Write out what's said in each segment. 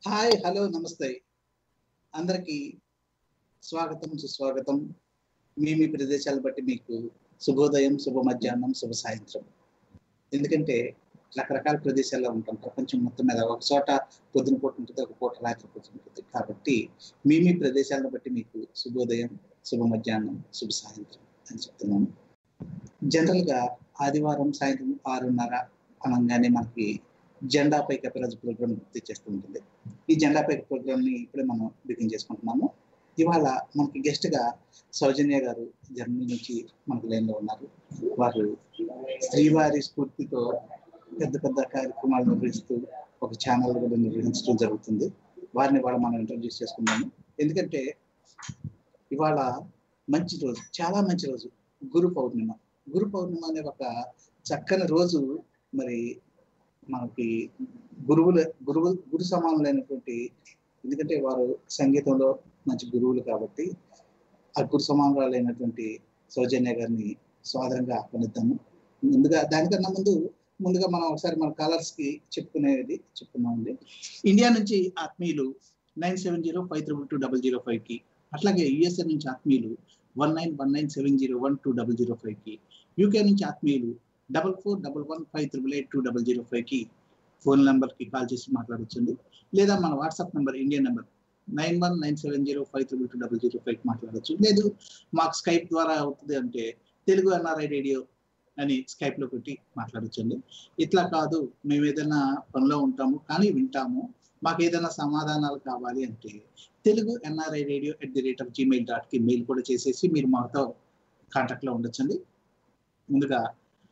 Hi hello నమస్తే అందరికీ స్వాగతం సుస్వాగతం మీ మీ ప్రదేశాలు బట్టి మీకు శుభోదయం శుభ మధ్యాహ్నం శుభ సాయంత్రం ఎందుకంటే రకరకాల ప్రదేశాల్లో ఉంటాం ప్రపంచం మొత్తం మీద ఒక చోట పొద్దున పూట ఉంటుంది ఒక పూట రాత్రి పూట ఉంటుంది కాబట్టి మీ మీ ప్రదేశాలను బట్టి మీకు శుభోదయం శుభ మధ్యాహ్నం శుభ సాయంత్రం అని చెప్తున్నాను జనరల్గా ఆదివారం సాయంత్రం ఆరున్నర అనగానే మనకి జెండాపై కపిరాజు ప్రోగ్రామ్ గుర్తు చేస్తూ ఉంటుంది ఈ జెండాపై ప్రోగ్రామ్ ని ఇప్పుడే మనం బిగిన్ చేసుకుంటున్నాము ఇవాళ మనకి గెస్ట్ గా సౌజన్య గారు జర్మనీ నుంచి మనకు లైన్ లో ఉన్నారు వారు శ్రీవారి స్ఫూర్తితో పెద్ద పెద్ద కార్యక్రమాలు నిర్వహిస్తూ ఒక ఛానల్ కూడా నిర్వహించడం జరుగుతుంది వారిని ఇవాళ మనం ఇంట్రడ్యూస్ చేసుకుందాము ఎందుకంటే ఇవాళ మంచి రోజు చాలా మంచి రోజు గురు పౌర్ణిమ గురు పౌర్ణిమ అనే ఒక చక్కని రోజు మరి మనకి గురువుల గురువు గురు సమానులైనటువంటి ఎందుకంటే వారు సంగీతంలో మంచి గురువులు కాబట్టి ఆ గురు సమానురాలైనటువంటి సౌజన్య గారిని స్వాదరంగా ఆహ్వానిద్దాము ముందుగా దానికన్నా ముందు ముందుగా మనం ఒకసారి మన కాలర్స్ కి చెప్పుకునేది చెప్పుకున్నామండి ఇండియా నుంచి ఆత్మీయులు nine seven zero five triple two double zero five కి అట్లాగే యుఎస్ఏ నుంచి ఆత్మీయులు one nine one nine seven zero one two double zero five కి యూకే నుంచి ఆత్మీయులు double four double one five triple eight two double zero five కి phone number కి call చేసి మాట్లాడొచ్చండి లేదా మన WhatsApp number Indian number nine one nine seven zero five triple two double zero five మాట్లాడచ్చు లేదు మాకు స్కైప్ ద్వారా అవుతుంది అంటే తెలుగు ఎన్ఆర్ఐ రేడియో అని స్కైప్ లో పెట్టి మాట్లాడచ్చండి ఇట్లా కాదు మేము ఏదైనా పనిలో ఉంటాము కానీ వింటాము మాకు ఏదైనా సమాధానాలు కావాలి అంటే Telugu NRI radio at the rate of Gmail dot కి మెయిల్ కూడా చేసేసి మీరు మాతో కాంటాక్ట్ లో ఉండొచ్చండి ముందుగా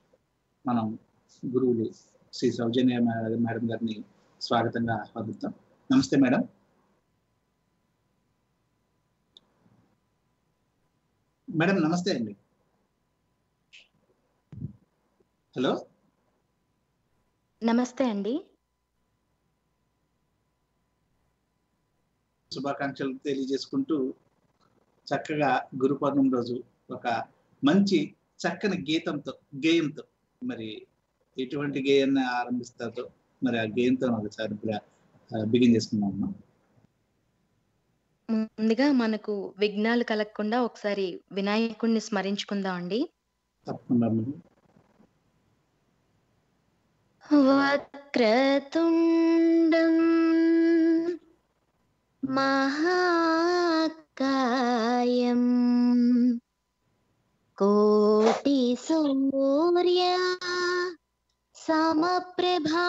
మనం గురువులు శ్రీ సౌజన్య మేడం గారిని స్వాగతంగా ఆహ్వానిద్దాం నమస్తే మేడం మేడం నమస్తే అండి హలో నమస్తే అండి శుభాకాంక్షలు తెలియజేసుకుంటూ చక్కగా గురు పౌర్ణమి రోజు ఒక మంచి చక్కని గీతంతో గేయంతో మరి ఎటువంటి గేయాన్ని ఆరంభిస్తారో మరి ఆ గేయంతో ఒకసారి బిగిన్ చేసుకున్నాం అమ్మా ముందుగా మనకు విఘ్నాలు కలగకుండా ఒకసారి వినాయకుడిని స్మరించుకుందాం అండి తప్పకుండా మేడం వక్రతుండం మహాకాయం కోటి సూర్య సమప్రభా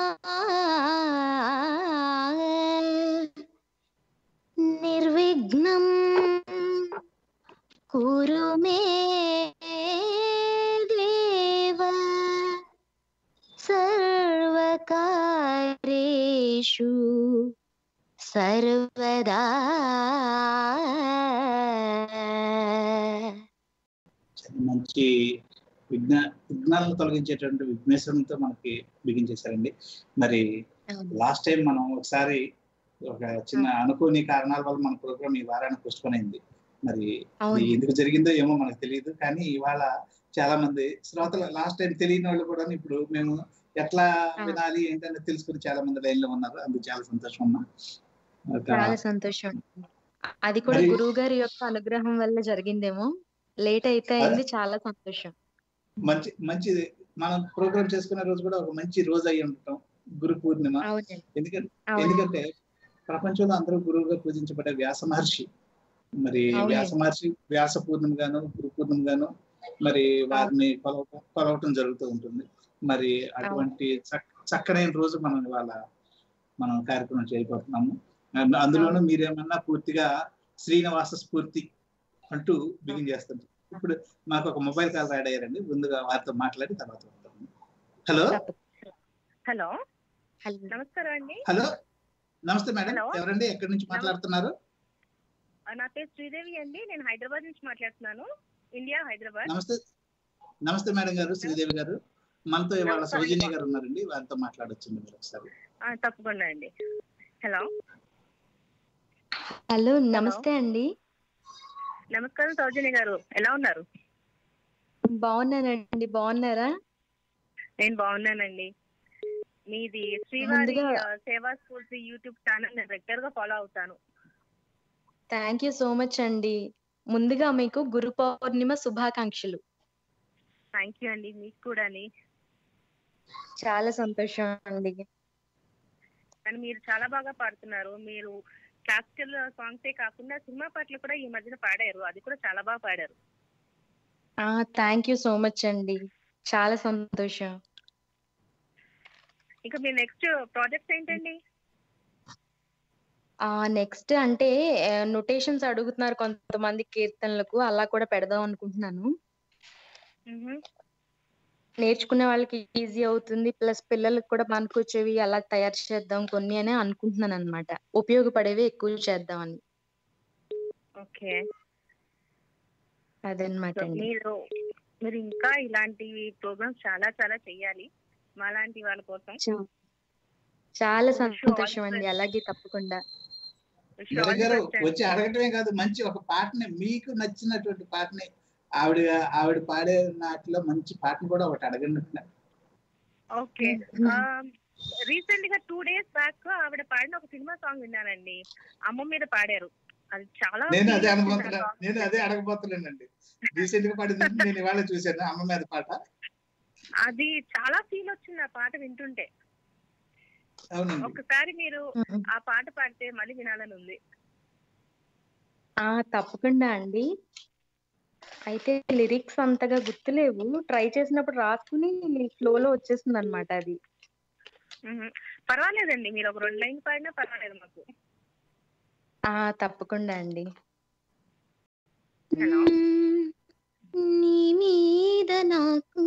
నిర్విఘ్నం కురు మే దేవ సర్వకార్యేషు సర్వదా మంచి విఘ్న విఘ్నాలను తొలగించేటువంటి విఘ్నేశ్వరంతో మనకి బిగిన్ చేశారండి మరి లాస్ట్ టైం మనం ఒకసారి ఒక చిన్న అనుకోని కారణాల వల్ల మన ప్రోగ్రామ్ ఈ వారానికి పోస్ట్పోన్ అయింది మరి అవును. ఎందుకు జరిగిందో ఏమో మనకు తెలియదు కానీ ఇవాళ చాలా మంది శ్రోతలు లాస్ట్ టైం తెలియని వాళ్ళు కూడా ఇప్పుడు మేము ఎట్లా ఆ. వినాలి ఏంటనేది తెలుసుకుని చాలా మంది లైన్ లో ఉన్నారు అందుకు చాలా సంతోషం అమ్మా ఒక చాలా సంతోషం అది కూడా మరి- గురువు గారి యొక్క అనుగ్రహం వల్ల జరిగిందేమో లేట్ అయితే అయింది చాలా సంతోషం మంచి మంచిది మనం ప్రోగ్రామ్ చేసుకునే రోజు కూడా ఒక మంచి రోజు అయి ఉంటాం గురు పూర్ణిమ అవునండి ఎందుకంటే అవును ఎందుకంటే ప్రపంచంలో అందరూ గురువుగా పూజించబడే వ్యాస మహర్షి మరి అవునండి. వ్యాస మహర్షి వ్యాస పూర్ణిమ గాను గురు పూర్ణిమ గాను మరి వారిని కొలవ కొలవటం జరుగుతూ ఉంటుంది మరి అటువంటి చక్- చక్కనైన రోజు మనం ఇవాళ మనం కార్యక్రమం చేయబోతున్నాము అండ్ అందులోనూ మీరేమన్నా పూర్తిగా శ్రీనివాస స్ఫూర్తి అంటూ బిగిన్ చేస్తుంది ఇప్పుడు మాకు ఒక మొబైల్ కాల్ యాడ్ అయ్యారండి ముందుగా వారితో మాట్లాడి తర్వాత ఉంటాము హలో తప్పకుండా. హలో హలో నమస్కారం అండి హలో నమస్తే మేడం Hello. ఎవరండి ఎక్కడి నుంచి మాట్లాడుతున్నారు ఆ, నా పేరు శ్రీదేవి అండి నేను హైదరాబాద్ నుంచి మాట్లాడుతున్నాను ఇండియా హైదరాబాద్ నమస్తే నమస్తే మేడం గారు శ్రీదేవి గారు మనతో ఇవాళ నమస్కారం. సౌజన్య గారు ఉన్నారండి వారితో మాట్లాడొచ్చండి మీరు ఒకసారి ఆ, తప్పకుండా అండి హలో హలో నమస్తే అండి నమస్కారం సౌజన్య గారు ఎలా ఉన్నారు బాగున్నానండి బాగున్నారా నేను బాగున్నానండి మీది శ్రీవారి ముందుగా- ఆ, సేవా స్ఫూర్తి యూట్యూబ్ ఛానల్ నేను రెగ్యులర్ గా ఫాలో అవుతాను థ్యాంక్ యూ సో మచ్ అండి ముందుగా మీకు గురు పౌర్ణిమ శుభాకాంక్షలు థ్యాంక్ యూ అండి మీకు కూడా చాలా సంతోషం అండి కానీ మీరు చాలా బాగా పాడుతున్నారు మీరు క్లాసికల్ సాంగ్సే కాకుండా సినిమా పాటలు కూడా ఈ మధ్యన పాడారు అది కూడా చాలా బాగా పాడారు థ్యాంక్ యూ సో మచ్ అండి చాలా సంతోషం ఇంకా మీ నెక్స్ట్ ప్రాజెక్ట్ ఏంటండి ఆ నెక్స్ట్ అంటే నొటేషన్స్ అడుగుతున్నారు కొంతమంది కీర్తనలకు అలా కూడా పెడదాం అనుకుంటున్నాను మ్హూ. నేర్చుకునే వాళ్ళకి ఈజీ అవుతుంది ప్లస్ పిల్లలకు కూడా పనికొచ్చేవి అలా తయారు చేద్దాం కొన్ని అని అనుకుంటున్నాను అనమాట ఉపయోగపడేవి ఎక్కువ చేద్దామని ఓకే అదనమాట సో అండి మీరు మీరు ఇంకా ఇలాంటి ప్రోగ్రామ్స్ చాలా చాలా చెయ్యాలి మాలాంటి వాళ్ళ కోసం చా- చాలా Wish you all సంతోషం the అండి best. అలాగే తప్పకుండా Wish you all the గారు best అండి. వచ్చి అడగటమే కాదు మంచి ఒక పాటని మీకు నచ్చినటువంటి పాటని ఆవిడ ఆవిడ పాడే నాటిలో మంచి పాటను కూడా ఒకటి అడగండి ఓకే రీసెంట్ గా టూ డేస్ బ్యాక్ ఆవిడ పాడిన ఒక సినిమా సాంగ్ విన్నానండి అమ్మ మీద పాడారు అది చాలా నేను అదే feel వచ్చింది ఆ అనుకుంటున్నా song. నేను అదే అడగబోతున్నానండి రీసెంట్ గా పాడింది నేను ఇవాళ చూశాను అమ్మ మీద పాట అది చాలా ఫీల్ వచ్చింది ఆ పాట వింటుంటే అవునండి ఒకసారి మీరు ఆ పాట పాడితే మళ్ళీ వినాలని ఉంది ఆ తప్పకుండా అండి అయితే లిరిక్స్ అంతగా గుర్తులేవు ట్రై చేసినప్పుడు రాసుకుని ఫ్లోలో వచ్చేసింది అనమాట అది మ్హూ. పర్వాలేదండి మీరు ఒక రెండు లైన్ పాడినా పర్వాలేదు మాకు ఆ తప్పకుండా అండి హలో నీ మీద నాకు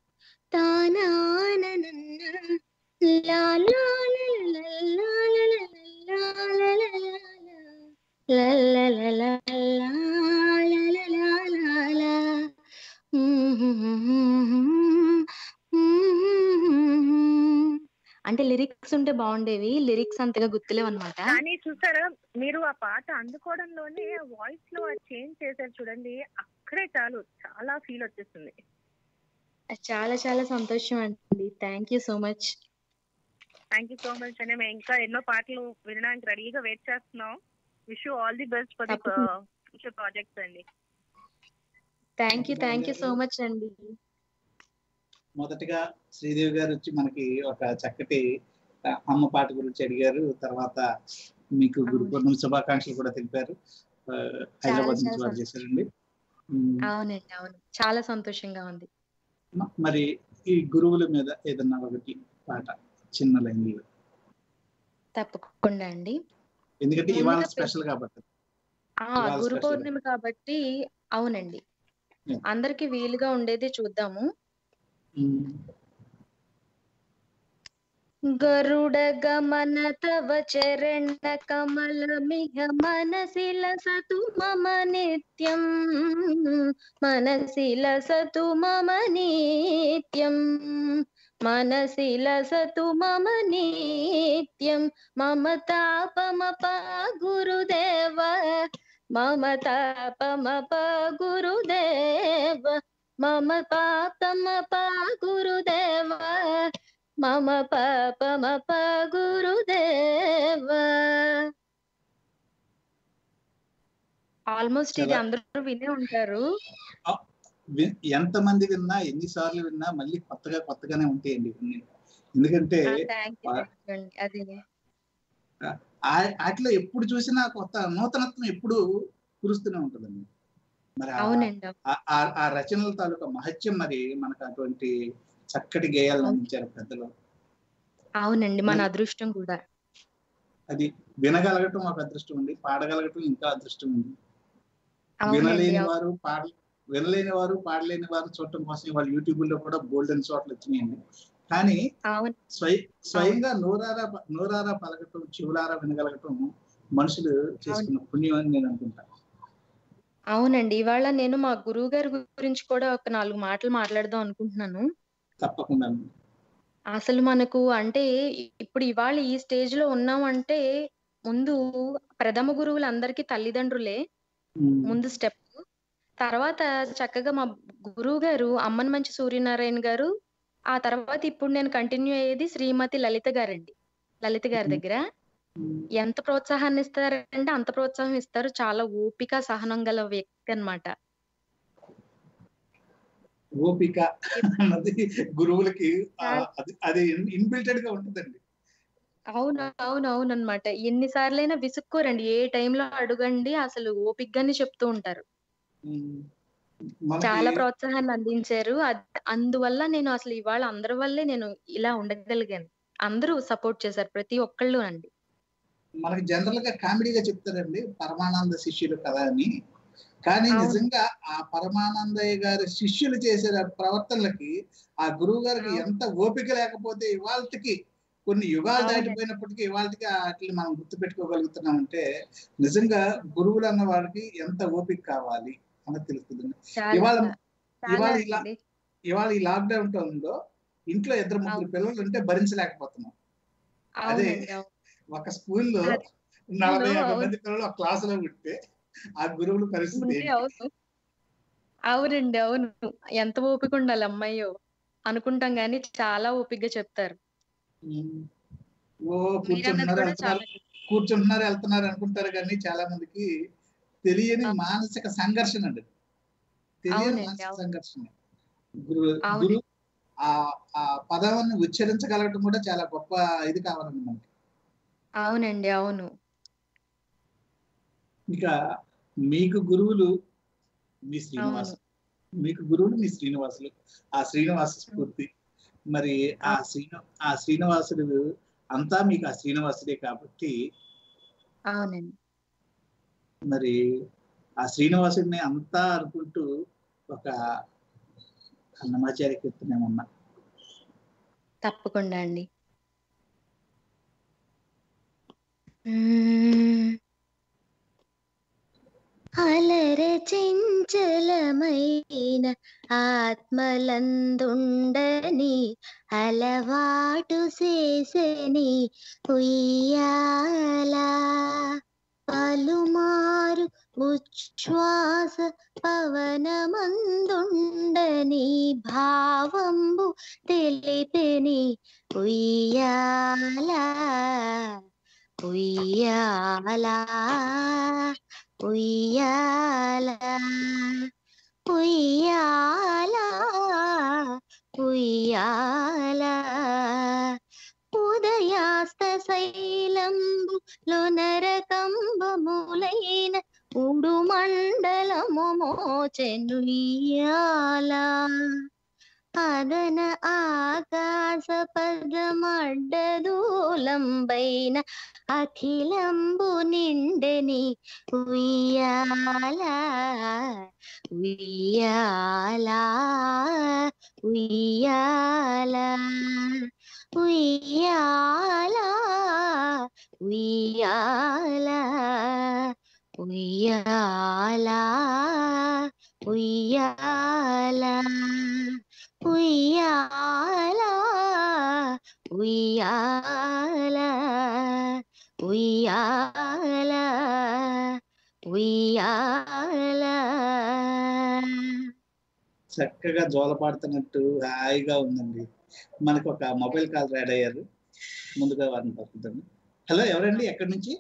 అంటే లిరిక్స్ ఉంటే బాగుండేవి లిరిక్స్ అంతగా గుర్తులేవు అనమాట కానీ చూసారా మీరు ఆ పాట అందుకోవడంలోనే వాయిస్ లో చేంజ్ చేశారు చూడండి అక్కడే చాలు చాలా ఫీల్ వచ్చేస్తుంది చాలా చాలా సంతోషం అండి thank you so much thank you so much అండి మేము ఇంకా ఎన్నో పాటలు వినడానికి రెడీగా వెయిట్ చేస్తున్నాం wish all the best for the తప్పకుండా. ఫ్యూచర్ ప్రాజెక్ట్స్ అండి thank you thank you so much అండి మొదటగా శ్రీదేవి గారు వచ్చి మనకి ఒక చక్కటి ఆ, అమ్మ పాట గురించి అడిగారు తర్వాత మీకు గురు పౌర్ణమి శుభాకాంక్షలు కూడా తెలిపారు ఆ, హైదరాబాద్ నుంచి చాలా వారు చేశారండి ఉమ్, అవునండి అవును చాలా సంతోషంగా ఉంది మ- మరి ఈ గురువుల మీద ఏదన్నా ఒకటి పాట చిన్న లైన్లో తప్పకుండా అండి ఎందుకంటే ఇవాళ ముందుగా స్పెషల్ కాబట్టి ఆ ఇవాళ గురు special. పౌర్ణమి కాబట్టి అవునండి Yeah. అందరికి వీలుగా ఉండేది చూద్దాము ఉమ్, గరుడ గమన తవ చరణ కమల మిహ మనసిల సతు మమ నిత్యం మనసిల సతు మమ నిత్యం మనసిల సతు మమ నిత్యం మమ తాపమప గురుదేవ మమ తాపమప గురుదేవ మమ పాపమప గురుదేవ మమ పాపమప గురుదేవ ఆల్మోస్ట్ ఇది చాలా- అందరూ వినే ఉంటారు వి- ఎంతమంది విన్నా ఎన్నిసార్లు విన్నా మళ్ళీ కొత్తగా కొత్తగానే ఉంటాయండి ఇవన్నీ ఎందుకంటే థ్యాంక్ యూ అండి అదే ఆ- వాటిలో ఎప్పుడు చూసినా కొత్త నూతనత్వం ఎప్పుడు కురుస్తూనే ఉంటుందండి మరి ఆ- అవునండి అవును. ఆ- ఆ- ఆ రచనల తాలూకా మహత్యం మరి మనకు అటువంటి చక్కటి గేయాలను అందించారు పెద్దలు అవునండి మన అదృష్టం కూడా అది వినగలగటం ఒక అదృష్టం ఉంది పాడగలగటం ఇంకా అదృష్టం ఉంది అవునండి వినలేని అవును. వారు పాడ వినలేని వారు పాడలేని వారు చూడటం కోసం వాళ్ళ యూట్యూబ్ లో కూడా గోల్డెన్ షాట్లు వచ్చినాయండి కానీ అవును స్వయ స్వయంగా నోరారా నోరారా పలకటం చెవులారా వినగలగటం మనుషులు చేసుకున్న పుణ్యం అని నేను అనుకుంటా అవునండి ఇవాళ నేను మా గురువు గారి గురించి కూడా ఒక నాలుగు మాటలు మాట్లాడదాం అనుకుంటున్నాను తప్పకుండా అసలు మనకు అంటే ఇప్పుడు ఇవాళ ఈ స్టేజ్ లో ఉన్నామంటే ముందు ప్రథమ గురువులు అందరికీ తల్లిదండ్రులే ఉమ్, ముందు స్టెప్ తర్వాత చక్కగా మా గురువు గారు అమ్మన్ మంచి సూర్యనారాయణ గారు ఆ తర్వాత ఇప్పుడు నేను కంటిన్యూ అయ్యేది శ్రీమతి లలిత గారండి లలిత గారి మ్మ్. దగ్గర ఎంత ప్రోత్సాహాన్ని ఇస్తారంటే అంత ప్రోత్సాహం ఇస్తారు చాలా ఓపిక సహనం గల వ్యక్తి అన్నమాట ఓపిక అన్నది గురువులకి ఆ, చాలా. అది అది ఇన్బిల్టెడ్ గా ఉంటుందండి అవును అవును అవును అనమాట ఎన్నిసార్లైనా విసుక్కోరండి ఏ టైంలో అడగండి అసలు ఓపికగానే చెప్తూ ఉంటారు ఉమ్, చాలా మనకి ప్రోత్సాహాన్ని అందించారు అద్- అందువల్ల నేను అసలు ఇవాళ అందరి వల్లే నేను ఇలా ఉండగలిగాను అందరూ సపోర్ట్ చేశారు ప్రతి ఒక్కళ్ళు అండి మనకి జనరల్ గా కామెడీగా చెప్తారండి పరమానంద శిష్యులు కదా అని కానీ అవును. నిజంగా ఆ పరమానందయ్య గారి శిష్యులు చేసే ప్రవర్తనలకి ఆ గురువు గారికి అవును. ఎంత ఓపిక లేకపోతే ఇవాళకి కొన్ని యుగాలు అవునండి. దాటిపోయినప్పటికీ ఇవాళకి వాటిని మనం గుర్తు పెట్టుకోగలుగుతున్నాం అంటే నిజంగా గురువులు అన్న వాడికి ఎంత ఓపిక కావాలి అన్నది తెలుస్తుంది చాలా ఇవాళ చాలా ఇవాళ ఇలా అండి. ఇవాళ ఈ లాక్డౌన్ టైం లో ఇంట్లో ఇద్దరు ముగ్గురు అవును. పిల్లలు ఉంటే భరించలేకపోతున్నాం అదే అవునండి అవును. ఒక స్కూల్లో అదే. నలభై యాభై అవును. మంది పిల్లలు ఒక క్లాసులో ఉంటే ఆ గురువుల పరిస్థితి ఉంటే ఏంటి? అవును అవునండి అవును ఎంత ఓపిక ఉండాలి అమ్మాయో అనుకుంటాం కానీ చాలా ఓపికగా చెప్తారు ఉమ్. ఓ మీరన్నది కూర్చుంటున్నారు కూడా వెళ్తున్నారు చాలా కూర్చుంటున్నారు వెళ్తున్నారు అనుకుంటారు కానీ చాలా మందికి తెలియని అవును. మానసిక సంఘర్షణ అండి తెలియని అవునండి, మానసిక అవును. సంఘర్షణ గురు అవును. గురు ఆ ఆ పదాన్ని ఉచ్చరించగలగడం కూడా చాలా గొప్ప ఇది కావాలండి మనకి అవునండి అవును ఇక మీకు గురువులు మీ అవును శ్రీనివాసు మీకు గురువులు మీ శ్రీనివాసులు ఆ శ్రీనివాస స్ఫూర్తి మరి ఆ అవును. శ్రీను ఆ శ్రీనివాసుడు అంతా మీకు ఆ శ్రీనివాసుడే కాబట్టి అవునండి మరి ఆ శ్రీనివాసుడిని అంతా అనుకుంటూ ఒక అన్నమాచార్య కీర్తన ఏమన్నా తప్పకుండా అండి మ్మ్. అలర చెంచలమైన ఆత్మలందుండని అలవాటు చేసని ఉయ్యాల పలుమారు ఉచ్ఛ్వాస పవనమందుండని భావంబు తెలిపెని ఉయ్యాల ఉయ్యాల ఉయ్యాల ఉయ్యాల ఉయ్యాల ఉదయాస్త శైలంబు లోనరకంబములైన ఉడు మండలము మోచెనుయ్యాల అదన ఆకాశ పదమడ్డదూలంబైన అఖిలంబు నిండెని ఉయ్యాల ఉయ్యాల ఉయ్యాల ఉయ్యాల ఉయ్యాల ఉయ్యాల ఉయ్యాల ఉయ్యాల ఉయ్యాల ఉయ్యాల ఉయ్యాల చక్కగా జోలపాడుతున్నట్టు హాయిగా ఉందండి మనకు ఒక మొబైల్ కాల్ రెడీ అయ్యారు ముందుగా వారిని పంపుతాను హలో ఎవరండి ఎక్కడి నుంచి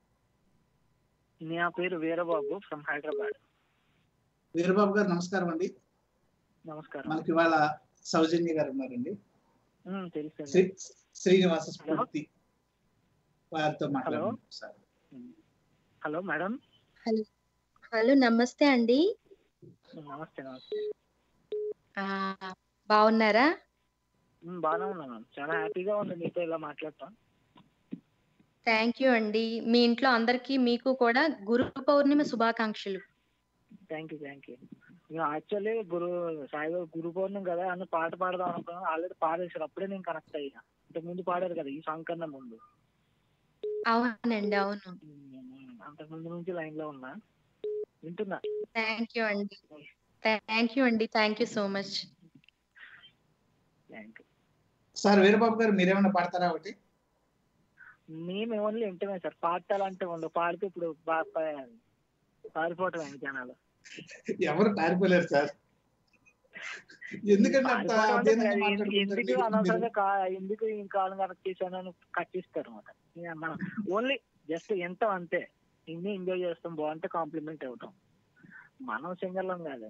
నా పేరు వీరబాబు ఫ్రమ్ హైదరాబాద్ వీరబాబు గారు నమస్కారం అండి నమస్కారం మనకి ఇవాళ సౌజన్య గారు ఉన్నారండి ఉమ్, తెలుసండి శ్రీ శ్రీనివాస స్ఫూర్తి వారితో మాట్లాడండి ఒకసారి హలో మేడం హలో నమస్తే అండి నమస్తే నమస్తే ఆ బాగున్నారా ఉమ్, బాగానే ఉన్నాను మ్యామ్ చాలా హ్యాపీగా ఉంది మీతో ఇలా మాట్లాడటం థ్యాంక్ యూ అండి మీ ఇంట్లో అందరికీ మీకు కూడా గురు పౌర్ణిమ శుభాకాంక్షలు థ్యాంక్ యూ థ్యాంక్ యూ నేను యాక్చువల్లీ గురు సాయిబాబా గురు పౌర్ణమి కదా అని పాట పాడదాం అనుకున్నాను ఆల్రెడీ పాడేశారు అప్పుడే నేను కనెక్ట్ అయ్యా ఇంతకు ముందు పాడారు కదా ఈ సాంగ్ కన్నా ముందు అవునండి అవును ఉమ్, అంతకు ముందు నుంచి లైన్ లో ఉన్నా వింటున్నా థ్యాంక్ యూ అండి థ్యాంక్ యూ అండి thank you so much thank you sir Veerababu garu మీరేమైనా పాడతారా ఒకటి మేము ఓన్లీ వింటమే సార్ పాడాలంటే ఉండవు పాడితే ఇప్పుడు బాగా పా- పారిపోవటమే జనాలు ఎవరు పారిపోలేరు సార్ ఎందుకంటే అంత పారిపోవడం అంటే అదేనంగా ఎందుకు మాట్లాడుకుంటారు అనవసరంగా కా- ఎందుకు ఈ కాలం కనెక్ట్ చేశాను అని కట్టిస్తారు అనమాట మనం ఓన్లీ జస్ట్ ఎంత అంతే ఇన్ని ఎంజాయ్ చేస్తాం బాగుంటే కాంప్లిమెంట్ అవుతాం మనం సింగర్లం కాదు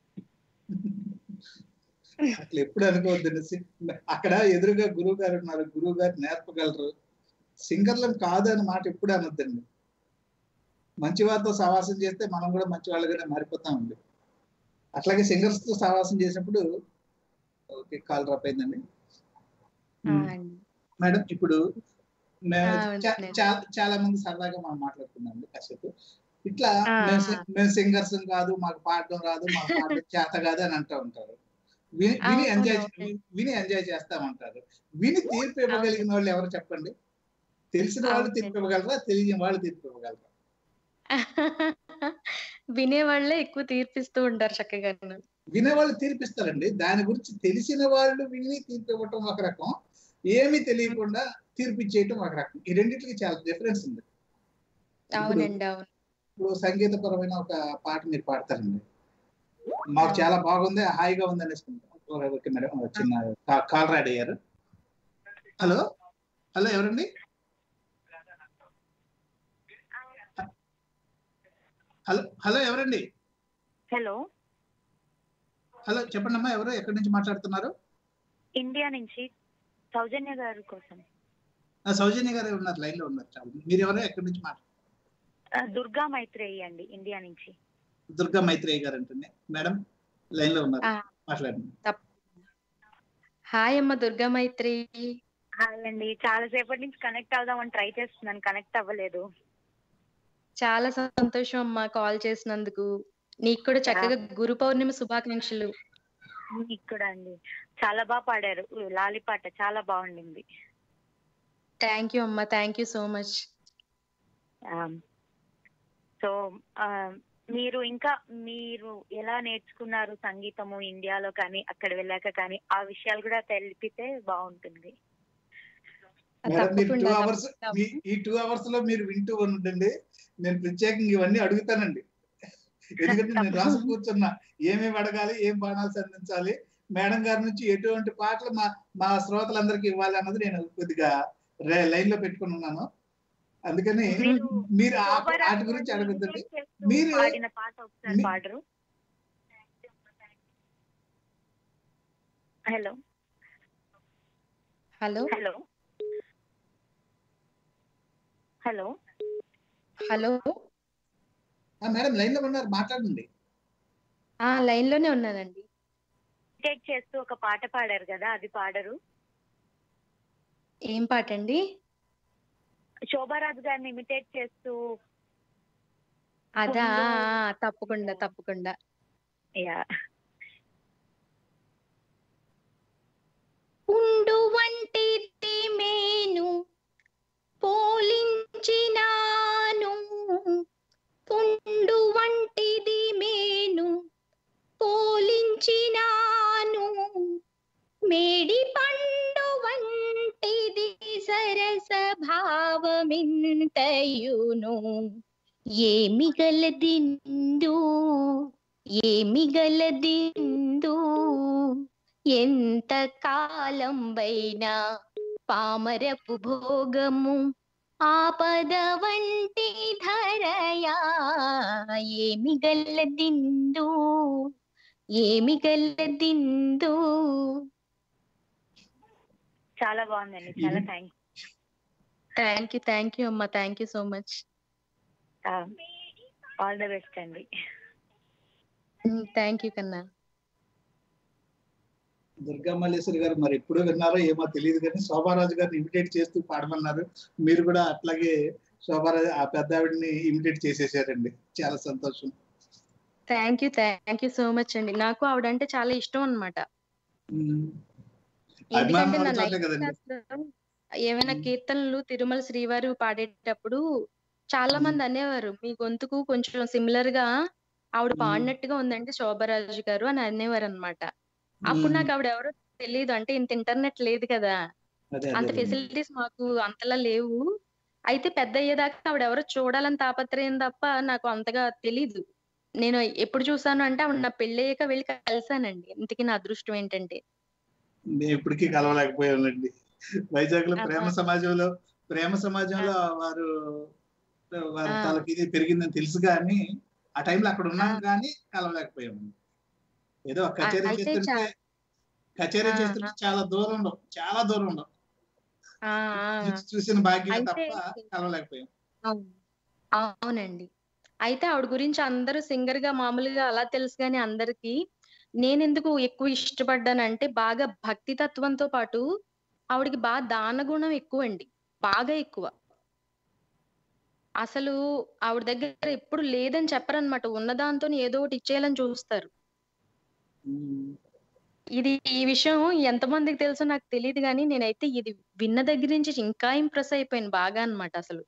అట్లా ఎప్పుడు అనుకోవద్దండి సి- అక్కడ ఎదురుగా గురువు గారు ఉన్నారు గురువు గారు నేర్పగలరు సింగర్లం కాదు అన్న మాట ఎప్పుడు అనొద్దండి మంచి వారితో సహవాసం చేస్తే మనం కూడా మంచి వాళ్ళగానే మారిపోతామండి అట్లాగే సింగర్స్ తో సహవాసం చేసినప్పుడు ఓకే కాల్ డ్రాప్ అయిందండి ఆ, అండి. మేడం ఇప్పుడు మేము ఆ, చా- వింటున్నాను. చా- చాలా మంది సరదాగా మనం మాట్లాడుకున్నాం కాసేపు ఇట్లా ఆ. మేము సి- మేము సింగర్స్ కాదు మాకు పాడడం రాదు మాకు పాడడం చేత కాదు అని అంటూ ఉంటారు విని విని అవును, ఎంజాయ్ అవును. విని ఎంజాయ్ చేస్తామంటారు విని తీర్పు ఇవ్వగలిగిన వాళ్ళు ఎవరు చెప్పండి తెలిసిన వాళ్ళు అవునండి. తీర్పు ఇవ్వగలరా తెలియని వాళ్ళు తీర్పు ఇవ్వగలరా వినేవాళ్ళే ఎక్కువ తీర్పిస్తూ ఉంటారు చక్కగా వినేవాళ్ళు తీర్పిస్తారండి దాని గురించి తెలిసిన వాళ్ళు విని తీర్పు ఇవ్వటం ఒక రకం ఏమీ తెలియకుండా తీర్పు ఇచ్చేయటం ఒక రకం ఈ రెండింటికి చాలా డిఫరెన్స్ ఉంది అవునండి అవును ఇప్పుడు సంగీతపరమైన ఒక పాట మీరు పాడతారండి మాకు చాలా బాగుంది హాయిగా ఉంది అనేసుకుంటాం ఓకే మేడం ఒక చిన్న కా- కాల్ రాడ్ అయ్యారు హలో హలో ఎవరండి హలో హలో ఎవరండి హలో హలో చెప్పండి అమ్మా ఎవరు ఎక్కడి నుంచి మాట్లాడుతున్నారు ఇండియా నుంచి సౌజన్య గారి కోసం ఆ, సౌజన్య గారు ఉన్నారు లైన్ లో ఉన్నారు చాలా. మీరు ఎవరు ఎక్కడి నుంచి మాట్లాడు ఆ, దుర్గా మైత్రేయి అండి ఇండియా నుంచి దుర్గా మైత్రేయ గారు అంటుంది మేడం లైన్ లో ఉన్నారు ఆ. మాట్లాడండి హాయ్ అమ్మ దుర్గా మైత్రి హాయ్ అండి చాలా సేపటి నుంచి కనెక్ట్ అవుదామని ట్రై చేస్తున్నాను కనెక్ట్ అవ్వలేదు చాలా సంతోషం అమ్మా కాల్ చేసినందుకు నీకు కూడా చక్కగా గురు పౌర్ణమి శుభాకాంక్షలు ఇక్కడ అండి చాలా బాగా పాడారు లాలి పాట చాలా బాగుండింది థ్యాంక్ యూ అమ్మా thank you so much so మీరు ఇంకా మీరు ఎలా నేర్చుకున్నారు సంగీతము ఇండియాలో కానీ అక్కడ వెళ్ళాక కానీ ఆ విషయాలు కూడా తెలిపితే బాగుంటుంది మేడం మీరు టూ తప్పకుండా అవర్స్ ఈ టూ అవర్స్ లో మీరు వింటూ ఉండండి నేను ప్రత్యేకంగా ఇవన్నీ అడుగుతానండి ఎందుకంటే నేను రాసి కూర్చున్నా ఏమేమి అడగాలి ఏం బాణాలు సంధించాలి మేడం గారి నుంచి ఎటువంటి పాటలు మా మా శ్రోతలందరికీ ఇవ్వాలి అన్నది నేను కొద్దిగా లైన్ లో పెట్టుకుని ఉన్నాను అందుకని మీరు మీరు ఆ శోభారాజు వాటి గురించి గారిని అడగద్దండి imitate చేస్తూ మీరు- పాడిన పాట ఒకసారి మీ- పాడరు hello hello hello hello hello madam line లో ఉన్నారు మాట్లాడండి ఆ లైన్ లోనే ఉన్నానండి ఇమిటేట్ చేస్తూ ఒక పాట పాడారు కదా అది పాడరు ఏం పాట అండి శోభారాజు గారిని ఇమిటేట్ చేస్తూ అదా ఉండు. ఆ, తప్పకుండా తప్పకుండా యా ఉండు వంటిది మేను పోలించినాను పుండు వంటిది మేను పోలించినాను మేడి పండు వంటిది సరస భావమింతయును ఏమి గలదిందు ఏమి గలదిందు ఎంత కాలం వైనా పామరపు భోగము ఆపద వంటి ధరయా ఏమి గల్లదిందు ఏమి గల్లదిందు చాలా బాగుందండి చాలా thanks thank you thank you అమ్మా thank you so much all the best అండి థ్యాంక్ యూ కన్నా దుర్గా మల్లేశ్వరి గారు మరి ఎప్పుడు విన్నారో ఏమో తెలియదు కానీ శోభారాజు గారిని ఇమిటేట్ చేస్తూ పాడమన్నారు మీరు కూడా అట్లాగే శోభారాజు ఆ పెద్ద ఆవిడని ఇమిటేట్ చేసేసారండి చాలా సంతోషం thank you thank you so much అండి నాకు ఆవిడంటే చాలా ఇష్టం అన్నమాట ఉమ్. ఎందుకంటే అభిమానం నా చోటే నైన్త్ కదండి క్లాస్ లో ఏమైనా మ్మ్. కీర్తనలు తిరుమల శ్రీవారు పాడేటప్పుడు చాలా మ్మ్. మంది అనేవారు మీ గొంతుకు కొంచెం సిమిలర్ గా ఆవిడ మ్మ్. పాడినట్టుగా ఉందండి శోభరాజు గారు అని అనేవారు అనమాట అప్పుడు మ్మ్. నాకు ఆవిడ ఎవరో తెలియదు అంటే ఇంత ఇంటర్నెట్ లేదు కదా అదే అంత అదే ఫెసిలిటీస్ మాకు అంతలా లేవు అయితే పెద్ద అయ్యేదాకా ఆవిడ ఎవరో చూడాలని తాపత్రయం తప్ప నాకు అంతగా తెలీదు నేను ఎప్పుడు చూసాను అంటే ఆవిడ నా పెళ్ళయ్యాక వెళ్ళి కలిసానండి ఇంతకీ నా అదృష్టం ఏంటంటే నేను ఇప్పటికీ కలవలేకపోయానండి వైజాగ్ లో ప్రేమ ఆహా. సమాజంలో ప్రేమ సమాజంలో వారు వారి ఆ. తలకి ఇది పెరిగిందని తెలుసు కానీ ఆ టైంలో అక్కడ ఉన్నాం ఆ. కానీ కలవలేకపోయాము ఏదో కచేరీ అయితే చేస్తుంటే చా- కచేరీ ఆ, చేస్తుంటే చాలా దూరంలో చాలా దూరంలో ఆ, ఆ, చూసి- చూసిన భాగ్యం అయితే తప్ప కలవలేకపోయాం అవును. అవునండి అయితే ఆవిడ గురించి అందరూ సింగర్ గా మామూలుగా అలా తెలుసు కానీ అందరికి నేను ఎందుకు ఎక్కువ ఇష్టపడ్డానంటే బాగా భక్తి తత్వంతో పాటు ఆవిడకి బాగా దాన గుణం ఎక్కువ అండి బాగా ఎక్కువ అసలు ఆవిడ దగ్గర ఎప్పుడు లేదని చెప్పరన్నమాట ఉన్నదాంతో ఏదో ఒకటి ఇచ్చేయాలని చూస్తారు ఉమ్. ఇది ఈ విషయం ఎంతమందికి తెలుసో నాకు తెలియదు కానీ నేనైతే ఇది విన్న దగ్గర నుంచి ఇంకా ఇంప్రెస్ అయిపోయాను బాగా అన్నమాట అసలు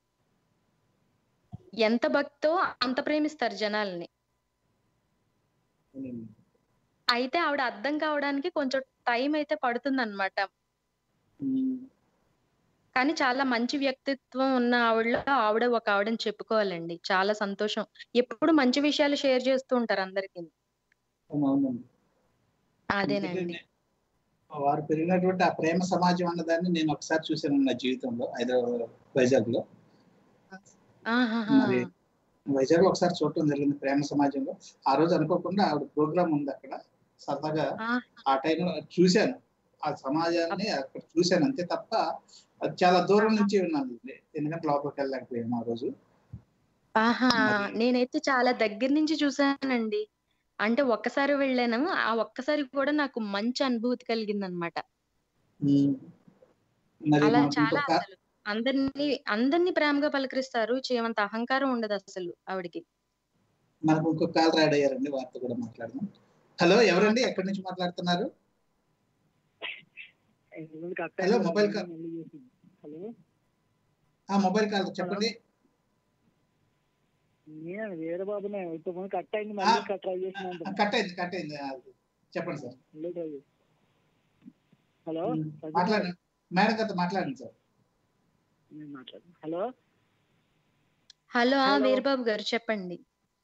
ఎంత భక్తో అంత ప్రేమిస్తారు జనాల్ని అవునండి. అయితే ఆవిడ అర్థం కావడానికి కొంచెం టైం అయితే పడుతుంది అనమాట ఉమ్. కానీ చాలా మంచి వ్యక్తిత్వం ఉన్న ఆవిడలో ఆవిడ ఒక ఆవిడని చెప్పుకోవాలండి చాలా సంతోషం ఎప్పుడు మంచి విషయాలు షేర్ చేస్తూ ఉంటారు అందరికి అవునండి అదేనండి ఎందుకంటే వారు పెరిగినటువంటి ఆ ప్రేమ సమాజం అన్నదాన్ని నేను ఒకసారి చూశాను నా జీవితంలో హైదరాబాద్ వైజాగ్ లో ఆహాహా. మరి వైజాగ్ లో ఒకసారి చూడటం జరిగింది ప్రేమ సమాజంలో ఆ రోజు అనుకోకుండా ఆవిడ ప్రోగ్రామ్ ఉంది అక్కడ సరదాగా ఆ, ఆ టైం చూశాను ఆ సమాజాన్ని అక్కడ చూశాను అంతే తప్ప అది చాలా దూరం నుంచి విన్నాను ఇది. ఎందుకంటే లోపలికి వెళ్ళలేకపోయాము ఆ రోజు ఆహా మరి- నేనైతే చాలా దగ్గర నుంచి చూసానండి అంటే ఒక్కసారి వెళ్ళాను ఆ ఒక్కసారి కూడా నాకు మంచి అనుభూతి కలిగింది అనమాట ఉమ్. మరి అలా మనకు చాలా ఇంకొక అసలు అందరినీ అందరినీ ప్రేమగా పలకరిస్తారు చేయమంత అహంకారం ఉండదు అసలు ఆవిడకి మనకు ఇంకొక కాల్ రాడ్ అయ్యారండి వారితో కూడా మాట్లాడదాం హలో ఎవరండి ఎక్కడి నుంచి మాట్లాడుతున్నారు హలో, మొబైల్ కా- హలో ఆ మొబైల్ కాల్ చెప్పండి నేను వేరే బాబునే ఇంతకుముందు కట్ అయింది మళ్ళీ ఆ, కట్ ట్రై చేసిన కట్ అయింది కట్ అయింది ఆ, చెప్పండి సార్ మళ్ళీ ట్రై చేసి హలో ఉమ్, మాట్లాడండి మేడం గారితో మాట్లాడండి సార్ నేను మాట్లాడు హలో హలో ఆ Hello. వీరబాబు గారు చెప్పండి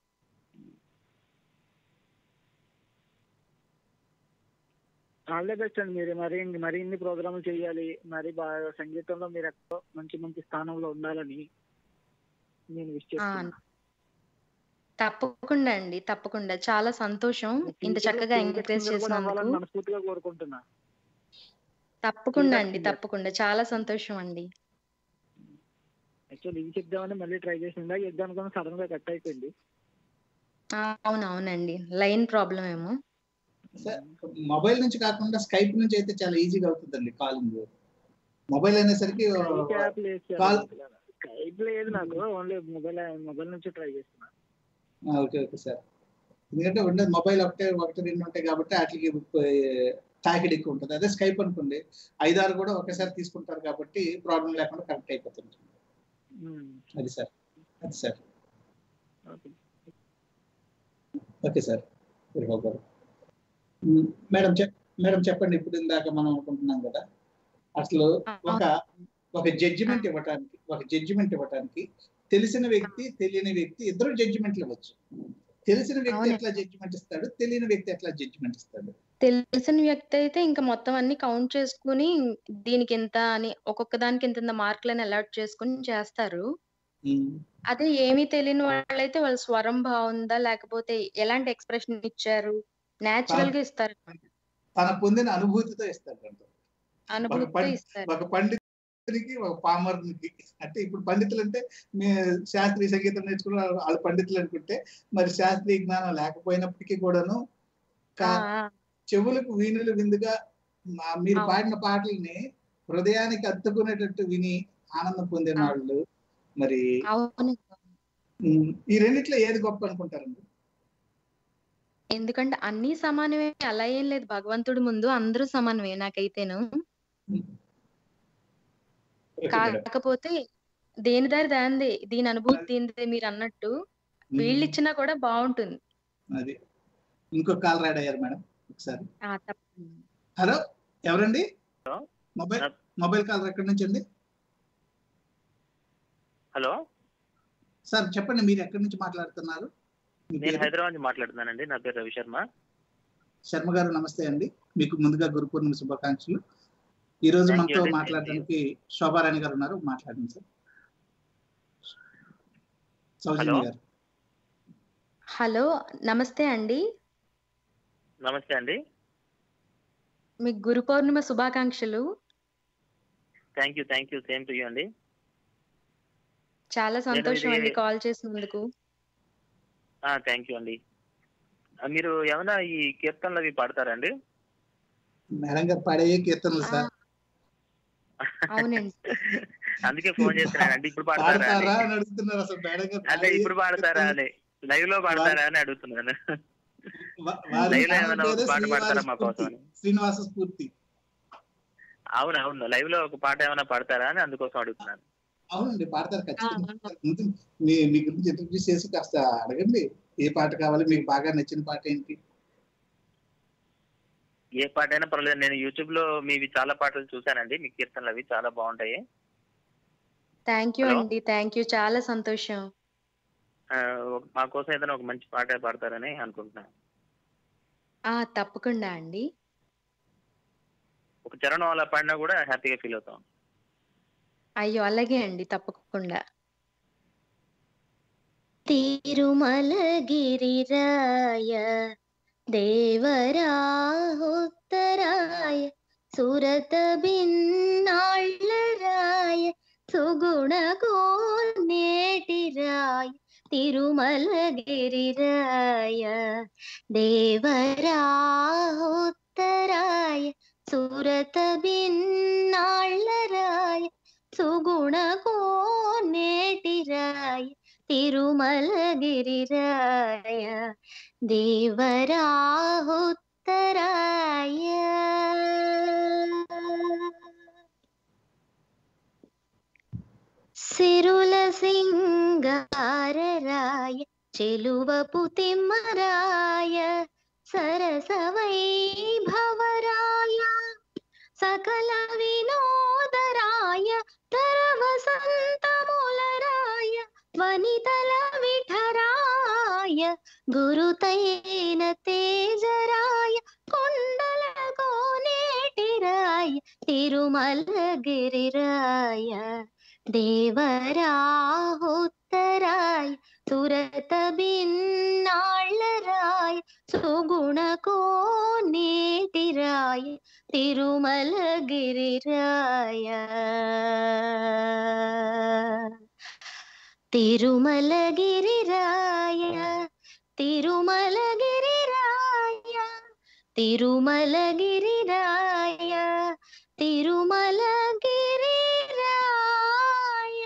ఆల్ ది బెస్ట్ అండి మీరు మరి ఇన్ని- మరి ఇన్ని ప్రోగ్రాములు చేయాలి మరి బాగా సంగీతంలో మీరు ఎక్కడో మంచి మంచి స్థానంలో ఉండాలని నేను విష్ ఆ, చేస్తున్నాను తప్పకుండా అండి తప్పకుండా చాలా సంతోషం ఇంత Future లో చక్కగా favorite ఎంకరేజ్ singer కూడా అవ్వాలని చేసినందుకు మనస్ఫూర్తిగా కోరుకుంటున్నా తప్పకుండా Favorite అండి singer. తప్పకుండా చాలా సంతోషం అండి యాక్చువల్లీ ఇది చెప్దామని మళ్ళీ ట్రై చేసిందా చెప్దాం అనుకున్నా సడన్ గా కట్ అయిపోయింది ఆ, అవునవునండి లైన్ ప్రాబ్లం ఏమో సార్ మొబైల్ నుంచి కాకుండా స్కైప్ నుంచి అయితే చాలా ఈజీగా అవుతుందండి కాలింగ్ మొబైల్ అనేసరికి స్కైప్ యాప్ లేదు Call- స్కైప్ లేదు నాకు ఓన్లీ మొబైల్ మొబైల్ నుంచి ట్రై చేస్తున్నా ఓకే ఓకే సార్ ఎందుకంటే ఉండేది మొబైల్ ఒకటే ఒకటి రెండు ఉంటాయి కాబట్టి వాటికి తాకిడి ఎక్కువ ఉంటుంది అదే స్కైప్ అనుకోండి ఐదారు కూడా ఒకేసారి తీసుకుంటారు కాబట్టి ప్రాబ్లం లేకుండా కరెక్ట్ అయిపోతుంది ఉమ్, అది సార్ అది sir okay. Okay sir Veerababu garu మ్, మేడం చెప్ మేడం చెప్పండి ఇప్పుడు ఇందాక మనం అనుకుంటున్నాం కదా అసలు ఒక ఒక జడ్జిమెంట్ ఇవ్వటానికి ఒక జడ్జిమెంట్ ఇవ్వటానికి తెలిసిన వ్యక్తి తెలియని వ్యక్తి ఇద్దరు జడ్జిమెంట్లు ఇవ్వచ్చు తెలిసిన వ్యక్తి అవును. ఎట్లా జడ్జిమెంట్ ఇస్తాడు తెలియని వ్యక్తి ఎట్లా జడ్జిమెంట్ ఇస్తాడు తెలిసిన వ్యక్తి అయితే ఇంకా మొత్తం అన్ని కౌంట్ చేసుకుని దీనికి ఇంత అని ఒక్కొక్క దానికి ఇంత ఇంత మార్కులని అలాట్ చేసుకుని చేస్తారు మ్, అదే ఏమీ తెలియని వాళ్ళైతే వాళ్ళ స్వరం బాగుందా లేకపోతే ఎలాంటి ఎక్స్ప్రెషన్ ఇచ్చారు నేచురల్ గా ఇస్తారు తన పొందిన అనుభూతితో ఇస్తాడు అంట అనుభూతితో పండి- ఇస్తారు ఒక పండితునికి ఒక పామరునికి అంటే ఇప్పుడు పండితులు అంటే మీ శాస్త్రీయ సంగీతం నేర్చుకున్న వాళ్ళు పండితులు అనుకుంటే మరి శాస్త్రీయ జ్ఞానం లేకపోయినప్పటికీ కూడాను ఆ, కా- ఆ, చెవులకు వీణులు విందుగా మా- మీరు అవును. పాడిన పాటల్ని హృదయానికి అత్తుకునేటట్టు విని ఆనందం పొందిన ఆ. వాళ్ళు మరి అవును ఉమ్, ఈ రెండిట్లో ఏది గొప్ప అనుకుంటారండి ఎందుకంటే అన్ని సమానమే అలా ఏం లేదు భగవంతుడి ముందు అందరూ సమానమే నాకైతేను ఓకే మేడం. కాకపోతే దేని దారి దాందే దీని అనుభూతి దీనిదే మీరు అన్నట్టు వీళ్ళు ఇచ్చినా కూడా బాగుంటుంది అది ఇంకో కాల్ రాడ్ అయ్యారు మేడం ఒకసారి ఆ, తప్పకుండా. హలో ఎవరండి హలో. మొబైల్ మొబైల్ కాల్ ఎక్కడి నుంచి అండి హలో సార్ చెప్పండి మీరు ఎక్కడి నుంచి మాట్లాడుతున్నారు మీ నేను పేరు? హైదరాబాద్ నుంచి మాట్లాడుతున్నానండి నా పేరు రవి శర్మ శర్మ గారు నమస్తే అండి మీకు ముందుగా గురు పూర్ణిమ శుభాకాంక్షలు ఈ రోజు Thank you మనతో అండి. మాట్లాడడానికి శోభారాణి గారు ఉన్నారు మాట్లాడండి sir Soujanya Hello. Garu hello నమస్తే అండి నమస్తే అండి మీకు గురు పౌర్ణిమ శుభాకాంక్షలు thank you thank you same to you అండి చాలా సంతోషం ఇది- అండి కాల్ చేసినందుకు థ్యాంక్ యూ అండి ఆ, మీరు ఏమైనా ఈ కీర్తనలు అవి పాడతారండి మేడం గారు పాడే కీర్తనలు సార్ అవునండి అందుకే ఫోన్ చేస్తున్నాను అంటే ఇప్పుడు పాడతారా పాడతారా అని అని అడుగుతున్నారు అసలు మేడం గారు అంటే పాడే ఇప్పుడు పాడతారా కీర్తనలు- అని లైవ్ లో పాడతారా అని అడుగుతున్నాను వా- వారి లైవ్ లో ఛానల్ ఏమైనా ఒక పేరే పాట శ్రీనివాస పాడతారా మా కోసం స్ఫూర్తి. అని శ్రీనివాస స్ఫూర్తి అవును అవును లైవ్ లో ఒక పాట ఏమైనా పాడతారా అని అందుకోసం అడుగుతున్నాను అవునండి పాడతారు ఖచ్చితంగా ఆ, ముందు మీ మీ గురించి ఇంట్రడ్యూస్ చేసి కాస్త అడగండి ఏ పాట కావాలి మీకు బాగా నచ్చిన పాట ఏంటి ఏ పాట అయినా పర్లేదు నేను యూట్యూబ్ లో మీవి చాలా పాటలు చూశానండి మీ కీర్తనలు అవి చాలా బాగుంటాయి థ్యాంక్ యూ Hello? అండి థ్యాంక్ యూ చాలా సంతోషం ఆ, ఒక- మా కోసం ఏదైనా ఒక మంచి పాట పాడతారని అనుకుంటున్నాను ఆ తప్పకుండా అండి ఒక చరణం అలా పాడినా కూడా హ్యాపీగా ఫీల్ అవుతాం అయ్యో అలాగే అండి తప్పకుండా తిరుమలగిరిరాయ దేవరాహుత్తరాయ సురత భిన్నాళ్ళరాయ సుగుణ నేటిరాయ తిరుమలగిరిరాయ దేవరాహుత్తరాయ సురత భిన్నాళ్ళరాయ సుగుణ నేటిరాయ తిరుమలగిరిరాయ దేవరాహుత్తరాయ సిరుల సింగారరాయ చెలువపు తిమ్మరాయ సరస వైభవరాయ సకల వినోదరాయ తర వసంతములరాయ వనితల విఠరాయ గురుతైన తేజరాయ కొండల కోనేటిరాయ తిరుమలగిరిరాయ దేవరాహుత్తరాయ సురత భిన్నాళ్ళరాయ సుగుణ కోనేటిరాయ తిరుమలగిరిరాయ తిరుమలగిరిరాయ తిరుమలగిరిరాయ తిరుమలగిరిరాయ తిరుమలగిరిరాయ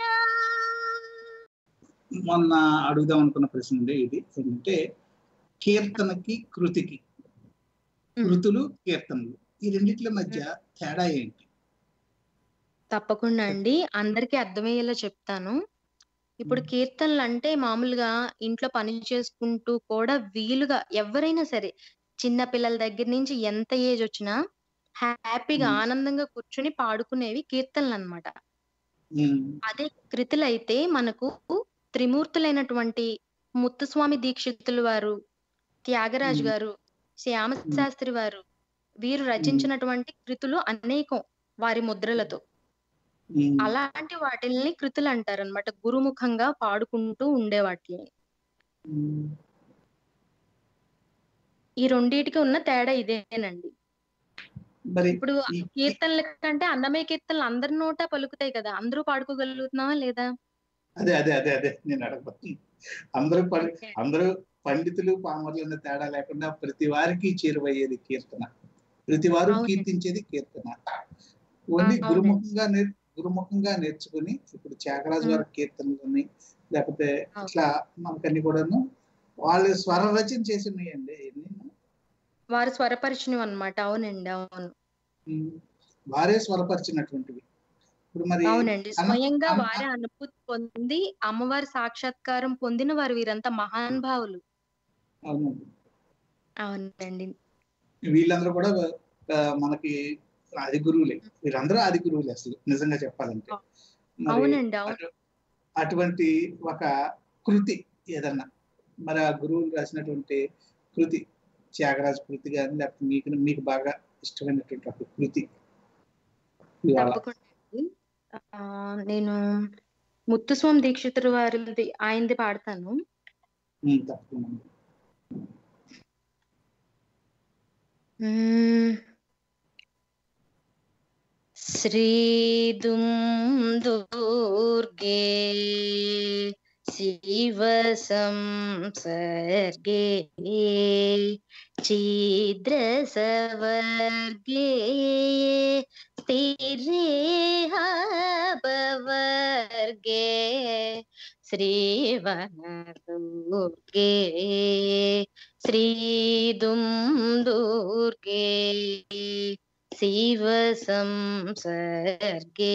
మొన్న అడుగుదాం అనుకున్న ప్రశ్న అండి ఇది ఏంటంటే కీర్తనకి కృతికి కృతులు కీర్తనలు ఈ రెండిట్ల మధ్య తేడా ఏంటి తప్పకుండా అండి అందరికీ అర్థమయ్యేలా చెప్తాను ఇప్పుడు మ్మ్. కీర్తనలు అంటే మామూలుగా ఇంట్లో పని చేసుకుంటూ కూడా వీలుగా ఎవరైనా సరే చిన్న పిల్లల దగ్గర నుంచి ఎంత ఏజ్ వచ్చినా హ్యాపీగా మ్మ్. ఆనందంగా కూర్చుని పాడుకునేవి కీర్తనలు అన్నమాట ఉమ్, అదే కృతులైతే మనకు త్రిమూర్తులైనటువంటి ముత్తుస్వామి దీక్షితులు వారు త్యాగరాజు మ్మ్. గారు శ్యామ శాస్త్రి వారు వీరు రచించినటువంటి కృతులు అనేకం వారి ముద్రలతో ఉమ్, అలాంటి వాటిల్ని కృతులు అంటారు అనమాట గురుముఖంగా పాడుకుంటూ ఉండే వాటిని ఉమ్. ఈ రెండిటికి ఉన్న తేడా ఇదేనండి మరి ఇప్పుడు ఈ కీర్తనల కంటే అన్నమయ్య కీర్తనలు అందరి నోట పలుకుతాయి కదా అందరూ పాడుకోగలుగుతున్నావా లేదా అదే అదే అదే అదే నేను అడగబోతున్నా అందరూ పం- అందరూ పండితులు పామరులు అన్న తేడా లేకుండా ప్రతి వారికి చేరువయ్యేది కీర్తన ప్రతి వారు అవును. కీర్తించేది కీర్తన ఓన్లీ అవునండి. గురుముఖంగా నేర్ గురుముఖంగా నేర్చుకుని ఇప్పుడు త్యాగరాజు వారి కీర్తనలని లేకపోతే అవును. ఇట్లా మనకన్ని కూడాను వాళ్ళు స్వర రచన చేసి ఉన్నాయండి ఎన్ని వారు స్వరపరిచినవి అన్నమాట అవునండి అవును ఉమ్, వారే స్వరపరిచినటువంటివి ఇప్పుడు మరి అవునండి అన్న- స్వయంగా అన్న- వారే అనుభూతి పొంది అమ్మవారి సాక్షాత్కారం పొందిన వారు వీరంతా మహానుభావులు అవునండి అవునండి వీళ్ళందరూ కూడా ఆ, మనకి ఆది గురువులే వీరందరూ ఆది గురువులే అసలు నిజంగా చెప్పాలంటే మరి అవునండి అవును అటు- అటువంటి ఒక కృతి ఏదన్నా మరి ఆ గురువులు రాసినటువంటి కృతి త్యాగరాజ కృతి కానీ లేకపోతే మీకు మీకు బాగా ఇష్టమైనటువంటి ఒక కృతి ఇవాళ తప్పకుండా అండి. ఆ, నేను ముత్తుస్వామి దీక్షితుల వారిది ఆయనది పాడతాను ఉమ్, తప్పకుండా మ్మ్. శ్రీదుం దుర్గే శివ సంసర్గే ఛిద్రసవర్గే స్థిరేహవర్గే శ్రీవనదుర్గే శ్రీదుం దుర్గే శివ సంసర్గే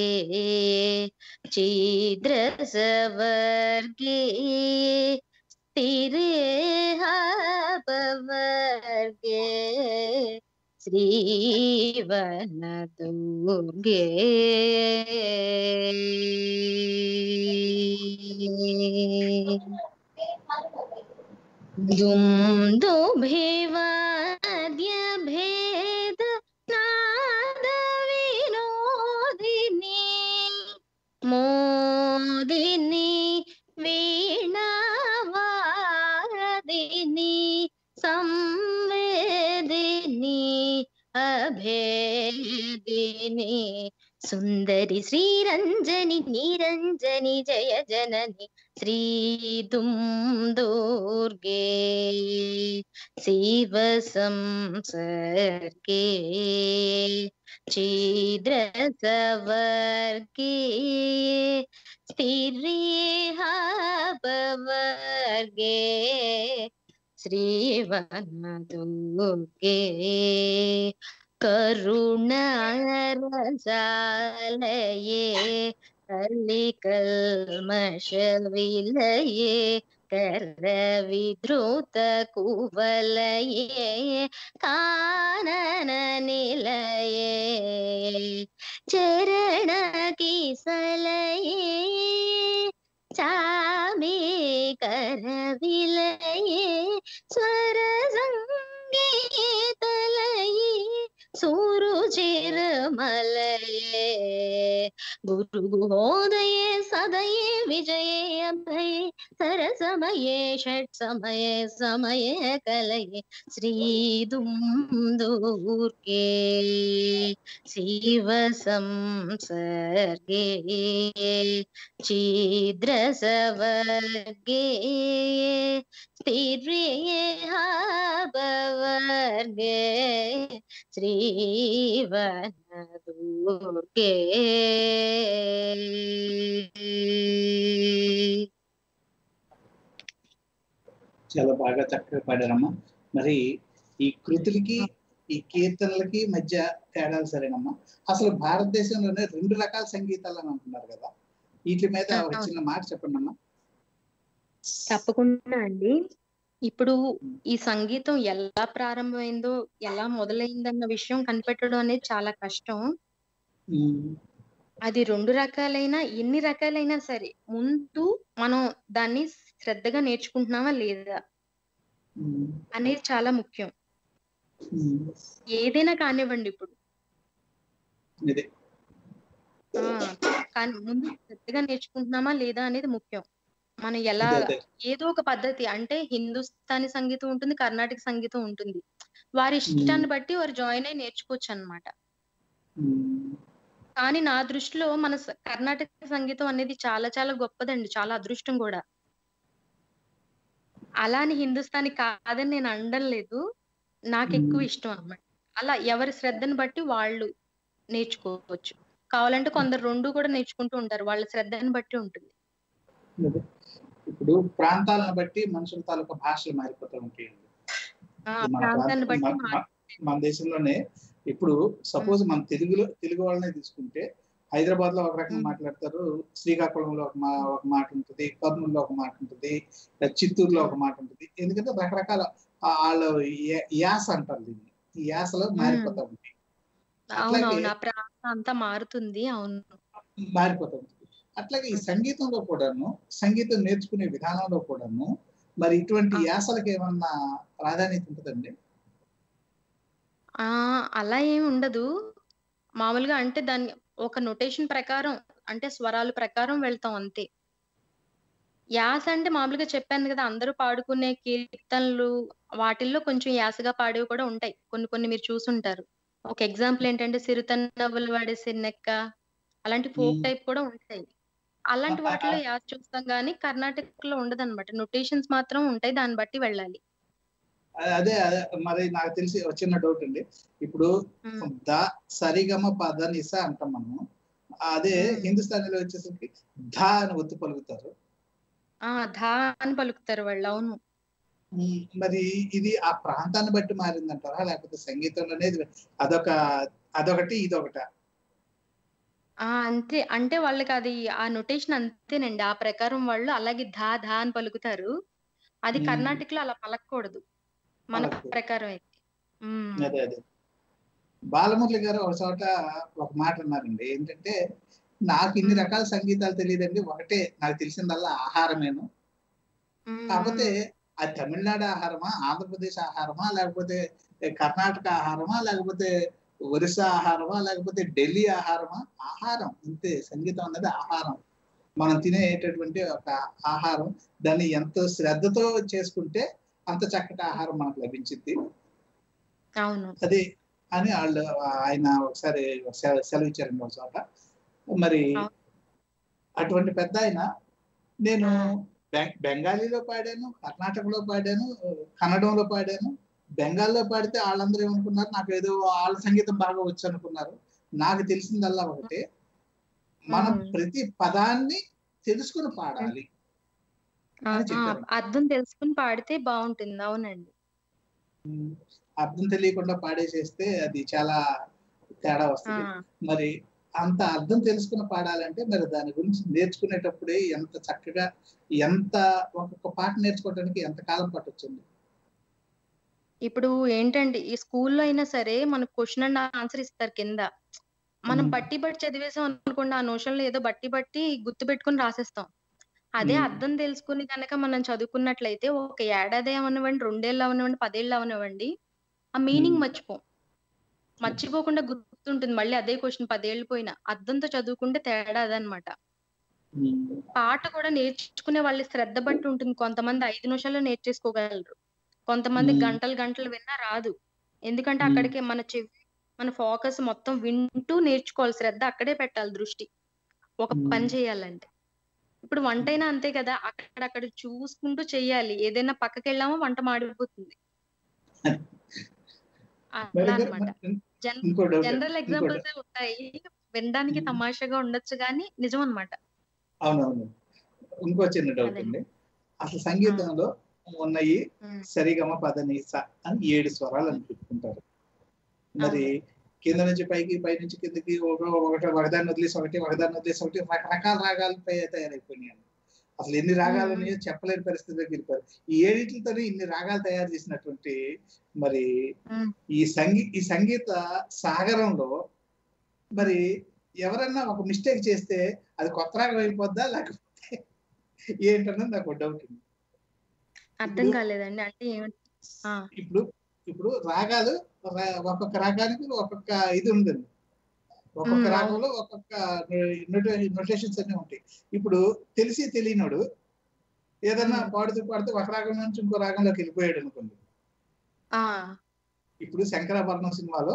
ఛిద్రసవర్గే స్థిరేహవర్గే శ్రీవనదుర్గే दुम दुभिवाद्य भेद नाद विनोदिनी मोदिनी वीणावादिनी संवेदिनी अभेदिनी సుందరి శ్రీరంజని నిరంజని జయ జనని శ్రీదుం దుర్గే శివ సంసర్గే ఛిద్రసవర్గే స్థిరేహవర్గే శ్రీవనదుర్గే करुणारसालये कलिकल्मषविलये करविधृतकुवलये कानननिलये चरणकिसलये चामे करविलये स्वरसङ्गीतलये सुरुचिरमलये गुरुगुहोदये सदये विजये अभये सरसमये षट्समये समये कलये श्रीदुं दुर्गे शिव संसर्गे छिद्रसवर्गे स्थिर्येहावर्गे श्रीवनदुर्गे చాలా బాగా చక్కగా పాడారమ్మా మరి ఈ కృతులకి ఈ కీర్తనలకి మధ్య తేడాలు సరేనమ్మా అసలు భారతదేశంలోనే రెండు రకాల సంగీతాలు అని అంటున్నారు కదా వీటి మీద ఒక అవును. చిన్న మాట చెప్పండి అమ్మా తప్పకుండా అండి ఇప్పుడు ఈ సంగీతం ఎలా ప్రారంభమైందో ఎలా మొదలైందన్న విషయం కనిపెట్టడం అనేది చాలా కష్టం ఉమ్, అది రెండు రకాలైన ఎన్ని రకాలైనా సరే ముందు మనం దాన్ని శ్రద్ధగా నేర్చుకుంటున్నామా లేదా ఉమ్, అనేది చాలా ముఖ్యం ఉమ్, ఏదైనా కానివ్వండి ఇప్పుడు ఇదే ఆ కానీ ముందు శ్రద్ధగా నేర్చుకుంటున్నామా లేదా అనేది ముఖ్యం మనం ఎలా అదే, అదే. ఏదో ఒక పద్ధతి అంటే హిందుస్థానీ సంగీతం ఉంటుంది కర్ణాటక సంగీతం ఉంటుంది వారి ఇష్టాన్ని బట్టి వారు జాయిన్ అయి నేర్చుకోవచ్చు అన్నమాట ఉమ్, కానీ నా దృష్టిలో మన స- కర్ణాటక సంగీతం అనేది చాలా చాలా గొప్పదండి చాలా అదృష్టం కూడా అలా అని హిందుస్థానీ కాదని నేను అనడం లేదు నాకు ఎక్కువ మ్మ్. ఇష్టం అన్నమాట అలా ఎవరి శ్రద్ధను బట్టి వాళ్ళు నేర్చుకోవచ్చు కావాలంటే కొందరు రెండు కూడా నేర్చుకుంటూ ఉంటారు వాళ్ళ శ్రద్ధని బట్టి ఉంటుంది అదే. ఇప్పుడు ప్రాంతాలను బట్టి మనుషుల తాలూకా భాషలు మారిపోతూ ఉంటాయి ఆ మన ప్రాంతాన్ని ప్రాంతం- బట్టి మన- మన- మన దేశంలోనే ఇప్పుడు సపోజ్ మన తెలుగులో తెలుగు వాళ్ళనే తీసుకుంటే హైదరాబాద్ లో ఒక రకంగా మ్మ్. మాట్లాడతారు శ్రీకాకుళంలో ఒక మా ఒక మాట ఉంటుంది కర్నూలులో ఒక మాట ఉంటుంది చిత్తూరులో ఒక మాట ఉంటుంది ఎందుకంటే రకరకాల ఆ- వాళ్ళ యా- యాస అంటారు దీన్ని ఈ యాసలో మారిపోతా ఉంటాయి అవునవును అట్లాగే ఆ ప్రాంతం అంతా మారుతుంది అవును మారిపోతూ ఉంటుంది అట్లాగే ఈ సంగీతంలో కూడాను సంగీతం నేర్చుకునే విధానంలో కూడాను మరి ఇటువంటి ఆ. యాసలకు ఏమన్నా ప్రాధాన్యత ఉంటుందండి ఆ అలా ఏమి ఉండదు మామూలుగా అంటే దాన్ని ఒక నొటేషన్ ప్రకారం అంటే స్వరాల ప్రకారం వెళ్తాం అంతే యాస అంటే మామూలుగా చెప్పాను కదా అందరూ పాడుకునే కీర్తనలు వాటిల్లో కొంచెం యాసగా పాడేవి కూడా ఉంటాయి కొన్ని కొన్ని మీరు చూసుంటారు ఒక ఎగ్జాంపుల్ ఏంటంటే సిరుతన్నవ్వలు వాడే సిన్నెక్క అలాంటి ఫోక్ మ్మ్. టైప్ కూడా ఉంటాయి అలాంటి ఆ, ఆ, వాటిలో ఆ. యాస చూస్తాం కానీ కర్ణాటకలో ఉండదు అనమాట నొటేషన్స్ మాత్రం ఉంటాయి దాన్ని బట్టి వెళ్ళాలి అదే అదే మరి నాకు తెలిసి ఒక చిన్న డౌట్ అండి ఇప్పుడు మ్మ్. ద సరిగమ పద నిస అంటాం మనము అదే మ్మ్. హిందుస్థానీలో వచ్చేసరికి ధ అని ఒత్తు పలుకుతారు ఆ ధా అని పలుకుతారు వాళ్ళు అవును మ్మ్. మరి ఇది ఆ ప్రాంతాన్ని బట్టి మారిందంటారా లేకపోతే సంగీతంలో అనేది అదొక అదొకటి ఇదొకట ఆ అంతే అంటే వాళ్ళకి అది ఆ నొటేషన్ అంతేనండి ఆ ప్రకారం వాళ్ళు అలాగే ధా ధా అని పలుకుతారు అది మ్మ్. కర్ణాటకలో అలా పలకూడదు మన పలకకూడదు. ప్రకారం అయితే మ్మ్. అదే అదే బాలమురళి గారు ఒక చోట ఒక మాట అన్నారండి ఏంటంటే నాకు ఇన్ని మ్మ్. రకాల సంగీతాలు తెలియదండి ఒకటే నాకు తెలిసిందల్లా ఆహారమేను మ్మ్. కాకపోతే అది తమిళనాడు ఆహారమా ఆంధ్రప్రదేశ్ ఆహారమా లేకపోతే కర్ణాటక ఆహారమా లేకపోతే ఒరిస్సా ఆహారమా లేకపోతే ఢిల్లీ ఆహారమా ఆహారం అంతే సంగీతం అనేది ఆహారం మనం తినేటటువంటి ఒక ఆహారం దాన్ని ఎంతో శ్రద్ధతో చేసుకుంటే అంత చక్కటి ఆహారం మనకు లభించింది అవును అది అని వాళ్ళు ఆయన ఒకసారి సె- సెలవు ఇచ్చారండి ఒక చోట మరి అవును. అటువంటి పెద్ద ఆయన నేను ఆ. బెం- బెంగాలీలో పాడాను కర్ణాటకలో పాడాను కన్నడంలో పాడాను బెంగాల్లో పాడితే వాళ్ళందరూ ఏమనుకున్నారు నాకు ఏదో వాళ్ళ సంగీతం బాగా వచ్చు అనుకున్నారు నాకు తెలిసిందల్లా ఒకటే మనం మ్మ్. ప్రతి పదాన్ని తెలుసుకుని పాడాలి ఆ, అని ఆ, చెప్పారు అర్థం తెలుసుకుని పాడితే బాగుంటుంది అవునండి ఉమ్, అర్థం తెలియకుండా పాడేసేస్తే అది చాలా తేడా ఆ వస్తుంది మరి అంత అర్థం తెలుసుకుని పాడాలంటే మరి దాని గురించి నేర్చుకునేటప్పుడే ఎంత చక్కగా ఎంత ఒక్కొక్క పాట నేర్చుకోవడానికి ఎంత కాలం పట్టొచ్చింది ఇప్పుడు ఏంటంటే ఈ స్కూల్లో అయినా సరే మనకు క్వశ్చన్ అండ్ ఆన్సర్ ఇస్తారు కింద మనం మ్మ్. బట్టి బట్టి చదివేసాం అనుకోండి ఆ నోషన్లో ఏదో బట్టి బట్టి గుర్తు పెట్టుకుని రాసేస్తాం అదే మ్మ్. అర్థం తెలుసుకుని కనుక మనం చదువుకున్నట్లయితే ఒక ఏడాది అవనివ్వండి రెండేళ్ళు అవనివ్వండి పదేళ్ళు అవనివ్వండి ఆ మీనింగ్ మ్మ్. మర్చిపోం మర్చిపోకుండా గుర్తుంటుంది మళ్ళీ అదే క్వశ్చన్ పదేళ్ళు పోయినా అర్థంతో చదువుకుంటే తేడా అదనమాట ఉమ్, పాట కూడా నేర్చుకునే వాళ్ళ శ్రద్ధ బట్టి ఉంటుంది కొంతమంది ఐదు నిమిషాల్లో నేర్చేసుకోగలరు కొంతమంది మ్మ్. గంటలు గంటలు విన్నా రాదు ఎందుకంటే మ్మ్. అక్కడికి మన చెవి మన ఫోకస్ మొత్తం వింటూ నేర్చుకోవాలి శ్రద్ధ అక్కడే పెట్టాలి దృష్టి ఒక మ్మ్. పని చేయాలంటే ఇప్పుడు వంట అయినా అంతే కదా అక్కడక్కడ చూసుకుంటూ చెయ్యాలి ఏదైనా పక్కకి వెళ్ళామో వంట మాడిపోతుంది మరి అలా ఇంకా- అనమాట మరి ఇంకో డౌట్ జనరల్ ఇంకో ఎగ్జాంపుల్స్ ఉంటాయి వినడానికి మ్మ్. తమాషాగా ఉండొచ్చు కానీ నిజం అన్నమాట అవునవును ఇంకో చిన్న డౌట్ అదే. అండి అసలు సంగీతంలో ఉన్నాయి మ్మ్. సరిగమ పదనీస అని ఏడు స్వరాలు అని పెట్టుకుంటారు మరి కింద నుంచి పైకి పై నుంచి కిందకి ఒక ఒకటి ఒకదాన్ని వదిలేసి ఒకటి ఒకదాన్ని వదిలేసి ఒకటి రకరకాల రాగాలు తయ- తయారైపోయినాయి అసలు ఎన్ని రాగాలు ఉన్నాయో చెప్పలేని పరిస్థితిలోకి వెళ్ళిపోయారు ఈ ఏడిట్లతోనే ఇన్ని రాగాలు తయారు చేసినటువంటి మరి మ్మ్. ఈ సంగీ ఈ సంగీత సాగరంలో మరి ఎవరన్నా ఒక మిస్టేక్ చేస్తే అది కొత్త రాగం అయిపోద్దా లేకపోతే ఏంటన్నది నాకు డౌట్ ఉంది అర్థం కాలేదండి అంటే ఏమిటి ఆ, ఇప్పుడు ఇప్పుడు రాగాలు రా- ఒక్కొక్క రాగానికి ఒక్కొక్క ఇది ఉంటుంది ఒక్కొక్క మ్మ్, రాగంలో ఒక్కొక్క నొటేషన్స్ అన్ని ఉంటాయి ఇప్పుడు తెలిసి తెలియనోడు ఏదన్నా మ్మ్. పాడుతూ పాడుతూ ఒక రాగం నుంచి ఇంకో రాగంలోకి వెళ్ళిపోయాడు అనుకోండి ఆ, ఇప్పుడు శంకరాభరణం సినిమాలో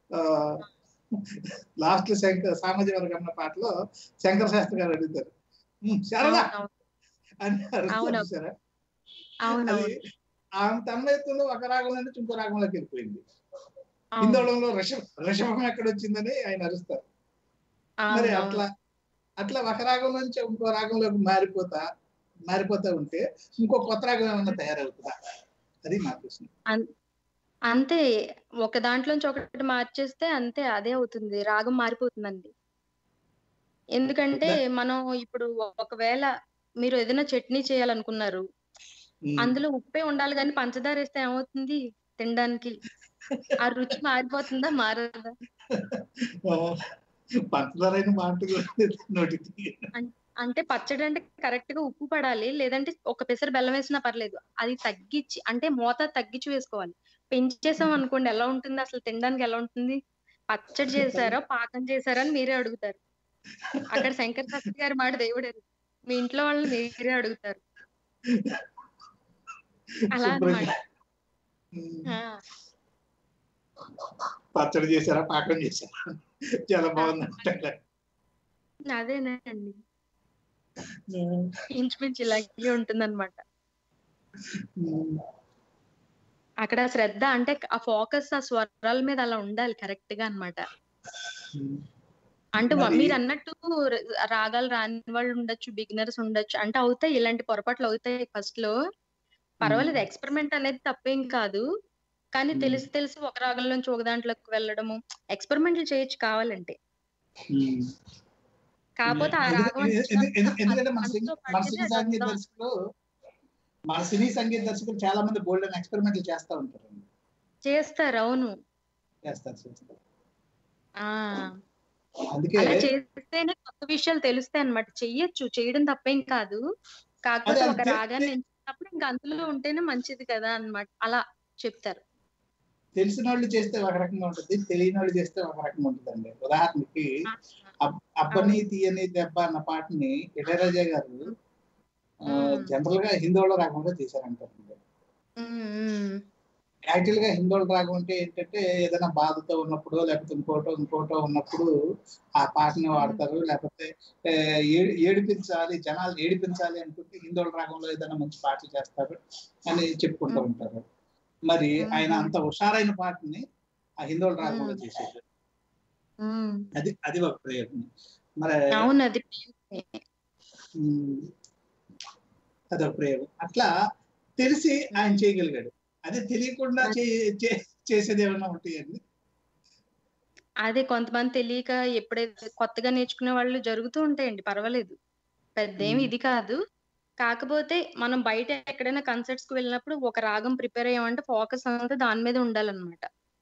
లాస్ట్ శంకర సామాజిక వర్గం పాటలో శంకర శాస్త్రి గారు అడుగుతారు "ఉమ్, శారదా అవును, అని అడుగుతారు అవును. చూసారా అవును అది అవును ఆమె తన్మయత్వంలో ఒక రాగంలో నుంచి ఇంకో రాగంలోకి వెళ్ళిపోయింది అవును హిందోళంలో రిషభ రిషభం ఎక్కడ వచ్చిందని ఆయన అరుస్తారు మరి అవును, అట్లా అట్లా ఒక రాగం నుంచి ఇంకో రాగంలోకి మారిపోతా మారిపోతా ఉంటే ఇంకో కొత్త రాగం ఏమన్నా తయారవుతుందా అది నా ప్రశ్న అన్- అంతే ఒక దాంట్లోంచి ఒకటి మార్చేస్తే అంతే అదే అవుతుంది రాగం మారిపోతుందండి ఎందుకంటే మనం ఇప్పుడు ఒకవేళ మీరు ఏదైనా చట్నీ చేయాలనుకున్నారు ఉమ్. అందులో ఉప్పే ఉండాలి కానీ పంచదార వేస్తే ఏమవుతుంది తినడానికి ఆ రుచి మారిపోతుందా మారదా పంచదారైన మాట నోటికి అంటే పచ్చడి అంటే కరెక్ట్ గా ఉప్పు పడాలి లేదంటే ఒక పెసర బెల్లం వేసినా పర్లేదు అది తగ్గించి అంటే మోత తగ్గించి వేసుకోవాలి పెంచేసాం అనుకోండి ఎలా ఉంటుంది అసలు తినడానికి ఎలా ఉంటుంది పచ్చడి చేశారో పాకం చేశారో అని మీరే అడుగుతారు అక్కడ శంకర్ శాస్త్రి గారి మాట దేవుడు ఎరుగు. మీ ఇంట్లో వాళ్ళని మీరే అడుగుతారు అలా శుభ్రంగా అన్నమాట ఉమ్, ఆ, పచ్చడి చేశారా పాకం చేశారా చాలా బాగుంది అదేనండి ఇంచుమించు ఇలాగే ఉంటుందన్నమాట అక్కడ శ్రద్ధ అంటే ఆ ఫోకస్ ఆ స్వరాల మీద అలా ఉండాలి కరెక్ట్ గా అన్నమాట అంటే వ- మరి- మీరు అన్నట్టు ర- రాగాలు రాని వాళ్ళు ఉండొచ్చు బిగినర్స్ ఉండొచ్చు అంటే అవుతాయి ఇలాంటి పొరపాట్లు అవుతాయి ఫస్ట్ లో పర్వాలేదు ఎక్స్పెరిమెంట్ అనేది తప్పేం కాదు కానీ మ్మ్. తెలిసి తెలిసి ఒక రాగం నుంచి ఒక దాంట్లోకి వెళ్ళడము ఎక్స్పెరిమెంట్లు చేయొచ్చు కావాలంటే కాకపోతే ఆ రాగం ఎందు- ఎందు- ఎందు- ఎందుకంటే మన సినీ మనసుతో మన పడితే సినీ అది సంగీత ఉందాం. దర్శకులు మన సినీ సంగీత దర్శకులు చాలా మంది బోల్డ్ అని ఎక్స్పెరిమెంట్లు చేస్తూ ఉంటారు చేస్తారు అవును చేస్తారు చేస్తారు ఆ అందుకే అలా చేస్తేనే కొత్త విషయాలు తెలుస్తాయి అన్నమాట చెయ్యొచ్చు చేయడం తప్పేం కాదు కాకపోతే అదే ఒక అంతే. రాగాన్ని ఎంచుకున్నప్పుడు ఇంకా అందులో ఉంటేనే మంచిది కదా అన్నమాట అలా చెప్తారు తెలిసిన వాళ్ళు చేస్తే ఒక రకంగా ఉంటుంది తెలియని వాళ్ళు చేస్తే ఒక రకంగా ఉంటుందండి ఉదాహరణకి అబ్- అబ్బని తీయని దెబ్బ అన్న పాటని ఇళయరాజా గారు మ్మ్. జనరల్ గా హిందోళ రాగంలో చేశారంటారండి ఉమ్, ఉమ్. యాక్చువల్ గా హిందోళ రాగం అంటే ఏంటంటే ఏదైనా బాధతో ఉన్నప్పుడు లేకపోతే ఇంకోటో ఇంకోటో ఉన్నప్పుడు ఆ పాటని వాడతారు లేకపోతే ఏ, ఏ- ఏడిపించాలి జనాలు ఏడిపించాలి అనుకుంటే హిందోళ రాగంలో ఏదైనా మంచి పాటలు చేస్తారు అని చెప్పుకుంటూ ఉంటారు మరి ఆయన అంత హుషారైన పాటని ఆ హిందోళ రాగంలో మ్మ్. చేసేది ఉమ్. అది అది ఒక ప్రయోగం మరి అవును అది ఉమ్, అదొక ప్రయోగం అట్లా తెలిసి ఆయన చేయగలిగాడు అదే తెలియకుండా చే- చే- చేసేది ఏమైనా ఉంటాయండి అదే కొంతమంది తెలియక ఎప్పుడైతే కొత్తగా నేర్చుకునే వాళ్ళు జరుగుతూ ఉంటాయండి పర్వాలేదు పెద్ద ఏమి మ్మ్. ఇది కాదు కాకపోతే మనం బయట ఎక్కడైనా కన్సర్ట్స్ కి వెళ్ళినప్పుడు ఒక రాగం ప్రిపేర్ అయ్యామంటే ఫోకస్ అంతా దాని మీద ఉండాలన్నమాట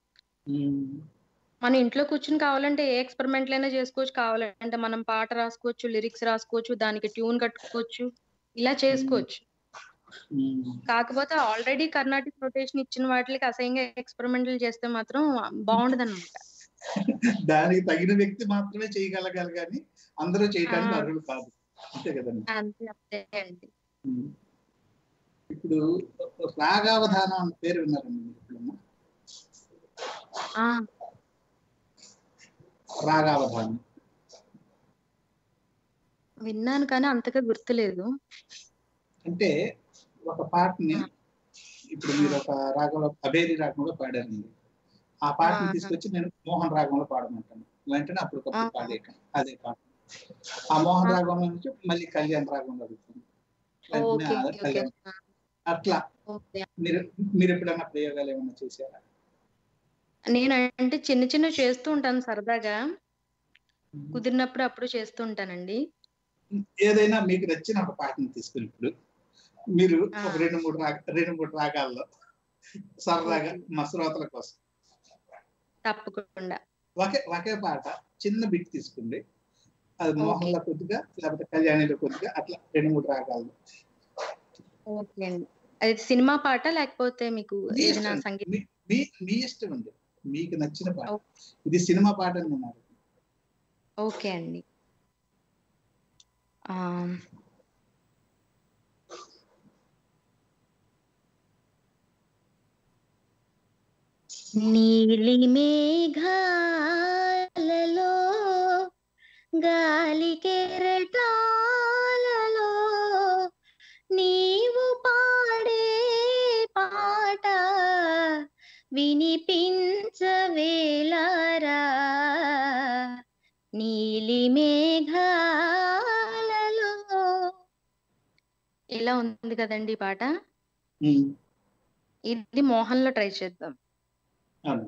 మన ఇంట్లో కూర్చుని కావాలంటే ఏ ఎక్స్పెరిమెంట్లైనా చేసుకోవచ్చు కావాలంటే మనం పాట రాసుకోవచ్చు లిరిక్స్ రాసుకోవచ్చు దానికి ట్యూన్ కట్టుకోవచ్చు ఇలా చేసుకోవచ్చు కాకపోతే ఆల్రెడీ కర్ణాటిక్ రొటేషన్ ఇచ్చిన వాటికి అసహ్యంగా ఎక్స్పెరిమెంట్లు చేస్తే మాత్రం బాగుండదు అనమాట దానికి తగిన వ్యక్తి మాత్రమే చేయగలగాలి కానీ అందరూ చేయడానికి ఆ. అర్హులు కాదు అంతే కదండి అంతే అంతే అండి ఉమ్. ఇప్పుడు రాగావధానం అన్న పేరు విన్నారండి మీరు ఎప్పుడన్నా ఆ రాగావధానం విన్నాను కానీ అంతగా గుర్తులేదు అంటే ఒక పాటని ఇప్పుడు మీరు ఒక రాగంలో అబేరి రాగంలో పాడారండి ఆ పాటని ఆహా. తీసుకొచ్చి నేను మోహన్ రాగంలో పాడమంటాను వెంటనే అప్పటికప్పుడు ఆహా. పాడేయటం అదే పాట ఆ మోహన్ రాగంలో నుంచి మళ్ళీ కళ్యాణ్ రాగంలో అడుగుతాను వెంటనే ఓకే ఆ ఓకే కళ్యాణ్ అట్లా ఓకే మీరు మీరు ఎప్పుడైనా ప్రయోగాలు ఏమైనా చేశారా నేను అంటే చిన్న చిన్న చేస్తూ ఉంటాను సరదాగా కుదిరినప్పుడు అప్పుడు చేస్తూ ఉంటానండి ఏదైనా మీకు నచ్చిన ఒక పాటను తీసుకుని ఇప్పుడు మీరు ఆ. ఒక రెండు మూడు రాగ రెండు మూడు రాగాల్లో సరదాగా మా శ్రోతల కోసం తప్పకుండా ఒకే ఒకే పాట చిన్న బిట్ తీసుకోండి అది మోహన్లో కొద్దిగా లేకపోతే కళ్యాణిలో కొద్దిగా అట్లా రెండు మూడు రాగాల్లో ఓకే అండి అది సినిమా పాట లేకపోతే మీకు మీ ఏదైనా ఇష్టం. సంగీతం మీ- మీ మీ ఇష్టం ఉంది మీకు నచ్చిన పాట ఓకే. ఇది సినిమా పాట అని ఉన్నారు ఓకే అండి ఆ నీలి మేఘాలలో గాలి కెరటాలలో నీవు పాడే పాట వినిపించవేలారా నీలి మేఘాలలో ఇలా ఉంది కదండి ఈ పాట ఉమ్, ఇది మోహన్ లో ట్రై చేద్దాం అవును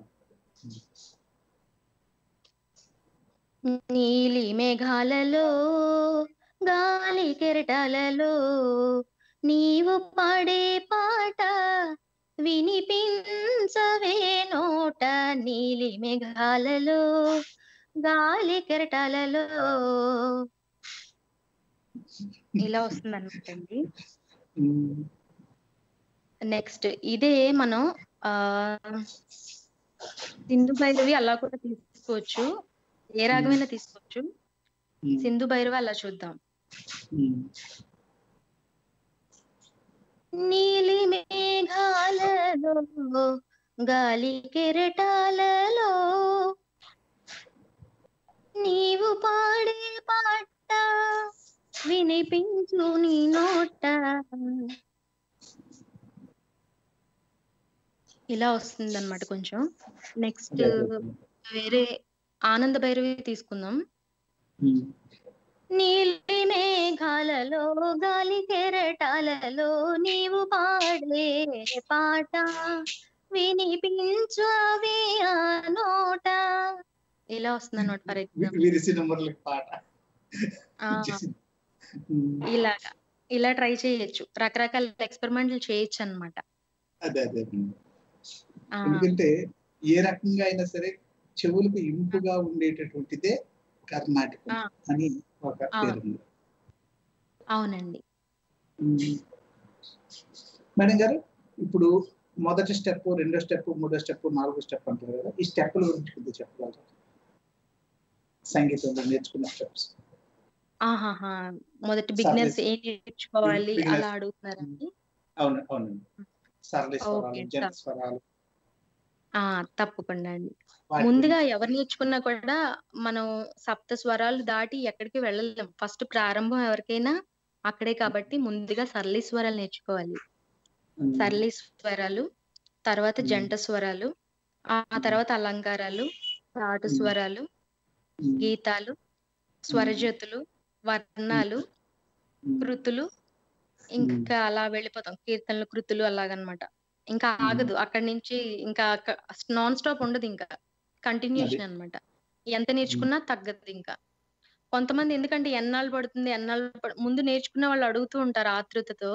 నీలి మేఘాలలో గాలి కెరటాలలో నీవు పాడే పాట వినిపించవే నోట నీలి మేఘాలలో గాలి కెరటాలలో ఇలా వస్తుంది అనమాట అండి ఉమ్, నెక్స్ట్ ఇదే మనం ఆ సింధు భైరవి అలా కూడా తీసుకోవచ్చు ఏ రాగమైనా తీసుకోవచ్చు ఉమ్, సింధు భైరవి అలా చూద్దాం ఉమ్. నీలి మేఘాలలో గాలి కెరటాలలో నీవు పాడే పాట వినిపించు నీ నోట ఇలా వస్తుంది అనమాట కొంచెం నెక్స్ట్ అదే, అదే. వేరే ఆనంద భైరవి తీసుకుందాం ఉమ్, నీలి మేఘాలలో గాలి కెరటాలలో నీవు పాడే పాట వినిపించు అవి ఆ నోట ఇలా వస్తుంది అనమాట ఫర్ వి- ఎగ్జాంపుల్ విరిసి నెంబర్లకి పాట వచ్చేసింది. ఉమ్, ఇలాగా ఇలా ట్రై చేయొచ్చు రకరకాల ఎక్స్పెరిమెంట్లు చేయొచ్చు అనమాట అదే అదే ఎందుకంటే ఏ రకంగా అయినా సరే చెవులకు ఇంపుగా ఉండేటటువంటిదే కర్ణాటకం ఆ. అని ఒక ఆ. పేరు ఉంది అవునండి ఉమ్. మేడం గారు ఇప్పుడు మొదటి స్టెప్ రెండో స్టెప్ మూడో స్టెప్ నాలుగో స్టెప్ అంటారు కదా ఈ స్టెప్ల గురించి కొద్దిగా చెప్పగలరా సంగీతంలో నేర్చుకున్న స్టెప్స్ ఆహాహా మొదటి బిగినర్స్ Service. ఏం నేర్చుకోవాలి Beginners. అలా అడుగుతున్నారండి అవును అవునండి సరళ స్వరాలు Okay, జన sir. స్వరాలు ఆ తప్పకుండా అండి వాటి ముందుగా ఎవరు నేర్చుకున్నా కూడా మనం సప్త స్వరాలు దాటి ఎక్కడికి వెళ్ళలేం ఫస్ట్ ప్రారంభం ఎవరికైనా అక్కడే కాబట్టి ముందుగా సరళి స్వరాలు నేర్చుకోవాలి గురించి. సరళి స్వరాలు తర్వాత మ్మ్. జంట స్వరాలు ఆ ఆ తర్వాత అలంకారాలు చాటు మ్మ్. స్వరాలు ఉమ్, గీతాలు స్వరజతులు వర్ణాలు ఉమ్, కృతులు ఇంకా అలా వెళ్ళిపోతాం కీర్తనలు కృతులు అలాగనమాట ఇంకా ఆగదు అక్కడి నుంచి ఇంకా నాన్ స్టాప్ ఉండదు ఇంకా కంటిన్యూషన్ అన్నమాట ఎంత నేర్చుకున్నా తగ్గదు ఇంకా కొంతమంది ఎందుకంటే ఎన్నాళ్ళు పడుతుంది ఎన్నాళ్ళు పడు- ముందు నేర్చుకున్న వాళ్ళు అడుగుతూ ఉంటారు ఆతృతతో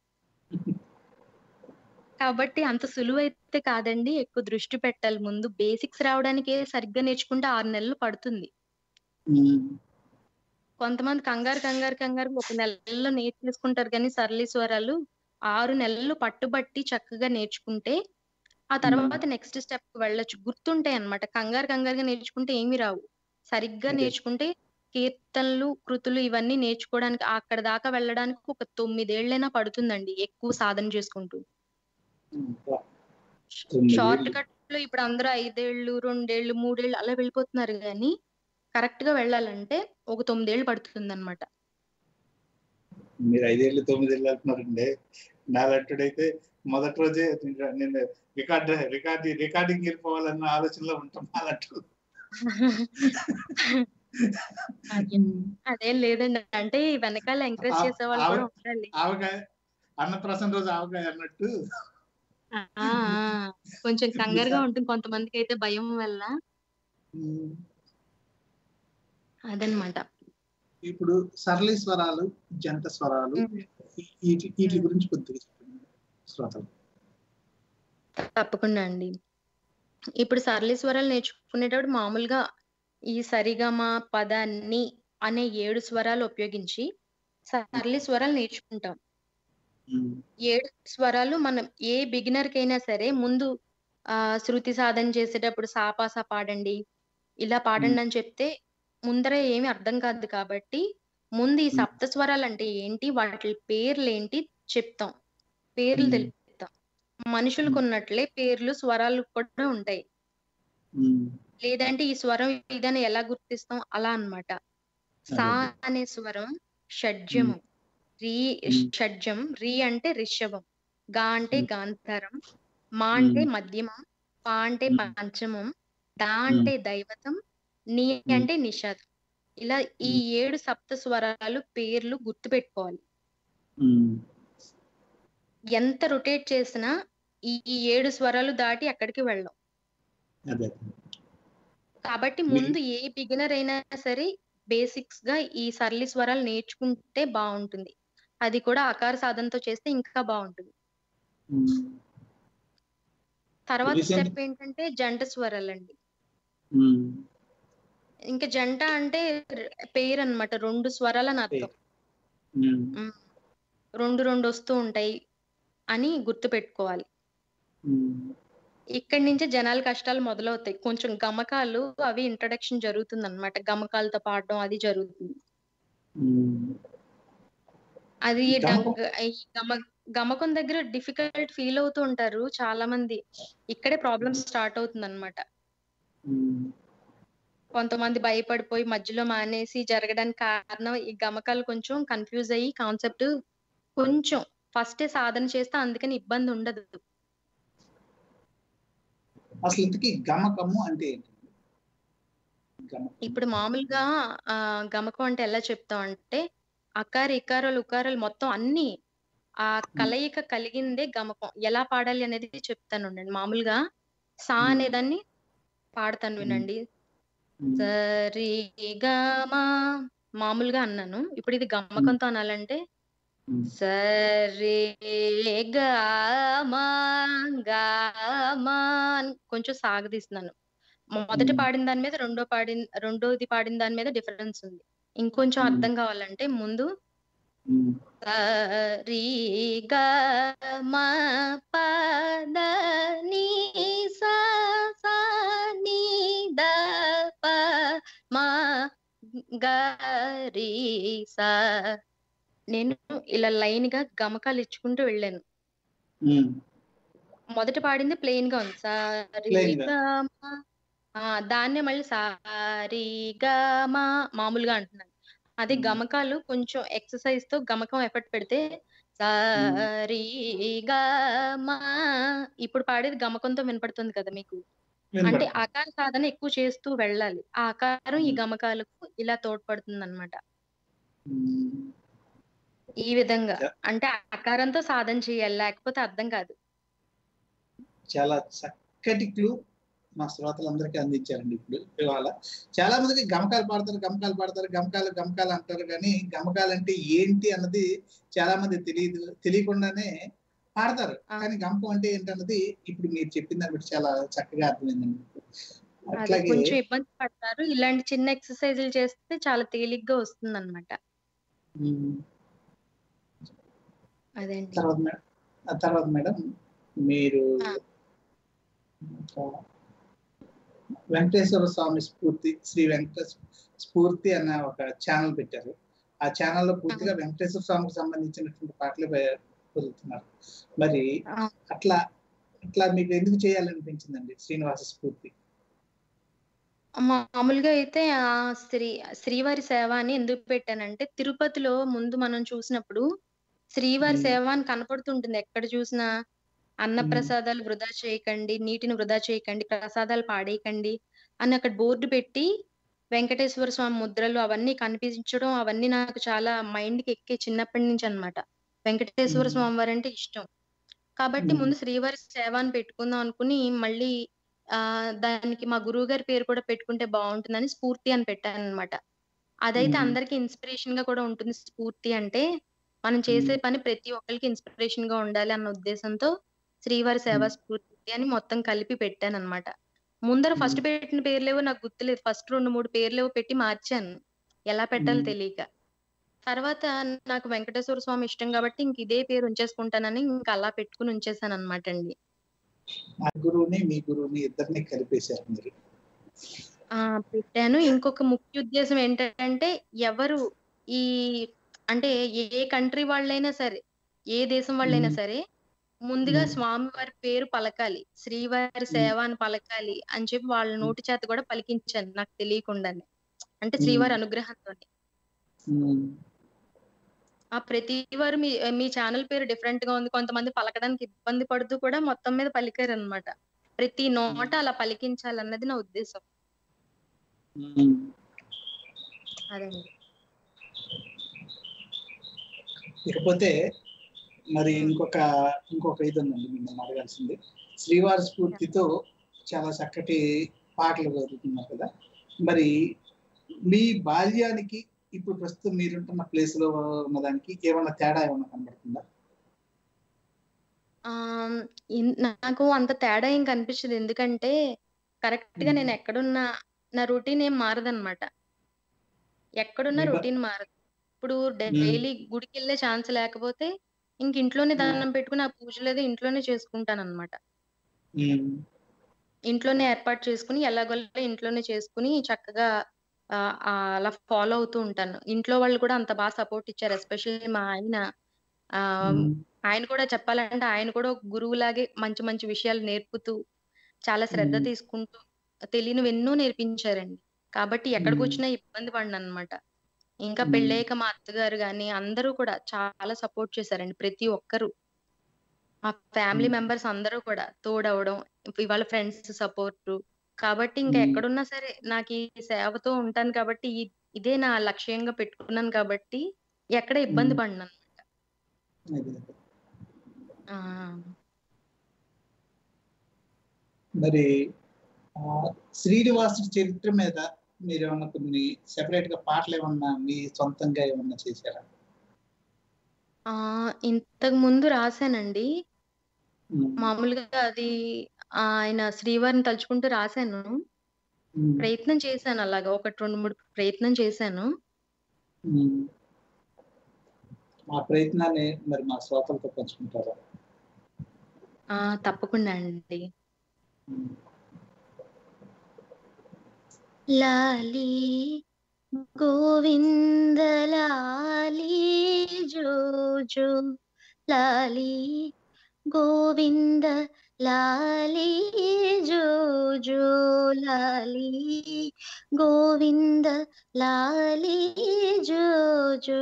కాబట్టి అంత సులువు అయితే కాదండి ఎక్కువ దృష్టి పెట్టాలి ముందు బేసిక్స్ రావడానికే సరిగ్గా నేర్చుకుంటే ఆరు నెలలు పడుతుంది ఉమ్, కొంతమంది కంగారు కంగారు కంగారు ఒక నెలలో నేర్చేసుకుంటారు కానీ సరళి స్వరాలు ఆరు నెలలు పట్టుబట్టి చక్కగా నేర్చుకుంటే ఆ తర్వాత నెక్స్ట్ స్టెప్ కి వెళ్ళొచ్చు గుర్తుంటాయి అన్నమాట కంగారు కంగారుగా నేర్చుకుంటే ఏమీ రావు సరిగ్గా అదే. నేర్చుకుంటే కీర్తనలు కృతులు ఇవన్నీ నేర్చుకోవడానికి అక్కడ దాకా వెళ్ళడానికి ఒక తొమ్మిదేళ్లైనా పడుతుందండి ఎక్కువ సాధన చేసుకుంటూ ఉమ్, వా. తొమ్మిది షార్ట్ ఏళ్ళు. కట్ లో ఇప్పుడు అందరూ ఐదేళ్లు రెండేళ్లు మూడేళ్లు అలా వెళ్ళిపోతున్నారు కానీ కరెక్ట్ గా వెళ్ళాలంటే ఒక తొమ్మిదేళ్లు పడుతుంది అనమాట మీరు ఐదేళ్ళు తొమ్మిది ఏళ్ళు అంటున్నారండి నాలంటుడైతే మొదటి రోజే నేను రికార్డ్ రికార్డ్ రికార్డింగ్ వెళ్ళిపోవాలన్న ఆలోచనలో ఉంటాం అలాంటి అదేం లేదండి అంటే వెనకాల ఎంకరేజ్ ఆ- చేసే వాళ్ళు ఆవ- కూడా ఉండాలి ఆవకాయ అన్నప్రాసన రోజు ఆవకాయ అన్నట్టు ఆ, ఆ, కొంచెం కంగారుగా ఉంటుంది కొంతమందికి అయితే భయం వల్ల ఉమ్, అదనమాట ఇప్పుడు సరళి స్వరాలు జంట స్వరాలు ఈ- వీటి వీటి గురించి కొద్దిగా చెప్పండి శ్రోతలు తప్పకుండా అండి ఇప్పుడు సరళి స్వరాలు నేర్చుకునేటప్పుడు మామూలుగా ఈ సరిగమ పదాన్ని అనే ఏడు స్వరాలు ఉపయోగించి సరళి స్వరాలు నేర్చుకుంటాం ఉమ్, ఏడు స్వరాలు మనం ఏ బిగినర్ కైనా సరే ముందు ఆ శృతి సాధన చేసేటప్పుడు సాపాసా పాడండి ఇలా పాడండి అని చెప్తే ముందరే ఏమీ అర్థం కాదు కాబట్టి ముందు ఈ మ్మ్. సప్త స్వరాలు అంటే ఏంటి వాటి పేర్లు ఏంటి చెప్తాం పేర్లు మ్మ్. తెలుపుతాం మనుషులకు ఉన్నట్లే పేర్లు స్వరాలు కూడా ఉంటాయి ఉమ్, లేదంటే ఈ స్వరం ఇదని ఎలా గుర్తిస్తాం అలా అన్నమాట సా అదే. అనే స్వరం షడ్జము రీ మ్మ్. షడ్జం రీ అంటే రిషభం గా అంటే మ్మ్. గాంధారం మా అంటే మ్మ్. మధ్యమం పా అంటే మ్మ్. పంచమం దా అంటే దైవతం నీ మ్మ్. అంటే నిషాదం ఇలా ఈ ఏడు సప్త స్వరాలు పేర్లు గుర్తు పెట్టుకోవాలి ఉమ్, ఎంత రొటేట్ చేసినా ఈ ఈ ఏడు స్వరాలు దాటి ఎక్కడికి వెళ్ళం అదే కాబట్టి మీ- ముందు ఏ బిగినర్ అయినా సరే బేసిక్స్ గా ఈ సరళి స్వరాలు నేర్చుకుంటే బాగుంటుంది అది కూడా ఆకార సాధనతో చేస్తే ఇంకా బాగుంటుంది ఉమ్, తర్వాత Recent- స్టెప్ ఏంటంటే జంట స్వరాలు అండి ఉమ్, ఇంకా జంట అంటే ర- పేరు అన్నమాట రెండు స్వరాలు అని అర్థం ఉమ్, రెండు రెండు వస్తూ ఉంటాయి అని గుర్తు పెట్టుకోవాలి ఉమ్, ఇక్కడి నుంచే జనాల కష్టాలు మొదలవుతాయి కొంచెం గమకాలు అవి ఇంట్రడక్షన్ జరుగుతుంది అనమాట గమకాలతో పాడడం అది జరుగుతుంది ఉమ్. అది గమకం? డంగ్- ఈ గమ గమకం దగ్గర డిఫికల్ట్ ఫీల్ అవుతూ ఉంటారు చాలా మంది ఇక్కడే ప్రాబ్లమ్ స్టార్ట్ అవుతుంది అనమాట ఉమ్, కొంతమంది భయపడిపోయి మధ్యలో మానేసి జరగడానికి కారణం ఈ గమకాలు కొంచెం కన్ఫ్యూజ్ అయ్యి కాన్సెప్ట్ కొంచెం ఫస్టే సాధన చేస్తే అందుకని ఇబ్బంది ఉండదు అసలు ఇంతకీ గమకము అంటే ఏంటి గమకం ఇప్పుడు మామూలుగా ఆ గమకం అంటే ఎలా చెప్తాం అంటే అకార ఇకారాలు ఉకారాలు మొత్తం అన్ని ఆ కలయిక కలిగిందే గమకం ఎలా పాడాలి అనేది చెప్తాను ఉండండి మామూలుగా సా మ్మ్. అనేదాన్ని పాడతాను వినండి ఉమ్, సరి గమా మామూలుగా అన్నాను ఇప్పుడు ఇది గమకంతో అనాలంటే ఉమ్, సరే గమా గమా అని కొంచెం సాగదీస్తున్నాను మొదటి మ్మ్. పాడిన దాని మీద రెండో పాడిన రెండోది పాడిన దాని మీద డిఫరెన్స్ ఉంది ఇంకొంచెం మ్మ్. అర్థం కావాలంటే ముందు ఉమ్, సరి గ మ పద ని సా సా ని ద ప మ గ రి సా నేను ఇలా లైన్ గా గమకాలు ఇచ్చుకుంటూ వెళ్ళాను ఉమ్, మొదట పాడింది ప్లెయిన్ గా ఉంది సారి Plain గా. గ మ. ఆ, దాన్నే మళ్ళీ సారి గ మ మామూలుగా అంటున్నాను అదే మ్మ్. గమకాలు కొంచెం ఎక్సర్సైజ్ తో గమకం ఎఫర్ట్ పెడితే సారి గ మ ఇప్పుడు పాడేది గమకంతో వినపడుతుంది కదా మీకు అంటే వినపడుతుంది. ఆకార సాధన ఎక్కువ చేస్తూ వెళ్ళాలి ఆ ఆకారం ఈ మ్మ్. గమకాలకు ఇలా తోడ్పడుతుంది అనమాట ఉమ్, ఈ విధంగా Yeah. అంటే ఆకారంతో సాధన చేయాలి లేకపోతే అర్థం కాదు చాలా చక్కటి క్లూ మా శ్రోతలందరికీ అందించారండి ఇప్పుడు ఇవాళ చాలా మందికి గమకాలు పాడతారు గమకాలు పాడతారు గమకాలు గమకాలు అంటారు కానీ గమకాలు అంటే ఏంటి అన్నది చాలా మంది తెలియదు తెలియకుండానే పాడతారు ఆ. కానీ గమకం అంటే ఏంటన్నది ఇప్పుడు మీరు చెప్పిన దాన్ని బట్టి చాలా చక్కగా అర్థమైందండి అది అట్లాగే కొంచెం ఇబ్బంది పడతారు ఇలాంటి చిన్న ఎక్సర్సైజులు చేస్తే చాలా తేలిగ్గా వస్తుంది అనమాట ఉమ్, అదండి తర్వాత మేడం ఆ తర్వాత మేడం మీరు ఆ. ఇంకా వెంకటేశ్వర స్వామి స్ఫూర్తి శ్రీ వెంకటేశ్వర స్ఫూర్తి అన్న ఒక ఛానల్ పెట్టారు ఆ ఛానల్లో పూర్తిగా వెంకటేశ్వర స్వామికి సంబంధించినటువంటి పాటలు వే- వదులుతున్నారు మరి ఆ. అట్లా అట్లా మీకు ఎందుకు చేయాలనిపించిందండి శ్రీనివాస స్ఫూర్తి మామూలుగా అయితే ఆ శ్రీ శ్రీవారి సేవ అని ఎందుకు పెట్టానంటే తిరుపతిలో ముందు మనం చూసినప్పుడు శ్రీవారి మ్మ్. సేవ అని కనపడుతుంటుంది ఎక్కడ చూసినా అన్న మ్మ్. ప్రసాదాలు వృధా చేయకండి నీటిని వృధా చేయకండి ప్రసాదాలు పాడేయకండి అని అక్కడ బోర్డు పెట్టి వెంకటేశ్వర స్వామి ముద్రలు అవన్నీ కనిపించడం అవన్నీ నాకు చాలా మైండ్ కి ఎక్కే చిన్నప్పటి నుంచి అన్నమాట వెంకటేశ్వర మ్మ్. స్వామి వారు అంటే ఇష్టం కాబట్టి మ్మ్. ముందు శ్రీవారి సేవ అని పెట్టుకుందాం అనుకుని మళ్ళీ ఆ దానికి మా గురువు గారి పేరు కూడా పెట్టుకుంటే బాగుంటుందని స్ఫూర్తి అని పెట్టాను అనమాట అదైతే మ్మ్. అందరికి ఇన్స్పిరేషన్ గా కూడా ఉంటుంది స్ఫూర్తి అంటే మనం చేసే పని ప్రతి ఒక్కరికి ఇన్స్పిరేషన్ గా ఉండాలి అన్న ఉద్దేశంతో శ్రీవారి సేవా మ్మ్. స్ఫూర్తి అని మొత్తం కలిపి పెట్టాను అనమాట ముందర ఫస్ట్ మ్మ్. పెట్టిన పేర్లేవో నాకు గుర్తులేదు ఫస్ట్ రెండు మూడు పేర్లేవో పెట్టి మార్చాను ఎలా పెట్టాలో మ్మ్. తెలియక తర్వాత నాకు వెంకటేశ్వర స్వామి ఇష్టం కాబట్టి ఇంక ఇదే పేరు ఉంచేసుకుంటానని ఇంకా అలా పెట్టుకుని ఉంచేసాను అనమాట అండి మా గురువుని మీ గురువుని ఇద్దరిని కలిపేశారు మీరు ఆ పెట్టాను ఇంకొక ముఖ్య ఉద్దేశం ఏంటంటే ఎవరు ఈ అంటే ఏ కంట్రీ వాళ్ళైనా సరే ఏ దేశం వాళ్ళైనా మ్మ్. సరే ముందుగా మ్మ్. స్వామి వారి పేరు పలకాలి శ్రీవారి మ్మ్. సేవ అని పలకాలి అని చెప్పి వాళ్ళ మ్మ్. నోటి చేత కూడా పలికించాను నాకు తెలియకుండానే అంటే మ్మ్. శ్రీవారి అనుగ్రహంతో ఉమ్, ఆ ప్రతి వారు మీ మీ ఛానల్ పేరు డిఫరెంట్ గా ఉంది కొంతమంది పలకడానికి ఇబ్బంది పడుతూ కూడా మొత్తం మీద పలికారు అనమాట ప్రతి నోట అలా పలికించాలన్నది నా ఉద్దేశం ఉమ్. అదండి ఇకపోతే మరి ఇంకొక ఇంకొక ఇది ఉందండి మిమ్మల్ని అడగాల్సింది శ్రీవారి స్ఫూర్తితో చాలా చక్కటి పాటలు చదువుతున్నారు కదా మరి మీ బాల్యానికి ఇప్పుడు ప్రస్తుతం మీరుంటున్న ప్లేస్ లో ఉన్నదానికి ఏమైనా తేడా ఏమైనా కనబడుతుందా ఆ ఇన్- నాకు అంత తేడా ఏం కనిపించదు ఎందుకంటే కరెక్ట్ గా నేను ఎక్కడున్నా నా రొటీన్ ఏం మారదన్నమాట ఎక్కడున్నా మీ బ- రొటీన్ మారదు ఇప్పుడు డైలీ గుడికి వెళ్ళే ఛాన్స్ లేకపోతే ఇంక ఇంట్లోనే దండం పెట్టుకుని ఆ పూజలు ఏదో ఇంట్లోనే చేసుకుంటాను అనమాట ఉమ్, ఇంట్లోనే ఏర్పాటు చేసుకుని ఎలాగోలా ఇంట్లోనే చేసుకుని చక్కగా ఆ, ఆ, అలా ఫాలో అవుతూ ఉంటాను ఇంట్లో వాళ్ళు కూడా అంత బాగా సపోర్ట్ ఇచ్చారు ఎస్పెషల్లీ మా ఆయన ఆ ఉమ్, ఆయన కూడా చెప్పాలంటే ఆయన కూడా ఒక గురువులాగే మంచి మంచి విషయాలు నేర్పుతూ చాలా శ్రద్ధ మ్మ్. తీసుకుంటూ తెలియనివి ఎన్నో నేర్పించారండి కాబట్టి ఎక్కడికి మ్మ్. వచ్చినా ఇబ్బంది పడిన అనమాట ఇంకా మ్మ్. పెళ్ళయ్యాక మా అత్తగారు గాని అందరూ కూడా చాలా సపోర్ట్ చేశారండి ప్రతి ఒక్కరు మా ఫ్యామిలీ మ్మ్. మెంబర్స్ అందరూ కూడా తోడవడం ఇవాళ ఫ్రెండ్స్ సపోర్ట్ కాబట్టి ఇంకా మ్మ్. ఎక్కడున్నా సరే నాకు ఈ సేవతో ఉంటాను కాబట్టి ఈ- ఇదే నా లక్ష్యంగా పెట్టుకున్నాను కాబట్టి ఎక్కడ ఇబ్బంది మ్మ్. పడినాను అదే, అదే. ఆ మరి ఆ, శ్రీనివాసుడి చరిత్ర మీద మీరు ఏమన్నా కొన్ని సెపరేట్ గా పాటలు ఏమన్నా మీ సొంతంగా ఏమన్నా చేశారా ఆ ఇంతకు ముందు రాశానండి ఉమ్, మామూలుగా అది ఆయన శ్రీవారిని తలుచుకుంటూ రాశాను ఉమ్, ప్రయత్నం చేశాను అలాగా ఒకటి రెండు మూడు ప్రయత్నం చేశాను ఉమ్. ఆ ప్రయత్నాన్ని మరి మా శ్రోతలతో పంచుకుంటారా ఆ తప్పకుండా అండి ఉమ్, లాలి గోవింద లాలి జో జో లాలి గోవింద లాలి జో జో లాలి గోవింద లాలి జో జో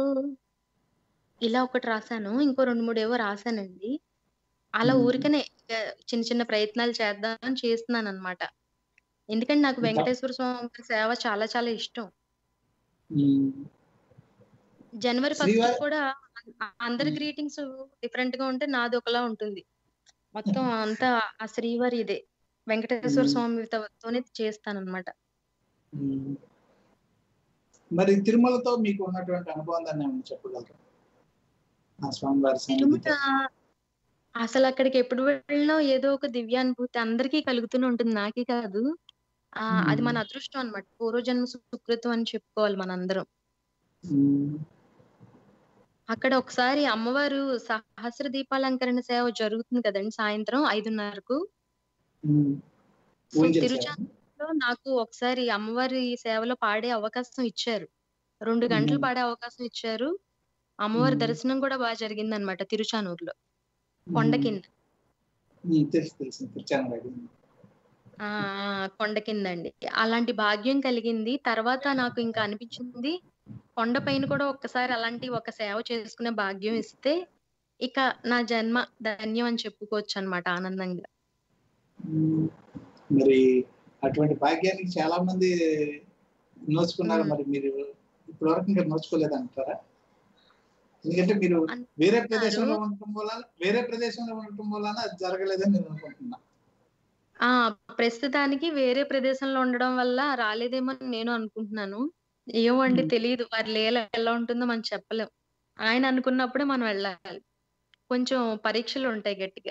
ఇలా ఒకటి రాశాను ఇంకో రెండు మూడు ఏవో రాశానండి అలా మ్మ్. ఊరికనే ఇక చిన్న చిన్న ప్రయత్నాలు చేద్దామని చేస్తున్నాను అనమాట ఎందుకంటే నాకు ఇంకా- వెంకటేశ్వర స్వామి వారి సేవ చాలా చాలా ఇష్టం ఉమ్, జనవరి ఫస్ట్ శ్రీవారి- కూడా అ- అందరి మ్మ్. గ్రీటింగ్స్ డిఫరెంట్ గా ఉంటే నాది ఒకలా ఉంటుంది మొత్తం అంతా ఆ శ్రీవారి ఇదే వెంకటేశ్వర మ్మ్. స్వామితోనే చేస్తాను అనమాట ఉమ్. మరి తిరుమలతో మీకు ఉన్నటువంటి అనుబంధాన్ని ఏమన్నా చెప్పగలరా ఆ స్వామివారి సన్నిధితో అసలు అక్కడికి ఎప్పుడు వెళ్ళినా ఏదో ఒక దివ్యానుభూతి అందరికీ కలుగుతూనే ఉంటుంది నాకే కాదు ఆ అది మన అదృష్టం అన్నమాట పూర్వజన్మ సుకృతం అని చెప్పుకోవాలి మనందరం ఉమ్, అక్కడ ఒకసారి అమ్మవారు సహస్ర దీపాలంకరణ సేవ జరుగుతుంది కదండి సాయంత్రం ఐదున్నరకు ఉమ్. సో ఊంజల్ తిరుచానూరులో నాకు ఒకసారి అమ్మవారి సేవలో పాడే అవకాశం ఇచ్చారు రెండు గంటలు మ్మ్. పాడే అవకాశం ఇచ్చారు అమ్మవారి మ్మ్. దర్శనం కూడా బాగా జరిగింది అనమాట తిరుచానూరులో సేవ. కొండ ఉమ్, కింద ఉమ్, తెలుసు తెలుసు తిరుచానూరు ఆ ఆ, కొండ కింద అండి అలాంటి భాగ్యం కలిగింది తర్వాత నాకు ఇంకా అనిపించింది కొండ పైన కూడా ఒక్కసారి అలాంటి ఒక సేవ చేసుకునే భాగ్యం ఇస్తే ఇక నా జన్మ ధన్యం అని చెప్పుకోవచ్చు అనమాట ఆనందంగా ఉమ్, మరి అటువంటి భాగ్యానికి చాలా మంది నోచుకున్నారు మ్మ్. మరి మీరు ఇప్పటి వరకు ఇంకా నోచుకోలేదంటారా ఎందుకంటే మీరు అన్- వేరే ప్రదేశంలో ఉండటం వల్ల వేరే ప్రదేశంలో ఉండటం వలన అది జరగలేదని నేను అనుకుంటున్నా ఆ ప్రస్తుతానికి వేరే ప్రదేశంలో ఉండడం వల్ల రాలేదేమో అని నేను అనుకుంటున్నాను ఏమో అండి మ్మ్. తెలియదు వారి లీల ఎలా ఉంటుందో మనం చెప్పలేం ఆయన అనుకున్నప్పుడే మనం వెళ్ళాలి కొంచెం పరీక్షలు ఉంటాయి గట్టిగా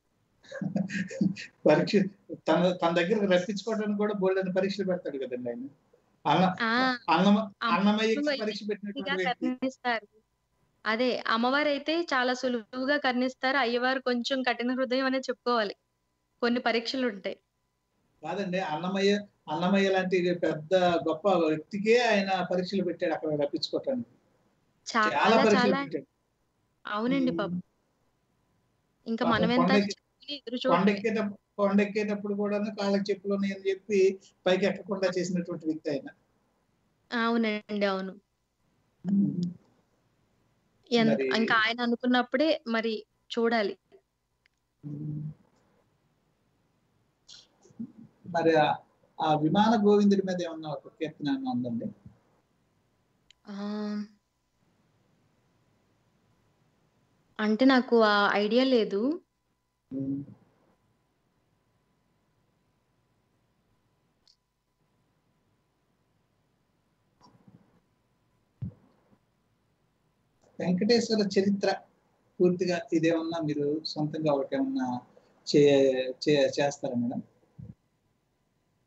పరీక్ష తన తన దగ్గర రప్పించుకోవడానికి కూడా బోల్డ్ పరీక్షలు పెడతాడు కదండి ఆయన అన్న ఆ అన్నమ అమ్మ అన్నమయ్యకి ఎక్కువ పరీక్ష గట్టిగా పెట్టినటువంటి వ్యక్తి కరుణిస్తారు అదే అమ్మవారు అయితే చాలా సులువుగా కరుణిస్తారు అయ్యవారు కొంచెం కఠిన హృదయం అనే చెప్పుకోవాలి కొన్ని పరీక్షలు ఉంటాయి కాదండి అన్నమయ్య అన్నమయ్య లాంటి పెద్ద గొప్ప వ్యక్తికే ఆయన పరీక్షలు పెట్టాడు అక్కడ రప్పించుకోవటానికి చాలా చాలా పరీక్షలు చాలా పెట్టాడు అవునండి పాపం ఇంకా పాపం మనం ఎంత కొండకి- చెప్పుకుని ఎదురు కొండ చూడటమే ఎక్కేటప్పుడు కొండ ఎక్కేటప్పుడు కూడా కాళ్ళకి చెప్పులు ఉన్నాయని చెప్పి పైకి ఎక్కకుండా చేసినటువంటి వ్యక్తి ఆయన అవునండి అవును ఎంత మరి ఇంకా ఆయన అనుకున్నప్పుడే మరి చూడాలి మరి ఆ- ఆ విమాన గోవిందుడి మీద ఏమన్నా ఒక కీర్తన ఏమన్నా ఉందండి ఆ అంటే నాకు ఆ ఐడియా లేదు వెంకటేశ్వర చరిత్ర పూర్తిగా ఇదేమన్నా మీరు సొంతంగా ఒకటి ఏమన్నా చే చే- చేస్తారా మేడం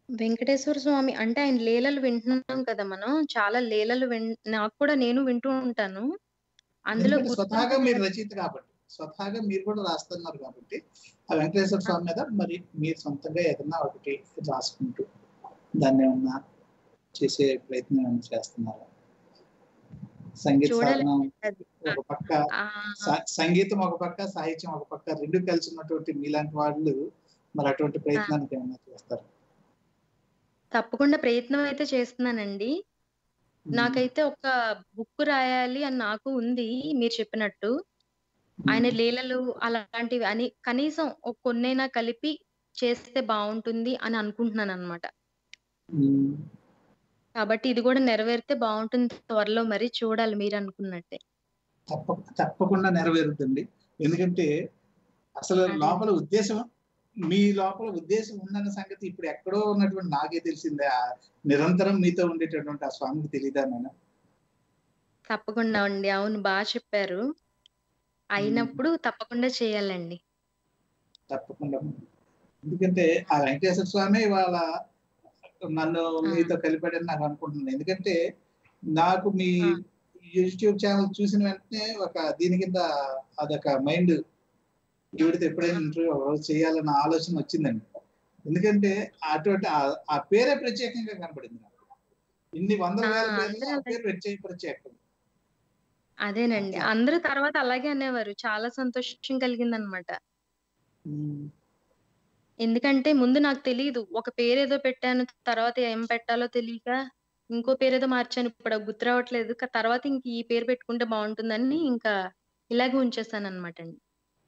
వెంకటేశ్వర స్వామి అంటే ఆయన లీలలు వింటున్నాం కదా మనం చాలా లీలలు విన్ నాకు కూడా నేను వింటూ ఉంటాను అందులో ఎందుకంటే స్వతహాగా గుర్తున్న మీరు రచయిత కాబట్టి స్వతహాగా మీరు కూడా రాస్తున్నారు కాబట్టి ఆ వెంకటేశ్వర స్వామి మీద మరి మీరు సొంతంగా ఏదన్నా ఒకటి రాసుకుంటూ దాన్ని ఏమన్నా చేసే ప్రయత్నం ఏమన్నా చేస్తున్నారు సంగీత చూడాలి సాధన అది. ఒక పక్క ఆ, సా- సంగీతం ఒక పక్క సాహిత్యం ఒక పక్క రెండు కలిసి ఉన్నటువంటి మీలాంటి వాళ్ళు మరి అటువంటి ప్రయత్నానికి ఏమన్నా చేస్తారు తప్పకుండా ప్రయత్నం అయితే చేస్తున్నానండి నాకైతే ఒక బుక్ రాయాలి అని నాకు ఉంది మీరు చెప్పినట్టు ఆయన లీలలు అలాంటివి అని కనీసం ఒక కొన్నైనా కలిపి చేస్తే బాగుంటుంది అని అనుకుంటున్నాను అనమాట ఉమ్. కాబట్టి ఇది కూడా నెరవేరితే బాగుంటుంది త్వరలో మరి చూడాలి మీరు అనుకున్నట్టే తప్ప తప్పకుండా నెరవేరుతుంది ఎందుకంటే అసలు అదే. లోపల ఉద్దేశం మీ లోపల ఉద్దేశం ఉందన్న సంగతి ఇప్పుడు ఎక్కడో ఉన్నటువంటి నాకే తెలిసిందే ఆ నిరంతరం మీతో ఉండేటటువంటి ఆ స్వామికి తెలియదా నేను తప్పకుండా అండి అవును బాగా చెప్పారు అయినప్పుడు తప్పకుండా చేయాలండి తప్పకుండా ఎందుకంటే ఆ వెంకటేశ్వర స్వామి వాళ్ళ నన్ను మీతో కలిపాడని నాకు అనుకుంటున్నాను ఎందుకంటే నాకు మీ ఆ. యూట్యూబ్ ఛానల్ చూసిన వెంటనే ఒక దీని కింద అదొక మైండ్ ఈవిడితో ఎప్పుడైనా ఇంటర్వ్యూ ఒకరోజు చేయాలన్న ఆలోచన వచ్చిందండి ఎందుకంటే అటువంటి ఆ- ఆ పేరే ప్రత్యేకంగా కనపడింది నాకు ఇన్ని వందల ఆ, వేల పేర్లు అందరూ ఆ అదే. పేరు ప్రత్యేక ప్రత్యేకం అదేనండి అట్లా. అందరూ తర్వాత అలాగే అనేవారు చాలా సంతోషం కలిగిందనమాట ఉమ్. ఎందుకంటే ముందు నాకు తెలియదు ఒక పేరేదో పెట్టాను తర్వాత ఏం పెట్టాలో తెలియక ఇంకో పేరేదో మార్చాను ఇప్పుడు అది గుర్తు రావట్లేదు క- తర్వాత ఇంక ఈ పేరు పెట్టుకుంటే బాగుంటుందని ఇంకా ఇలాగే ఉంచేసాను అనమాట అండి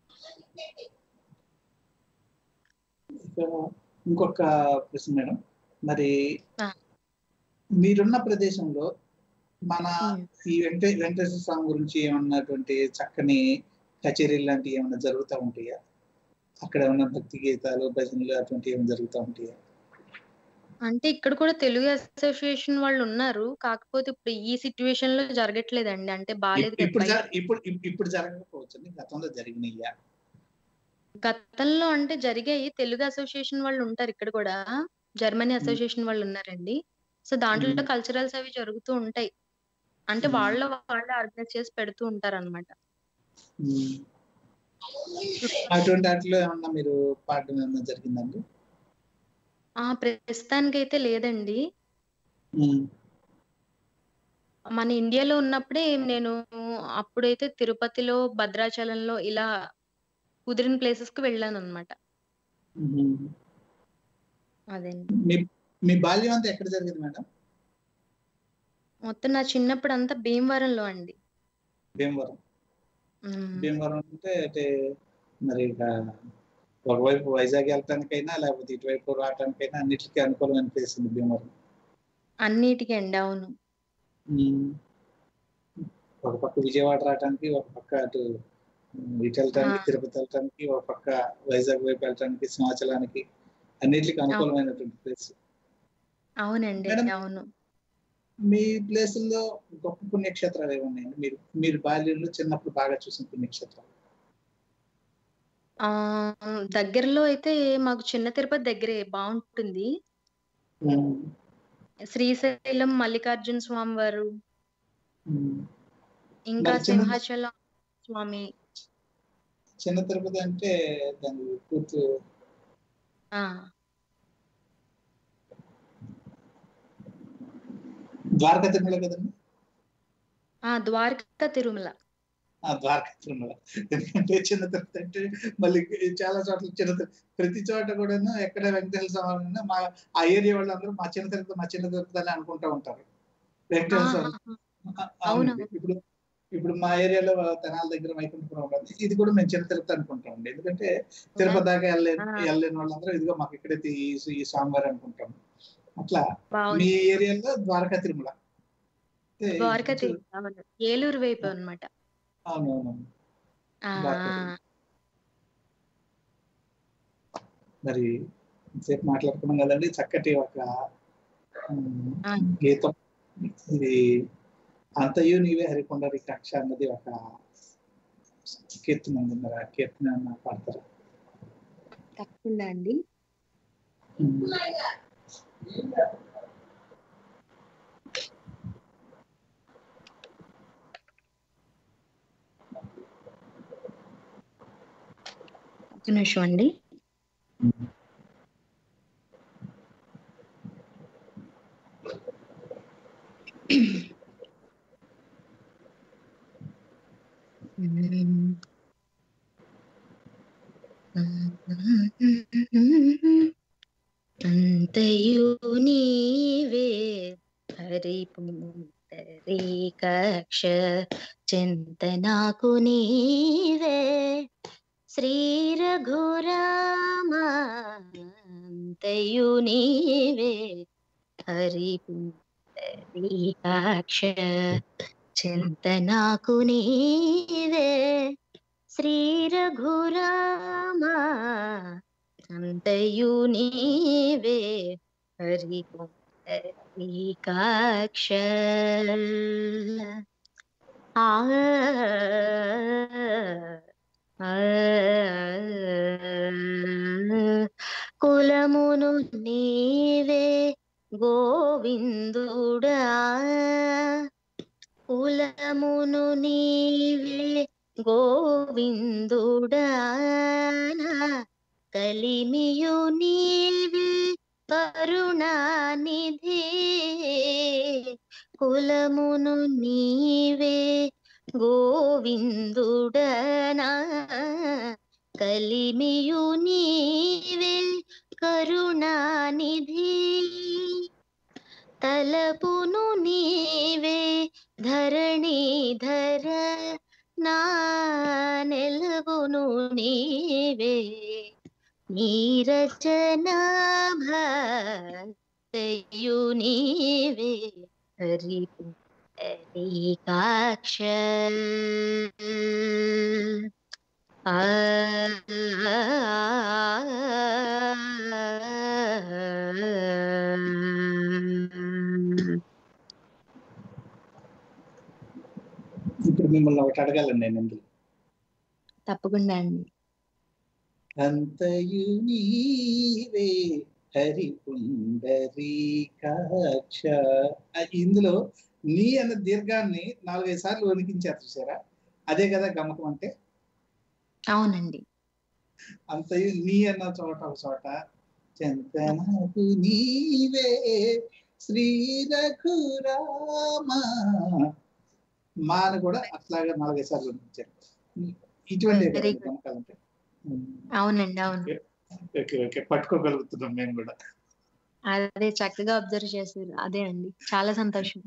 ఇక ఇంకొక ప్రశ్న మేడం మరి ఆ. మీరున్న ప్రదేశంలో మన ఉమ్. ఈ వెంకటే వెంకటేశ్వర స్వామి గురించి ఏమన్నటువంటి చక్కని కచేరీలు లాంటివి ఏమైనా జరుగుతూ ఉంటాయా అక్కడ ఏమన్నా భక్తి గీతాలు భజనలు అటువంటివి ఏమైనా జరుగుతూ ఉంటాయా అంటే ఇక్కడ కూడా తెలుగు అసోసియేషన్ వాళ్ళు ఉన్నారు కాకపోతే ఇప్పుడు ఈ సిచ్యువేషన్ లో జరగట్లేదండి అంటే బాగాలేదు ఇప్- ఇప్పుడు కదా జర- ఇప్పుడు ఇప్- ఇప్పుడు జరగకపోవచ్చు గతంలో జరిగినాయ్యా గతంలో అంటే జరిగాయి తెలుగు అసోసియేషన్ వాళ్ళు ఉంటారు ఇక్కడ కూడా జర్మనీ అసోసియేషన్ వాళ్ళు ఉన్నారండి సో దాంట్లో మ్మ్. కల్చరల్స్ అవి జరుగుతూ ఉంటాయి అంటే మ్మ్. వాళ్ళ వాళ్ళే ఆర్గనైజ్ చేసి పెడుతూ ఉంటారు అనమాట ఉమ్. అటువంటి వాటిలో ఏమన్నా మీరు పాడడం ఏమన్నా జరిగిందండి ఆ ప్రస్తుతానికైతే లేదండి ఉమ్. మన ఇండియాలో ఉన్నప్పుడే నేను అప్పుడైతే తిరుపతిలో భద్రాచలంలో ఇలా కుదిరిన ప్లేసెస్ కి వెళ్ళాను అనమాట ఉమ్. అదండి మీ మీ బాల్యం అంతా ఎక్కడ జరిగింది మేడం మొత్తం నా చిన్నప్పుడు అంతా భీమవరంలో అండి భీమవరం మ్మ్. భీమవరం అంటే అంటే మరి ఇక ఒకవైపు వైజాగ్ వెళ్ళటానికైనా లేకపోతే ఇటువైపు రావటానికైనా అన్నిటికీ అనుకూలమైన ప్లేస్ ఉంది భీమవరం అన్నిటికీ అండి అవును ఉమ్. ఒక పక్క విజయవాడ రావటానికి ఒక పక్క అటు ఉమ్, ఇటు వెళ్ళటానికి ఆ. తిరుపతి వెళ్ళటానికి ఒక పక్క వైజాగ్ వైపు వెళ్ళటానికి సింహాచలానికి అన్నిటికీ అనుకూలమైనటువంటి ప్లేస్ అవునండి మేడం, అవును మీ ప్లేసుల్లో గొప్ప పుణ్యక్షేత్రాలు ఏమున్నాయండి మీరు మీరు బాల్యంలో చిన్నప్పుడు బాగా చూసిన పుణ్యక్షేత్రాలు ఆ దగ్గరలో అయితే మాకు చిన్న తిరుపతి దగ్గరే బాగుంటుంది ఉమ్. శ్రీశైలం మల్లికార్జున స్వామి వారు ఉమ్. ఇంకా మరి చిన్న- సింహాచలం స్వామి చిన్న తిరుపతి అంటే దాని పూర్తి ఆ ద్వారకా తిరుమల కదండి ఆ ద్వారకా తిరుమల ఆ ద్వారకా తిరుమల ఎందుకంటే చిన్న తిరుపతి అంటే మళ్ళీ చాలా చోట్ల చిన్న తిరు- ప్రతి చోట కూడా ఎక్కడ వెంకటేశ్వర స్వామి ఉన్నా మా ఆ ఏరియా వాళ్ళందరూ మా చిన్న తిరుపతి మా చిన్న తిరుపతి అని అనుకుంటా ఉంటారు వెంకటేశ్వర స్వామి ఆ, ఆ, అవునండి. ఇప్పుడు ఇప్పుడు మా ఏరియాలో తెనాల దగ్గర వైకుంఠపురం ఉంది ఇది కూడా మేము చిన్న తిరుపతి అనుకుంటాం ఎందుకంటే తిరుపతి దాకా వెళ్ళలేని ఆ. వెళ్ళలేని వాళ్ళందరూ ఇదిగో మాకు ఇక్కడైతే ఈ ఈ స్వామివారు అనుకుంటాం అట్లా బాగుంది మీ ఏరియాలో ద్వారకా తిరుమల ఏ, ద్వారకా చూ- తిరుమల అవును. ఏలూరు వైపు అన్నమాట అవునవును ఆ ద్వారకా తిరుమల. మరి సేపు మాట్లాడుకున్నాం కదండి చక్కటి ఒక ఉమ్, ఆ. గీతం ఇది అంతయు నీవే హరికొండరి కక్ష అన్నది ఒక కీర్తన ఉంది మరి ఆ కీర్తన ఏమన్నా పాడతారా తప్పకుండా అండి ఉమ్. ఒక నిమిషం అండి అంతయు నీవే హరి పుంతరి కక్ష చింత నాకు నీవే శ్రీ రఘురామ అంతయు నీవే హరి పుంతరి కక్ష చింత నాకు నీవే శ్రీ రఘురామ అంతయు నీవే హరి పుంతరి కక్ష ఆ ఆ కులమును నీవే గోవిందుడా కులమును నీవే గోవిందుడా కలిమియు నీవే కరుణానిధి కులమును నీవే గోవిందుడనా కలిమియు నీవే కరుణానిధి తలపును నీవే ధరణీధర నా నెలవును నీవే నీరజనాభయు నీవే హరి హరికాక్ష ఆ ఇప్పుడు మిమ్మల్ని ఒకటి అడగాలండి నేను ఇందులో తప్పకుండా అండి అంతయు నీవే హరి పుండరీకాక్ష ఆ, ఇందులో నీ అన్న దీర్ఘాన్ని నాలుగైదు సార్లు వణికించారు చూసారా అదే కదా గమకం అంటే అవునండి అంతయు నీ అన్న చోట ఒక చోట చెంతనకు నీవే శ్రీ రఘురామ మా అని కూడా అట్లాగా నాలుగైదు సార్లు వణికించారు ఇటువంటి Very good. గమకాలంటే అవునండి అవును ఓకే ఓకే పట్టుకోగలుగుతున్నాం మేము కూడా అదే చక్కగా అబ్జర్వ్ చేశారు అదే అండి చాలా సంతోషం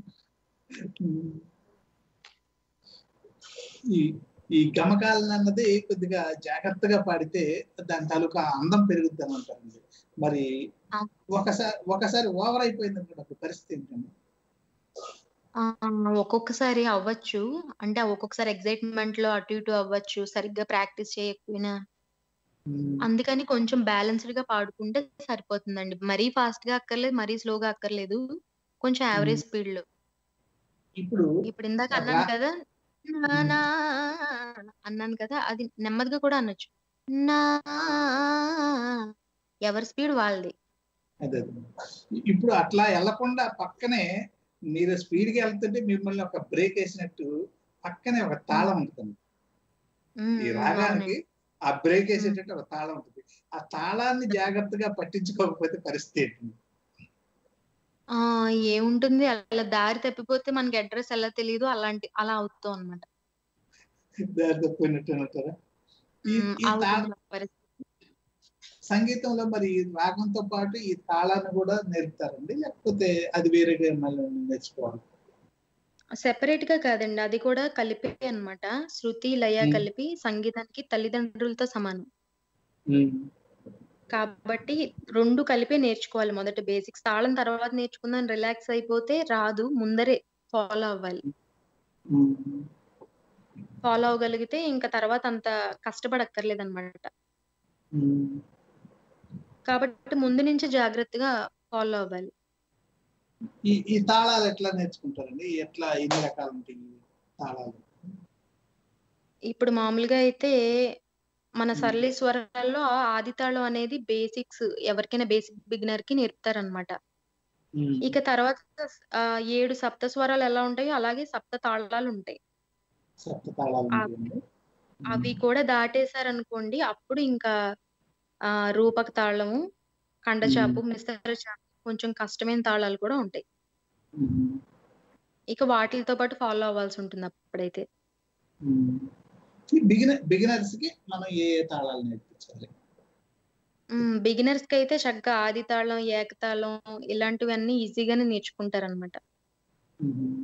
ఈ ఈ గమకాలను అన్నది కొద్దిగా జాగ్రత్తగా పాడితే దాని తాలూకా అందం పెరుగుద్ది అని అంటారండి మరి ఆ. ఒకసారి ఒకసారి ఓవర్ అయిపోయింది అనుకోండి పరిస్థితి ఏంటండి ఆ, ఒక్కొక్కసారి అవ్వచ్చు అంటే ఒక్కొక్కసారి ఎగ్జైట్మెంట్ లో అటు ఇటు అవ్వచ్చు సరిగ్గా ప్రాక్టీస్ చేయకపోయినా అందుకని కొంచెం బ్యాలెన్స్డ్ గా పాడుకుంటే సరిపోతుందండి మరీ ఫాస్ట్ గా అక్కర్లేదు మరీ స్లోగా అక్కర్లేదు కొంచెం యావరేజ్ స్పీడ్ లో ఇప్పుడు ఇప్పుడు ఇందాక అన్నాను రా- కదా నా నా అన్నాను కదా అది నెమ్మదిగా కూడా అనొచ్చు నా ఎవరి స్పీడ్ వాళ్ళది అదే అదే. ఇప్పుడు అట్లా వెళ్లకుండా పక్కనే మీరు స్పీడ్ గా వెళ్తుంటే మిమ్మల్ని ఒక బ్రేక్ వేసినట్టు పక్కనే ఒక తాళం ఉంటుంది ఉమ్, ఈ ఉమ్, రాగానికి అవునండి. ఆ బ్రేక్ వేసేటట్టు ఒక తాళం ఉంటుంది ఆ తాళాన్ని జాగ్రత్తగా పట్టించుకోకపోతే పరిస్థితి ఏంటి ఆ ఏముంటుంది అలా దారి తప్పిపోతే మనకి అడ్రస్ ఎలా తెలియదు అలాంటి అలా అవుతాం అనమాట దారి తప్పినట్టు అంటారా ఈ ఈ తా- పరిస్థితి సంగీతంలో మరి ఈ రాగంతో పాటు ఈ తాళాన్ని కూడా నేర్పుతారండి లేకపోతే అది వేరేగా మళ్ళీ నేర్చుకోవాలి సెపరేట్ గా కాదండి అది కూడా కలిపి అన్నమాట శృతి లయ మ్మ్. కలిపి సంగీతానికి తల్లిదండ్రులతో సమానం కాబట్టి రెండు కలిపే నేర్చుకోవాలి మొదట బేసిక్స్ తాళం తర్వాత నేర్చుకుందాం రిలాక్స్ అయిపోతే రాదు ముందరే ఫాలో అవ్వాలి ఫాలో అవ్వగలిగితే ఇంకా తర్వాత అంత కష్టపడక్కర్లేదు అనమాట కాబట్టి ముందు నుంచి జాగ్రత్తగా ఫాలో అవ్వాలి ఈ ఈ తాళాలు ఎట్లా నేర్చుకుంటారండి ఎట్లా ఎన్ని రకాలు ఉంటాయి ఈ తాళాలు ఇప్పుడు మామూలుగా అయితే మన మ్మ్. సరళి స్వరాల్లో ఆది తాళం అనేది బేసిక్స్ ఎవరికైనా బేసిక్ బిగినర్ కి నేర్పుతారనమాట ఉమ్. ఇక తర్వాత ఆ, ఏడు సప్త స్వరాలు ఎలా ఉంటాయో అలాగే సప్త తాళాలు ఉంటాయి సప్త తాళాలు ఆ- ఉంటాయండి. అవి కూడా దాటేశారనుకోండి అప్పుడు ఇంకా ఆ రూపక తాళము ఖండచాపు మిస్తర చాపు కొంచెం కష్టమైన తాళాలు కూడా ఉంటాయి ఉమ్. ఇక వాటితో పాటు ఫాలో అవ్వాల్సి ఉంటుంది అప్పుడైతే ఉమ్. ఈ బిగినర్ బిగినర్స్ కి మనం ఏ ఏ తాళాలు నేర్పించాలి బిగినర్స్ కి అయితే చక్కగా ఆది తాళం ఏకతాళం ఇలాంటివన్నీ ఈజీగానే నేర్చుకుంటారు అనమాట ఉమ్.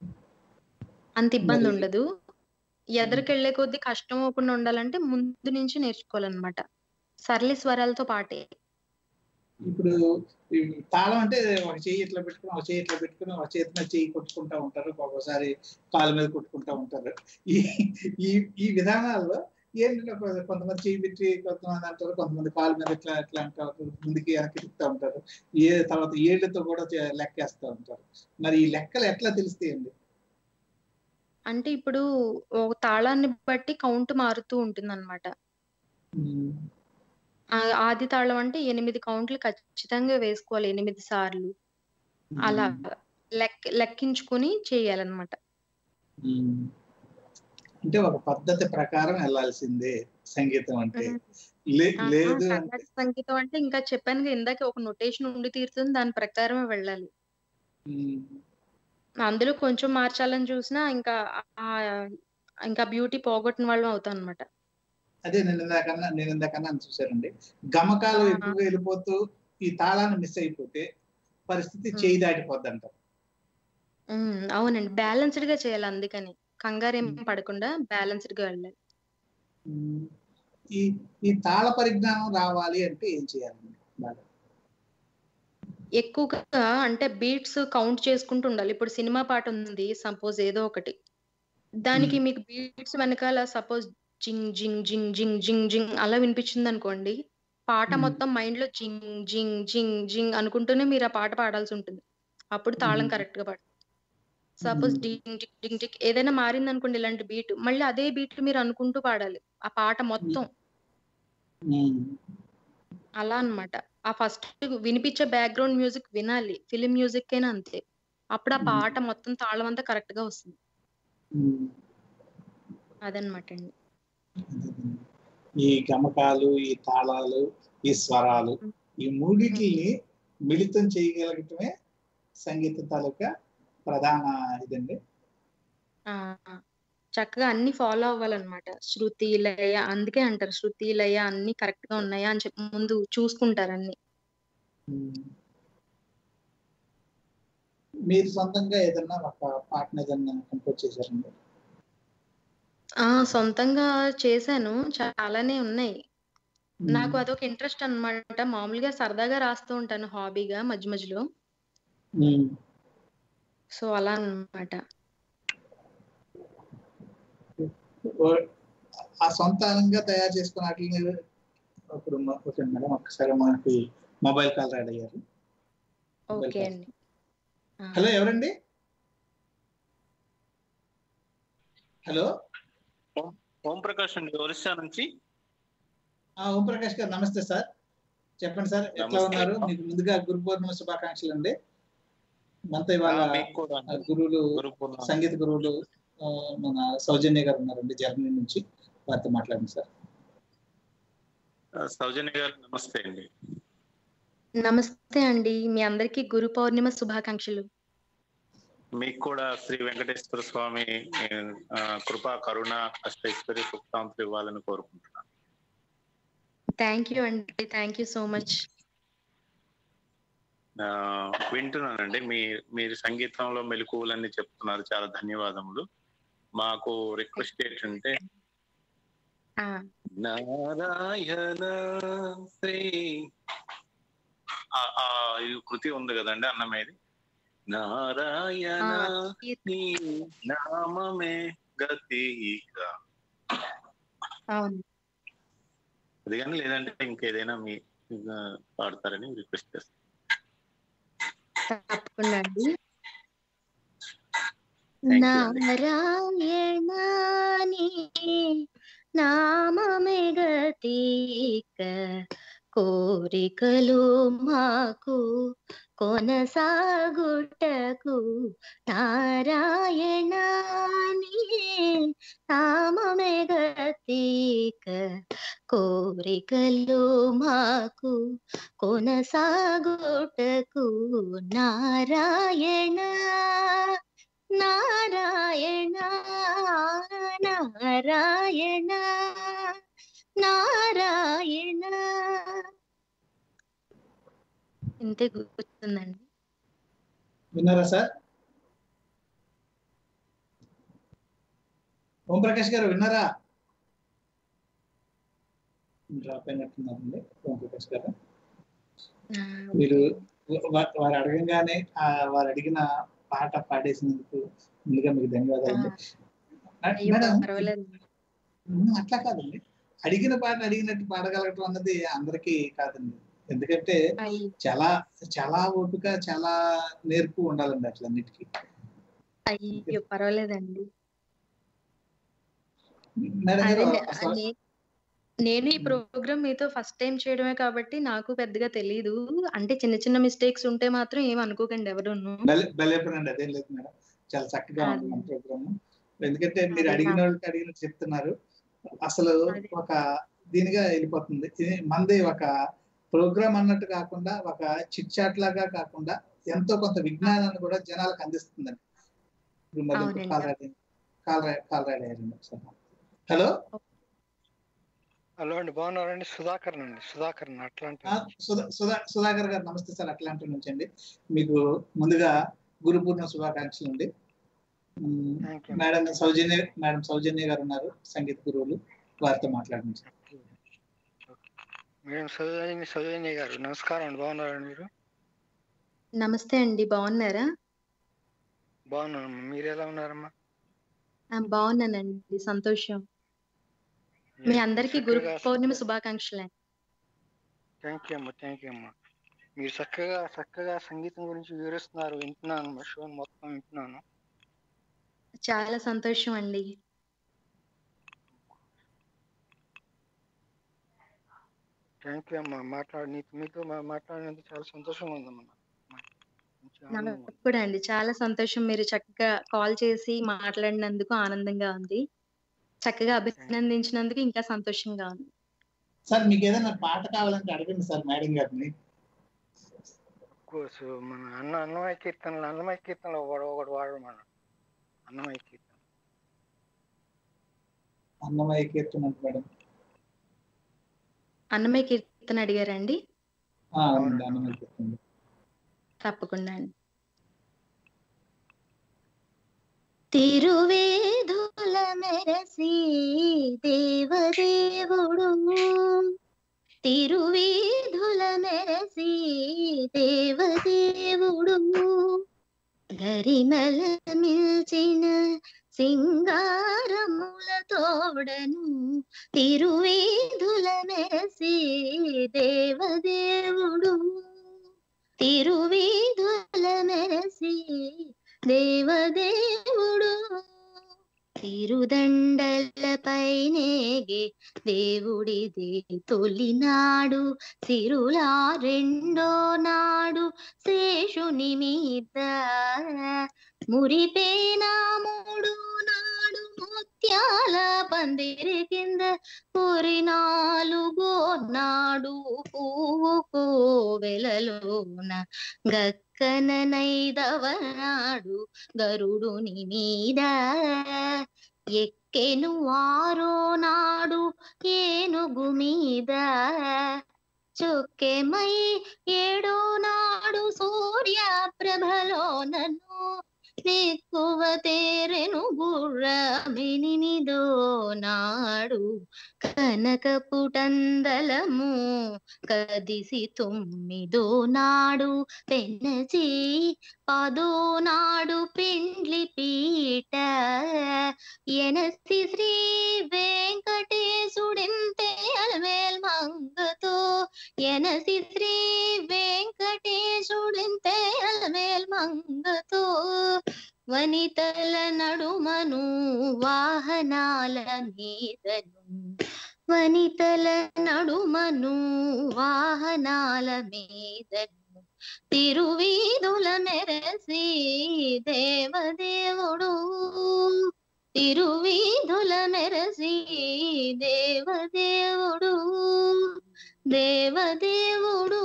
అంత ఇబ్బంది మరి- ఉండదు ఎదరికెళ్లే కొద్దీ కష్టం అవ్వకుండా ఉండాలంటే ముందు నుంచి నేర్చుకోవాలన్నమాట సరళి స్వరాలతో పాటే ఇప్పుడు ఈ తాళం అంటే ఒక చెయ్యి ఇట్లా పెట్టుకుని ఒక చెయ్యి ఇట్లా పెట్టుకుని ఒక చేతి మీద చెయ్యి కొట్టుకుంటా ఉంటారు ఒక్కొక్కసారి కాలు మీద కొట్టుకుంటా ఉంటారు ఈ ఈ ఈ విధానాల్లో ఏంటంటే ఒక- కొంతమంది చెయ్యి పెట్టి కొంతమంది అంటారు కొంతమంది కాలు మీద ఇట్లా ఇట్లా అంటారు ముందుకి వెనక్కి తిప్పుతూ ఉంటారు ఏ తర్వాత ఏళ్ళతో కూడా చే- లెక్కేస్తూ ఉంటారు మరి ఈ లెక్కలు ఎట్లా తెలుస్తాయండి అంటే ఇప్పుడు ఒక తాళాన్ని బట్టి కౌంట్ మారుతూ ఉంటుంది అనమాట ఉమ్. ఆది తాళం అంటే ఎనిమిది కౌంట్లు ఖచ్చితంగా వేసుకోవాలి ఎనిమిది సార్లు అలా లెక్క లెక్కించుకుని చేయాలన్నమాట ఉమ్. అంటే ఒక పద్ధతి ప్రకారం వెళ్ళాల్సిందే సంగీతం అంటే లే- ఆ, లేదు అంటే కర్ణాటక సంగీతం అంటే ఇంకా చెప్పాను కదా ఇందాక ఒక నొటేషన్ ఉండి తీరుతుంది దాని ప్రకారమే వెళ్ళాలి ఉమ్. అందులో కొంచెం మార్చాలని చూసినా ఇంకా ఆ ఇంకా బ్యూటీ పోగొట్టిన వాళ్ళం అవుతాం అనమాట అదే నేను ఇందాకన్నా నేను ఇందాకన్నా చూశానండి గమకాలు ఆ. ఎక్కువగా వెళ్ళిపోతూ ఈ తాళాన్ని మిస్ అయిపోతే పరిస్థితి ఉమ్. చేయి దాటిపోద్ది అంటారు అవునండి బ్యాలెన్స్డ్ గా చేయాలి అందుకని కంగారు ఏం ఉమ్. పడకుండా బ్యాలెన్స్డ్ గా వెళ్ళాలి ఉమ్. ఈ ఈ తాళ పరిజ్ఞానం రావాలి అంటే ఏం చేయాలండి బాగా ఎక్కువగా అంటే బీట్స్ కౌంట్ చేసుకుంటూ ఉండాలి ఇప్పుడు సినిమా పాట ఉంది సపోజ్ ఏదో ఒకటి దానికి మ్మ్. మీకు బీట్స్ వెనకాల సపోజ్ జింగ్ జింగ్ జింగ్ జింగ్ జింగ్ జింగ్ అలా వినిపించింది అనుకోండి పాట మ్మ్. మొత్తం మైండ్ లో జింగ్ జింగ్ జింగ్ జింగ్ అనుకుంటూనే మీరు ఆ పాట పాడాల్సి ఉంటుంది అప్పుడు తాళం మ్మ్. కరెక్ట్ గా పడుతుంది సపోజ్ మ్మ్. డింగ్ డింగ్ డింగ్ డింగ్ ఏదైనా మారింది అనుకోండి ఇలాంటి బీట్ మళ్ళీ అదే బీట్ మీరు అనుకుంటూ పాడాలి ఆ పాట మొత్తం ఉమ్. అలా అన్నమాట ఆ ఫస్ట్ వినిపించే బ్యాక్గ్రౌండ్ మ్యూజిక్ వినాలి ఫిలిం మ్యూజిక్ అయినా అంతే అప్పుడు ఆ మ్మ్. పాట మొత్తం తాళం అంతా కరెక్ట్ గా వస్తుంది ఉమ్. అదనమాట అండి ఈ గమకాలు ఈ తాళాలు ఈ స్వరాలు మ్మ్. ఈ మూడిటిని మిళితం చేయగలగటమే సంగీత తాలూకా ప్రధాన ఇదండి ఆ చక్కగా అన్ని ఫాలో అవ్వాలన్నమాట శృతి లయ అందుకే అంటారు శృతి లయ అన్ని కరెక్ట్ గా ఉన్నాయా అని చెప్పి ముందు చూసుకుంటారు అన్ని ఉమ్. మీరు సొంతంగా ఏదన్నా ఒక పాటను ఏదన్నా కంపోజ్ చేశారండి ఆ సొంతంగా చేశాను చాలానే ఉన్నాయి ఉమ్. నాకు అదొక ఇంట్రెస్ట్ అన్నమాట మామూలుగా సరదాగా రాస్తూ ఉంటాను హాబీగా మధ్య మధ్యలో ఉమ్. సో అలా అన్నమాట ఓ- ఆ సొంతంగా తయారు చేసుకున్న వాటిని ఇప్పుడు మ- ఓకే మేడం ఒక్కసారి మనకి మొబైల్ కాల్ రెడీ అయ్యారు ఓకే అండి ఆ, హలో ఎవరండి హలో ఓం ప్రకాష్ అండి ఒరిస్సా నుంచి ఆ, ఓం ప్రకాష్ గారు నమస్తే సార్ చెప్పండి సార్ ఎట్లా నమస్తే. ఉన్నారు మీకు ముందుగా గురు పౌర్ణమి శుభాకాంక్షలు అండి మనతో ఇవాళ ఆ, మీకు కూడా ఆ, గురువులు గురు పూర్ణిమ. సంగీత గురువులు ఆ, మన సౌజన్య గారు ఉన్నారండి జర్మనీ నుంచి వారితో మాట్లాడండి సార్ ఆ, సౌజన్య గారు నమస్తే అండి నమస్తే అండి మీ అందరికీ గురు పౌర్ణిమ శుభాకాంక్షలు మీకు కూడా శ్రీ వెంకటేశ్వర స్వామి ఆ, కృపా కరుణ అష్టైశ్వర్య సుఖాంతులు ఇవ్వాలని కోరుకుంటున్నాను థ్యాంక్ యూ అండి థ్యాంక్ యూ సో మచ్ ఆ, వింటున్నానండి మీ మీరు సంగీతంలో మెలకువలన్నీ చెప్తున్నారు చాలా ధన్యవాదములు మాకు రిక్వెస్ట్ ఏంటంటే నారాయణ శ్రీ ఆ- ఆ ఈ కృతి ఉంది కదండి అన్నమేది నారాయణ నీ నామమే గతి ఇక అవును అది కానీ లేదంటే ఇంకేదైనా మీ ఆ, పాడతారని రిక్వెస్ట్ చేస్తాను తప్పకుండా అండి Thank you అండి. నారాయణాని నామమే గతీక కోరికలు మాకు కొనసాగుటకు నారాయణ నామమే గతిక కోరికలు మాకు కొనసాగుటకు నారాయణ నారాయణ నారాయణ నారాయణ ఇంతే గుర్తుందండి విన్నారా సార్ ఓం ప్రకాష్ గారు విన్నారా డ్రాప్ అయినట్టున్నారండి ఓం ప్రకాష్ గారు ఆ, మీరు వా- వారు అడగంగానే ఆ వారు అడిగిన పాట పాడేసినందుకు ముందుగా మీకు ధన్యవాదాలు అయ్యో మేడం పర్వాలేదు ఉమ్, అట్లా కాదండి అడిగిన పాట అడిగినట్టు పాడగలగటం అన్నది అందరికీ కాదండి ఎందుకంటే అయ్యో చాలా చాలా ఓపిక చాలా నేర్పు ఉండాలండి అట్లన్నిటికీ అయ్యో పర్వాలేదండి మేడం గారు అదే అసలు నే- నేను ఈ ప్రోగ్రామ్ మీతో ఫస్ట్ టైం చేయడమే కాబట్టి నాకు పెద్దగా తెలీదు అంటే చిన్న చిన్న మిస్టేక్స్ ఉంటే మాత్రం ఏం అనుకోకండి ఎవరును బలేపనండి అదేం లేదు మేడం చాలా చక్కగా ఉంది మన ప్రోగ్రామ్ ఎందుకంటే మీరు అదే అడిగిన నా- వాళ్ళకి అడిగినట్టు చెప్తున్నారు అసలు అదే. ఒక దీనిగా వెళ్ళిపోతుంది ఇది మంది ఒక ప్రోగ్రామ్ అన్నట్టు కాకుండా ఒక చిట్ చాట్ లాగా కాకుండా ఎంతో కొంత విజ్ఞానాన్ని కూడా జనాలకు అందిస్తుందండి ఇప్పుడు మరి అవునండి. Call ready call ready call ready అయ్యారండి ఒకసారి హలో హలో అండి బాగున్నారండి సుధాకర్ అండి సుధాకర్ అట్లాంటి ఆ, సుధా సుధా సుధాకర్ గారు నమస్తే సార్ అట్లాంటి నుంచి అండి మీకు ముందుగా గురు పూర్ణ శుభాకాంక్షలు అండి ఉమ్, thank you madam Soujanya madam Soujanya garu ఉన్నారు సంగీత గురువులు వారితో మాట్లాడండి మేడం సౌజన్య సౌజన్య గారు నమస్కారం అండి బాగున్నారండి మీరు నమస్తే అండి బాగున్నారా బాగున్నానమ్మా మీరు ఎలా ఉన్నారమ్మా ఆ, బాగున్నానండి సంతోషం మీ అందరికీ గురు పౌర్ణమి శుభాకాంక్షలు థ్యాంక్ యూ అమ్మా థ్యాంక్ యూ అమ్మా మీరు చక్కగా చక్కగా సంగీతం గురించి వివరిస్తున్నారు వింటున్నాను మా షో మొత్తం వింటున్నాను చాలా సంతోషం అండి థ్యాంక్ యూ అమ్మా మాట్లాడి నీతో మీతో మా- మాట్లాడినందుకు చాలా సంతోషంగా ఉందమ్మా మంచి ఆనందంగా ఉంది. నాకు కూడా అండి చాలా సంతోషం మీరు చక్కగా కాల్ చేసి మాట్లాడినందుకు ఆనందంగా ఉంది చక్కగా అభినందించినందుకు ఇంకా సంతోషంగా ఉంది సార్ మీకు ఏదైనా పాట కావాలంటే అడగండి సార్ మేడం గారిని కోర్స్ మన అన్న అన్నమయ్య కీర్తనలు అన్నమయ్య కీర్తనలు ఒకటి ఒకటి వాడడం మన అన్నమయ్య కీర్తన అన్నమయ్య కీర్తన అంటే మేడం అన్నమయ్య కీర్తన అడిగారండి ఆ, అవునండి అన్నమయ్య కీర్తన తప్పకుండా అండి తిరువేధుల మెరసి దేవదేవుడు తిరువేధుల మెరసి దేవదేవుడు గరిమల మిల్చిన సింగారముల తోడను తిరువేధుల మెరసి దేవదేవుడు తిరువీధుల మెరసి దేవదేవుడు తిరుదండలపైనేగే దేవుడిది తొలినాడు సిరులా రెండో నాడు శేషుని మీద మురిపేనా మూడు నాడు ముత్యాల పందిరి కింద పొరి నాలుగో నాడు పువ్వు కోవెలలోన గక్కన నైదవ నాడు గరుడుని మీద ఎక్కెను ఆరో నాడు ఏనుగు మీద చొక్కెమై ఏడో నాడు సూర్య ప్రభలో నన్ను నెక్కువ తేరెను గుర్రమినిమిదో నాడు కనకపుటందలము కదిసి తొమ్మిదో నాడు పెనచి పదో నాడు పిండ్లి పీట ఎనసి శ్రీ వెంకటేశుడింతే అలమేల్ మంగతో ఎనసి శ్రీ వెంకటేశుడింతే అలమేల్ మంగతో వనితల నడుమను వాహనాల మీదను వనితల నడుమను వాహనాల మీదను తిరువీధుల మెరసి దేవదేవుడు తిరువీధుల మెరసి దేవదేవుడు దేవదేవుడు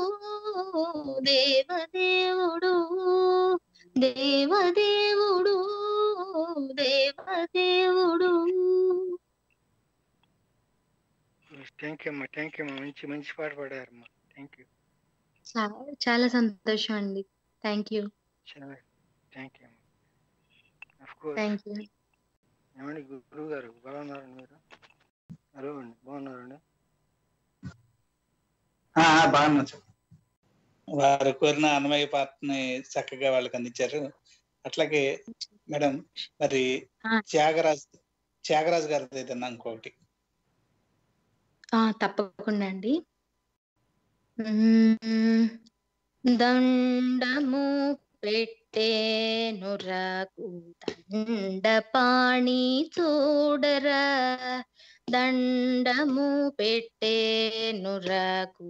దేవదేవుడు దేవదేవుడు దేవదేవుడు థ్యాంక్ యూ అమ్మా థ్యాంక్ యూ అమ్మా మంచి మంచి పాట పాడారమ్మా థ్యాంక్ యూ చా- చాలా సంతోషం అండి థ్యాంక్ యూ చాలా థ్యాంక్ యూ అమ్మా అఫ్ కోర్స్ థ్యాంక్ యూ ఏమండి గురువు గారు బాగున్నారండి మీరు హలో అండి బాగున్నారండి ఆ, ఆ, బాగున్నా చెప్పు. వారు కోరిన అన్నమయ్య పాటని చక్కగా వాళ్ళకి అందించారు అట్లాగే మేడం మరి ఆ. త్యాగరాజ్ త్యాగరాజ్ గారిది ఏదన్నా ఇంకొకటి ఆ, తప్పకుండా అండి మ్మ్. దండము పెట్టేనురకు దండపాణి చూడరా దండము పెట్టేనురకు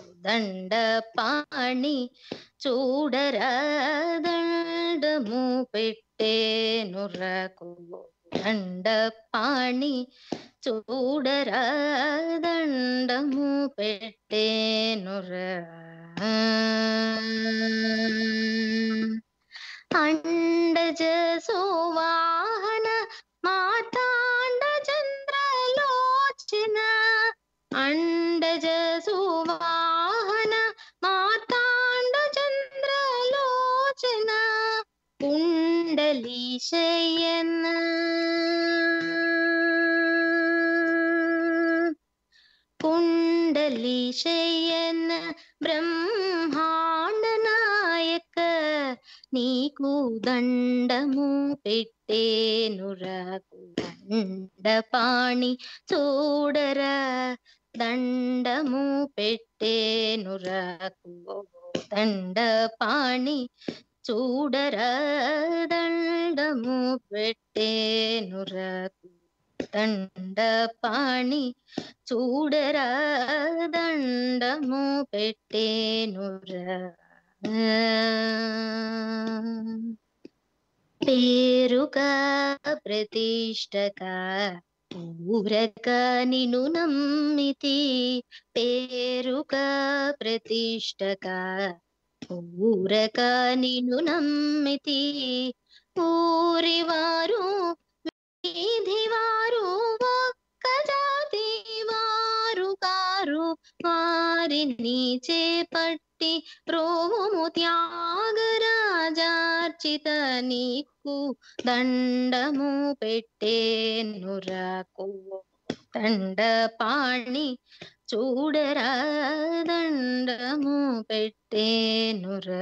దండపాణి చూడరా దండము పెట్టేనురకు దండపాణి చూడరా దండము పెట్టేనురా అండజ సువాహన మాతాండ చంద్రలోచన అండజ సువాహన మాతాండ చంద్రలోచన కుండలి శయన కుండలి శయన బ్రహ్మాండ నాయక నీకు దండము పెట్టేనురకు దండపాణి చూడరా దండము పెట్టేనురకు దండపాణి చూడరా దండము పెట్టేనురకు దండపాణి చూడరా దండము పెట్టేనురా పేరుగా ప్రతిష్టగా ఊరక నిను నమ్మితి పేరుగా ప్రతిష్టగా ఊరక నిను నమ్మితి ఊరివారు వీధివారు ఒక్క జాతి వారు కారు వారిని చేపట్టి రోము త్యాగరాజార్చిత నీకు దండము పెట్టేనురకు దండపాణి చూడరా దండము పెట్టేనురా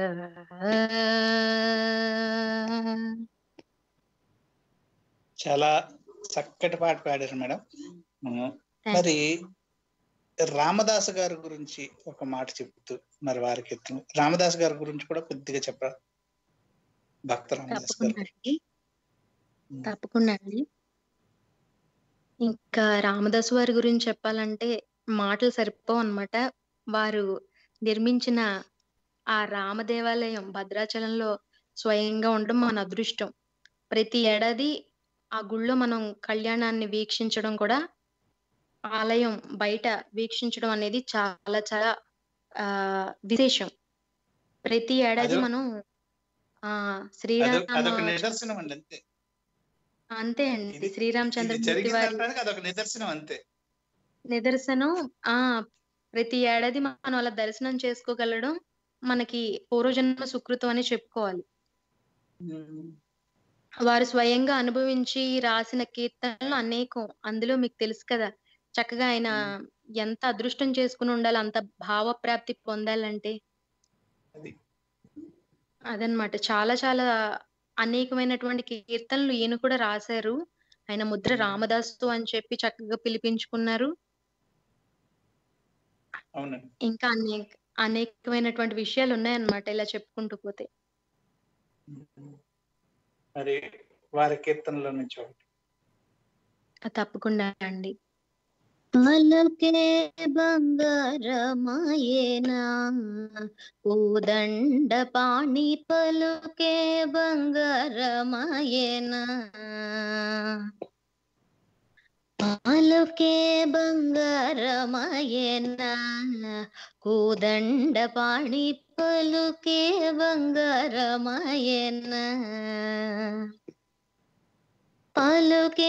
చాలా చక్కటి పాట పాడారు మేడం ఉమ్, మరి రామదాస్ గారి గురించి ఒక మాట చెప్తూ మరి వారికి ఎత్తు- రామదాస్ గారి గురించి కూడా కొద్దిగా చెప్పరా భక్త రామదాస్ గారు తప్పకుండా అండి తప్పకుండా అండి ఇంకా రామదాసు వారి గురించి చెప్పాలంటే మాటలు సరిపోవు అన్నమాట వారు నిర్మించిన ఆ రామ దేవాలయం భద్రాచలంలో స్వయంగా ఉండడం మన అదృష్టం ప్రతి ఏడాది ఆ గుళ్ళో మనం కళ్యాణాన్ని వీక్షించడం కూడా ఆలయం బయట వీక్షించడం అనేది చాలా చాలా ఆ విశేషం ప్రతి ఏడాది అదో- మనం ఆ అదొక శ్రీరామ అదొక నిదర్శనం అండి అంతే అంతే అండి ఇది శ్రీరామచంద్రమూర్తి జరిగింది వారి అనడానికి అదొక నిదర్శనం అంతే నిదర్శనం ఆ ప్రతి ఏడాది మనం అలా దర్శనం చేసుకోగలడం మనకి పూర్వజన్మ సుకృతం అని చెప్పుకోవాలి వారు స్వయంగా అనుభవించి రాసిన కీర్తనలు అనేకం అందులో మీకు తెలుసు కదా చక్కగా ఆయన ఎంత అదృష్టం చేసుకుని ఉండాలి అంత భావ ప్రాప్తి పొందాలంటే అది. అదనమాట చాలా చాలా అనేకమైనటువంటి కీర్తనలు ఈయన కూడా రాశారు ఆయన ముద్ర రామదాసు అని చెప్పి చక్కగా పిలిపించుకున్నారు అవునండి ఇంకా అనేక అనేకమైనటువంటి విషయాలు ఉన్నాయన్నమాట ఇలా చెప్పుకుంటూ పోతే మరి వారి కీర్తనలో నుంచి ఒకటి ఆ, తప్పకుండా అండి పలుకే బంగారమాయేనా కోదండ పాణి పలుకే బంగారమాయేనా పలుకే బంగారమాయేనా కోదండ పాణి పలుకే బంగారమాయేనా పలుకే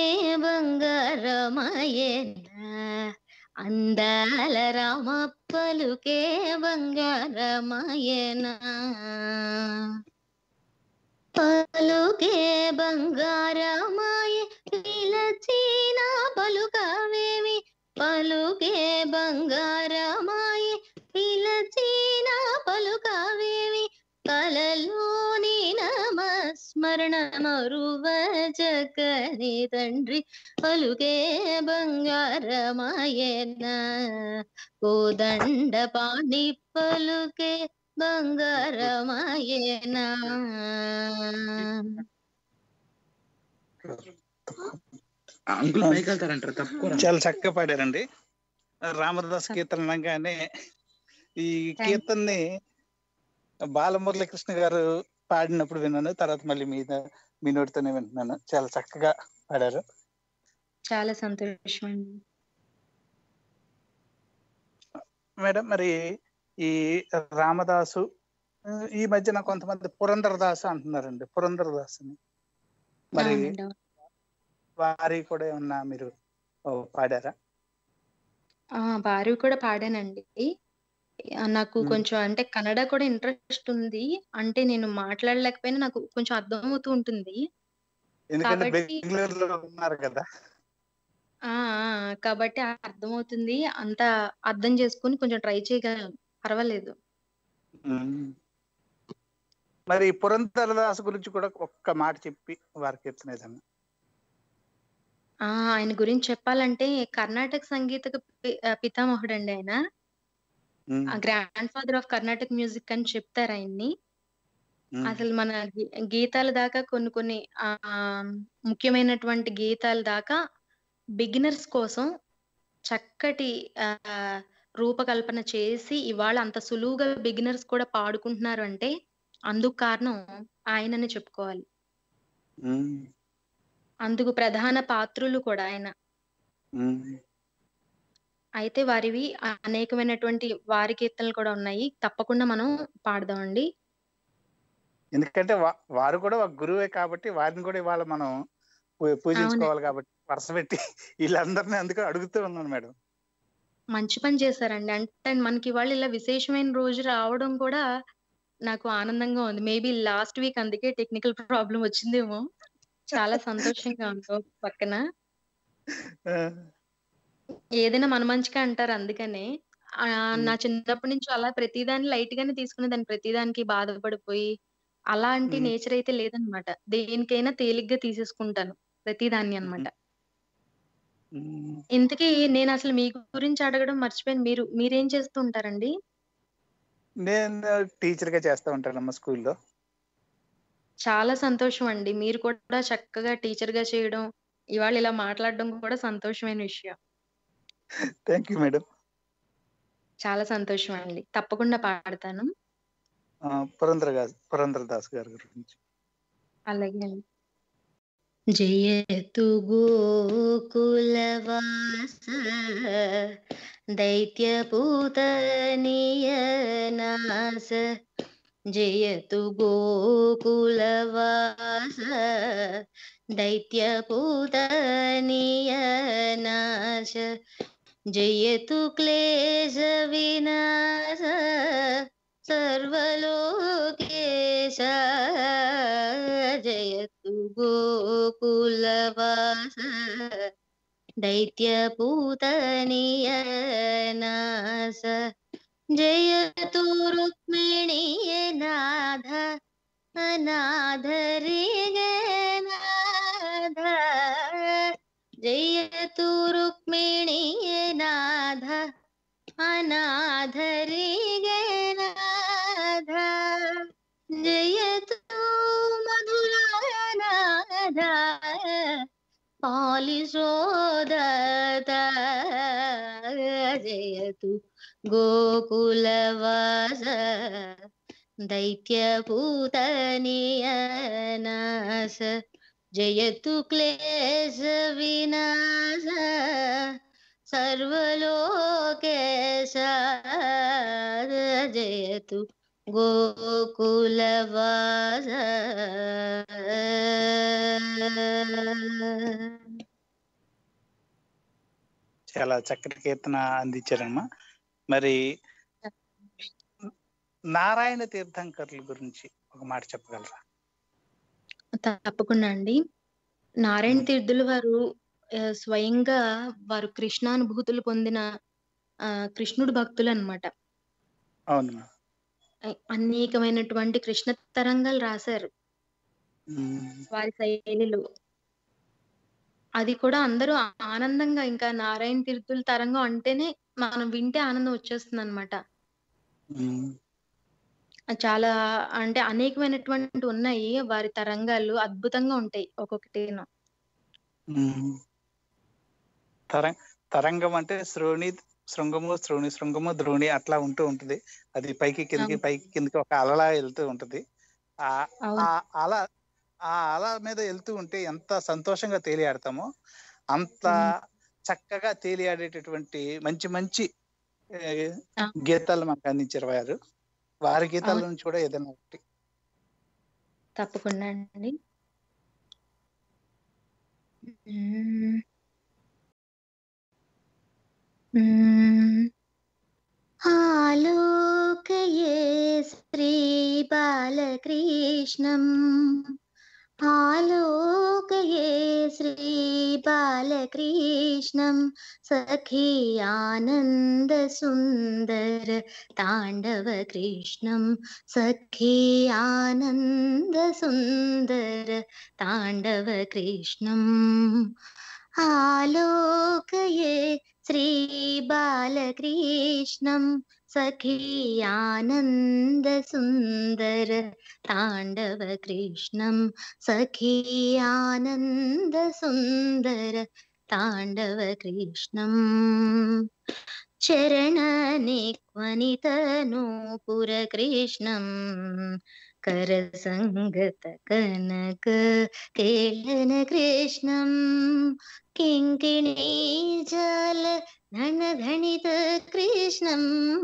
బంగారమాయేనా అందాల రామ పలుకే బంగారమాయేనా పలుకే బంగారమాయ పిలచిన పలుకవేమి పలుకే బంగారమాయ పిలచిన పలుకవేమి కలలోని నమస్మరణ మరువ జగని తండ్రి పలుకే బంగారమాయన కోదండ పాణి పలుకే బంగారమాయన అంకుల్ పైకి వెళ్తారంటారు తప్పుకోరా చాలా చక్కగా పాడారండి రామదాస్ కీర్తన అనగానే ఈ కీర్తనని బాలమురళీకృష్ణ గారు పాడినప్పుడు విన్నాను తర్వాత మళ్ళీ మీ మీ నోటితోనే వింటున్నాను చాలా చక్కగా పాడారు చాలా సంతోషం అండి మేడం మరి ఈ రామదాసు ఆ, ఈ మధ్యన కొంతమంది పురంధరదాసు అంటున్నారండి పురంధరదాసుని మరి అవునండి, అవును. వారి కూడా ఏమన్నా మీరు ఓ, పాడారా ఆ వారు కూడా పాడానండి ఆ, నాకు మ్మ్. కొంచెం అంటే కన్నడ కూడా ఇంట్రెస్ట్ ఉంది అంటే నేను మాట్లాడలేకపోయినా నాకు కొంచెం అర్థమవుతూ ఉంటుంది ఎందుకంటే కాబట్టి బెంగళూరులో ఉన్నారు కదా ఆ ఆ, కాబట్టి అర్థమవుతుంది అంత అర్థం చేసుకుని కొంచెం ట్రై చేయగలను పర్వాలేదు ఉమ్. మరి పురంధరదాసు గురించి కూడా ఒక్క మాట చెప్పి వారికి కీర్తన ఏదన్నా ఆ ఆయన గురించి చెప్పాలంటే కర్ణాటక సంగీతకు పి- ఆ, పితామహుడండి ఆయన ఉమ్, grandfather of Carnatic music అని చెప్తారు ఆయన్ని ఉమ్, అసలు మన గీ- గీతాల దాకా కొన్ని కొన్ని ఆ ముఖ్యమైనటువంటి గీతాల దాకా బిగినర్స్ కోసం చక్కటి ఆ రూపకల్పన చేసి ఇవాళ అంత సులువుగా బిగినర్స్ కూడా పాడుకుంటున్నారు అంటే అందుకు కారణం ఆయనని చెప్పుకోవాలి ఉమ్, అందుకు ప్రధాన పాత్రులు కూడా ఆయన ఉమ్. అయితే వారివి అనేకమైనటువంటి వారి కీర్తనలు కూడా ఉన్నాయి తప్పకుండా మనం పాడదామండి ఎందుకంటే వా- వారు కూడా ఒక గురువే కాబట్టి వారిని కూడా ఇవాళ మనం పూ- పూజించుకోవాలి కాబట్టి వరుస పెట్టి వీళ్ళందరినీ అందుకే అడుగుతూ ఉన్నాను మేడం మంచి పని చేశారండి అంటే మనకి ఇవాళ ఇలా విశేషమైన రోజు రావడం కూడా నాకు ఆనందంగా ఉంది మేబీ లాస్ట్ వీక్ అందుకే టెక్నికల్ ప్రాబ్లం వచ్చిందేమో చాలా సంతోషంగా ఉంది ఒక పక్కన ఏదైనా మన మంచిగా అంటారు అందుకనే ఆ, నా చిన్నప్పటి నుంచి అలా ప్రతిదాన్ని లైట్ గానే తీసుకునే దాన్ని ప్రతిదానికి బాధపడిపోయి అలాంటి మ్మ్. నేచర్ అయితే లేదనమాట దేనికైనా తేలిగ్గా తీసేసుకుంటాను ప్రతిదాన్ని అన్నమాట ఉమ్. ఇంతకీ నేను అసలు మీ గురించి అడగడం మర్చిపోయాను మీరు మీరేం చేస్తూ ఉంటారండి నేను టీచర్ గా చేస్తూ ఉంటానమ్మా స్కూల్లో చాలా సంతోషం అండి మీరు కూడా చక్కగా టీచర్ గా చేయడం ఇవాళ ఇలా మాట్లాడడం కూడా సంతోషమైన విషయం థ్యాంక్ యూ మేడం చాలా సంతోషం అండి తప్పకుండా పాడతాను పురంధర గారు పురంధర దాస్ గారి గురించి అలాగే అండి జయతు గోకులవాస దైత్యపూతనియనాస జయతు గోకులవాస దైత్యపూతనియనాశ జయతు క్లేశ వినాశ సర్వలోకేశ జయతు గోకులవాస దైత్యపూతనియనాశ జయతు రుక్మిణీనాథ అనాథరిగనాథ జయతు రుక్మిణీనాథ అనాథరిగనాథ జయతు మధురానాథ పాలిశోదత జయతు గోకులవాస दैत्यभूतनियनाश जयतु क्लेश विनाश सर्वलोकेश जयतु गोकुलवास చాలా చక్కటి కీర్తన అందించారమ్మా మరి నారాయణ తీర్థంకర్ల గురించి ఒక మాట చెప్పగలరా తప్పకుండా అండి నారాయణ తీర్థులు వారు ఆ, స్వయంగా వారు కృష్ణానుభూతులు పొందిన ఆ కృష్ణుడు భక్తులు అన్నమాట అవును అనేకమైనటువంటి కృష్ణ తరంగాలు రాశారు వారి శైలిలో అది కూడా అందరూ ఆనందంగా ఇంకా నారాయణ తీర్థుల తరంగం అంటేనే మనం వింటే ఆనందం వచ్చేస్తుంది అనమాట చాలా అంటే అనేకమైనటువంటి ఉన్నాయి వారి తరంగాలు అద్భుతంగా ఉంటాయి ఒక్కొక్కటి తరం తరంగం అంటే శ్రోణి శృంగము శ్రోణి శృంగము ద్రోణి అట్లా ఉంటూ ఉంటుంది అది పైకి కిందకి పైకి కిందకి ఒక అలలా వెళ్తూ ఉంటది ఆ ఆ అల ఆ అల మీద వెళ్తూ ఉంటే ఎంత సంతోషంగా తేలియాడతామో అంత చక్కగా తేలియాడేటటువంటి మంచి మంచి ఏ, గీతాలు మనకు అందించారు వారు వారి గీతాల అవును. నుంచి కూడా ఏదైనా ఒకటి తప్పకుండా అండి మ్మ్. మ్మ్. आलोकये श्रीबालकृष्णम् आलोकये श्रीबालकृष्णं सखी आनन्दसुन्दर ताण्डवकृष्णं सखी आनन्दसुन्दर ताण्डवकृष्णम् आलोकये श्रीबालकृष्णं सखी आनन्दसुन्दर ताण्डवकृष्णं सखी आनन्दसुन्दर ताण्डवकृष्णम् चरणनिक्वनितनूपुरकृष्णं करसङ्गतकनक केलनकृष्णं किङ्किणीजल धनगणितकृष्णं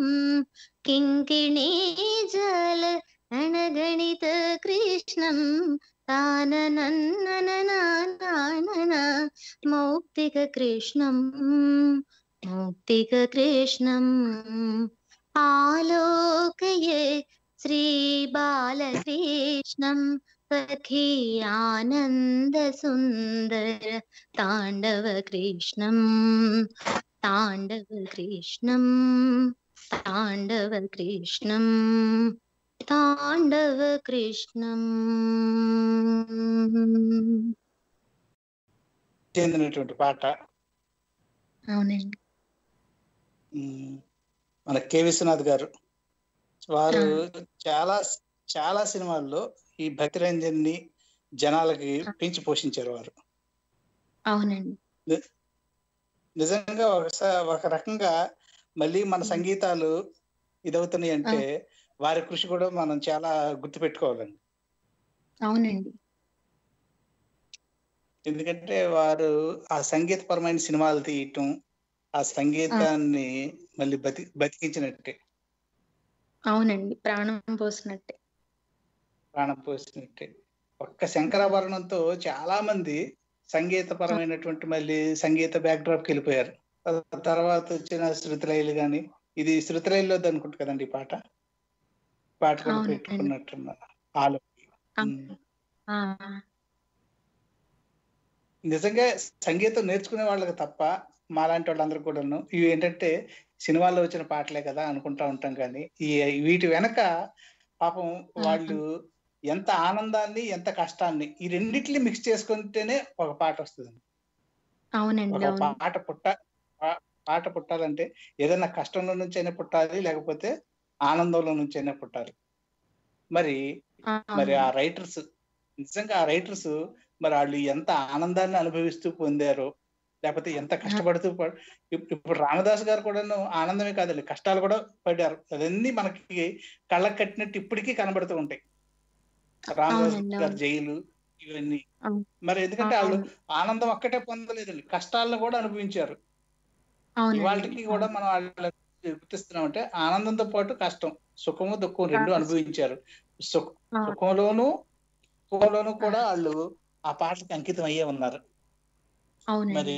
किङ्किणीजल धनगणितकृष्णं ताननन्नननानन मौक्तिककृष्णं मौक्तिककृष्णम् आलोकये श्रीबालकृष्णं सखी आनन्दसुन्दर ताण्डवकृष्णं ताण्डवकृष्णं ताण्डवकृष्णं ताण्डवकृष्णम् చెందినటువంటి పాట అవునండి ఉమ్, మన కె విశ్వనాథ్ గారు వారు చాలా చాలా సినిమాల్లో ఈ భక్తి రంజన్ని జనాలకి పెంచి పోషించారు వారు అవునండి ని- నిజంగా ఒకసారి ఒక రకంగా మళ్ళీ మన సంగీతాలు ఇదవుతున్నాయి అంటే వారి కృషి కూడా మనం చాలా గుర్తుపెట్టుకోవాలండి అవునండి ఎందుకంటే వారు ఆ సంగీతపరమైన సినిమాలు తీయటం ఆ సంగీతాన్ని మళ్ళీ బతి బతికించినట్టే అవునండి ప్రాణం పోసినట్టే ప్రాణం పోసినట్టే ఒక్క శంకరాభరణంతో చాలా మంది సంగీతపరమైనటువంటి మళ్ళీ సంగీత బ్యాక్ డ్రాప్ కి వెళ్ళిపోయారు ఆ తర్వాత వచ్చిన శృతిలైలు గాని ఇది శృతిలైల్లో అనుకుంటు కదండి ఈ పాట పాట కూడా అవునండి. పెట్టుకున్నట్టున్నారు ఆలో ఆ, నిజంగా సంగీతం నేర్చుకునే వాళ్ళకి తప్ప మాలాంటి వాళ్ళందరూ కూడాను ఇవి ఏంటంటే సినిమాల్లో వచ్చిన పాటలే కదా అనుకుంటా ఉంటాం కానీ ఈ వీటి వెనక పాపం వాళ్ళు ఎంత ఆనందాన్ని ఎంత కష్టాన్ని ఈ రెండిటిని మిక్స్ చేసుకుంటేనే ఒక పాట వస్తుంది అవునండి ఒక అవును పాట పుట్ట పా- పాట పుట్టాలంటే ఏదైనా కష్టంలో నుంచి అయినా పుట్టాలి లేకపోతే ఆనందంలో నుంచి అయినా పుట్టాలి మరి ఆ, మరి ఆ రైటర్స్ నిజంగా ఆ రైటర్స్ మరి వాళ్ళు ఎంత ఆనందాన్ని అనుభవిస్తూ పొందారో లేకపోతే ఎంత కష్టపడుతూ ప- ఇప్- ఇప్పుడు రామదాస్ గారు కూడాను ఆనందమే కాదండి కష్టాలు కూడా పడ్డారు అవన్నీ మనకి కళ్ళకు కట్టినట్టు ఇప్పటికీ కనబడుతూ ఉంటాయి రామదాస్ అవునండి, గారి అవును. జైలు ఇవన్నీ అవును. మరి ఎందుకంటే వాళ్ళు అవును. ఆనందం ఒక్కటే పొందలేదండి కష్టాలను కూడా అనుభవించారు అవునండి ఇవాళకి కూడా మనం వాళ్ళని గుర్తిస్తున్నాం అంటే ఆనందంతో పాటు కష్టం సుఖము దుఃఖం రెండు ఆ. అనుభవించారు సుఖ ఆ. సుఖంలోను సుఖంలోను కూడా వాళ్ళు ఆ పాటలకు అంకితం అయ్యే ఉన్నారు అవునండి మరి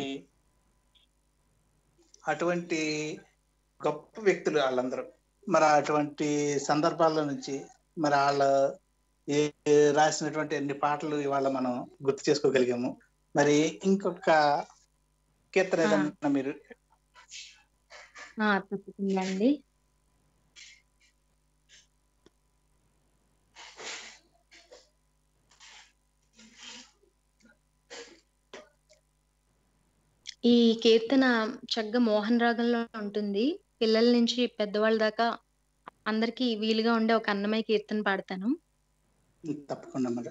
అటువంటి గొప్ప వ్యక్తులు వాళ్ళందరూ మరి అటువంటి సందర్భాల నుంచి మరి వాళ్ళ ఏ రాసినటువంటి అన్ని పాటలు ఇవాళ మనం గుర్తు చేసుకోగలిగాము మరి ఇంకొక కీర్తన ఆ. ఏదన్నా మీరు ఆ, తప్పకుండా అండి ఈ కీర్తన చక్కగా మోహన్ రాగంలో ఉంటుంది పిల్లల నుంచి పెద్దవాళ్ళ దాకా అందరికీ వీలుగా ఉండే ఒక అన్నమయ్య కీర్తన పాడతాను తప్పకుండా మరి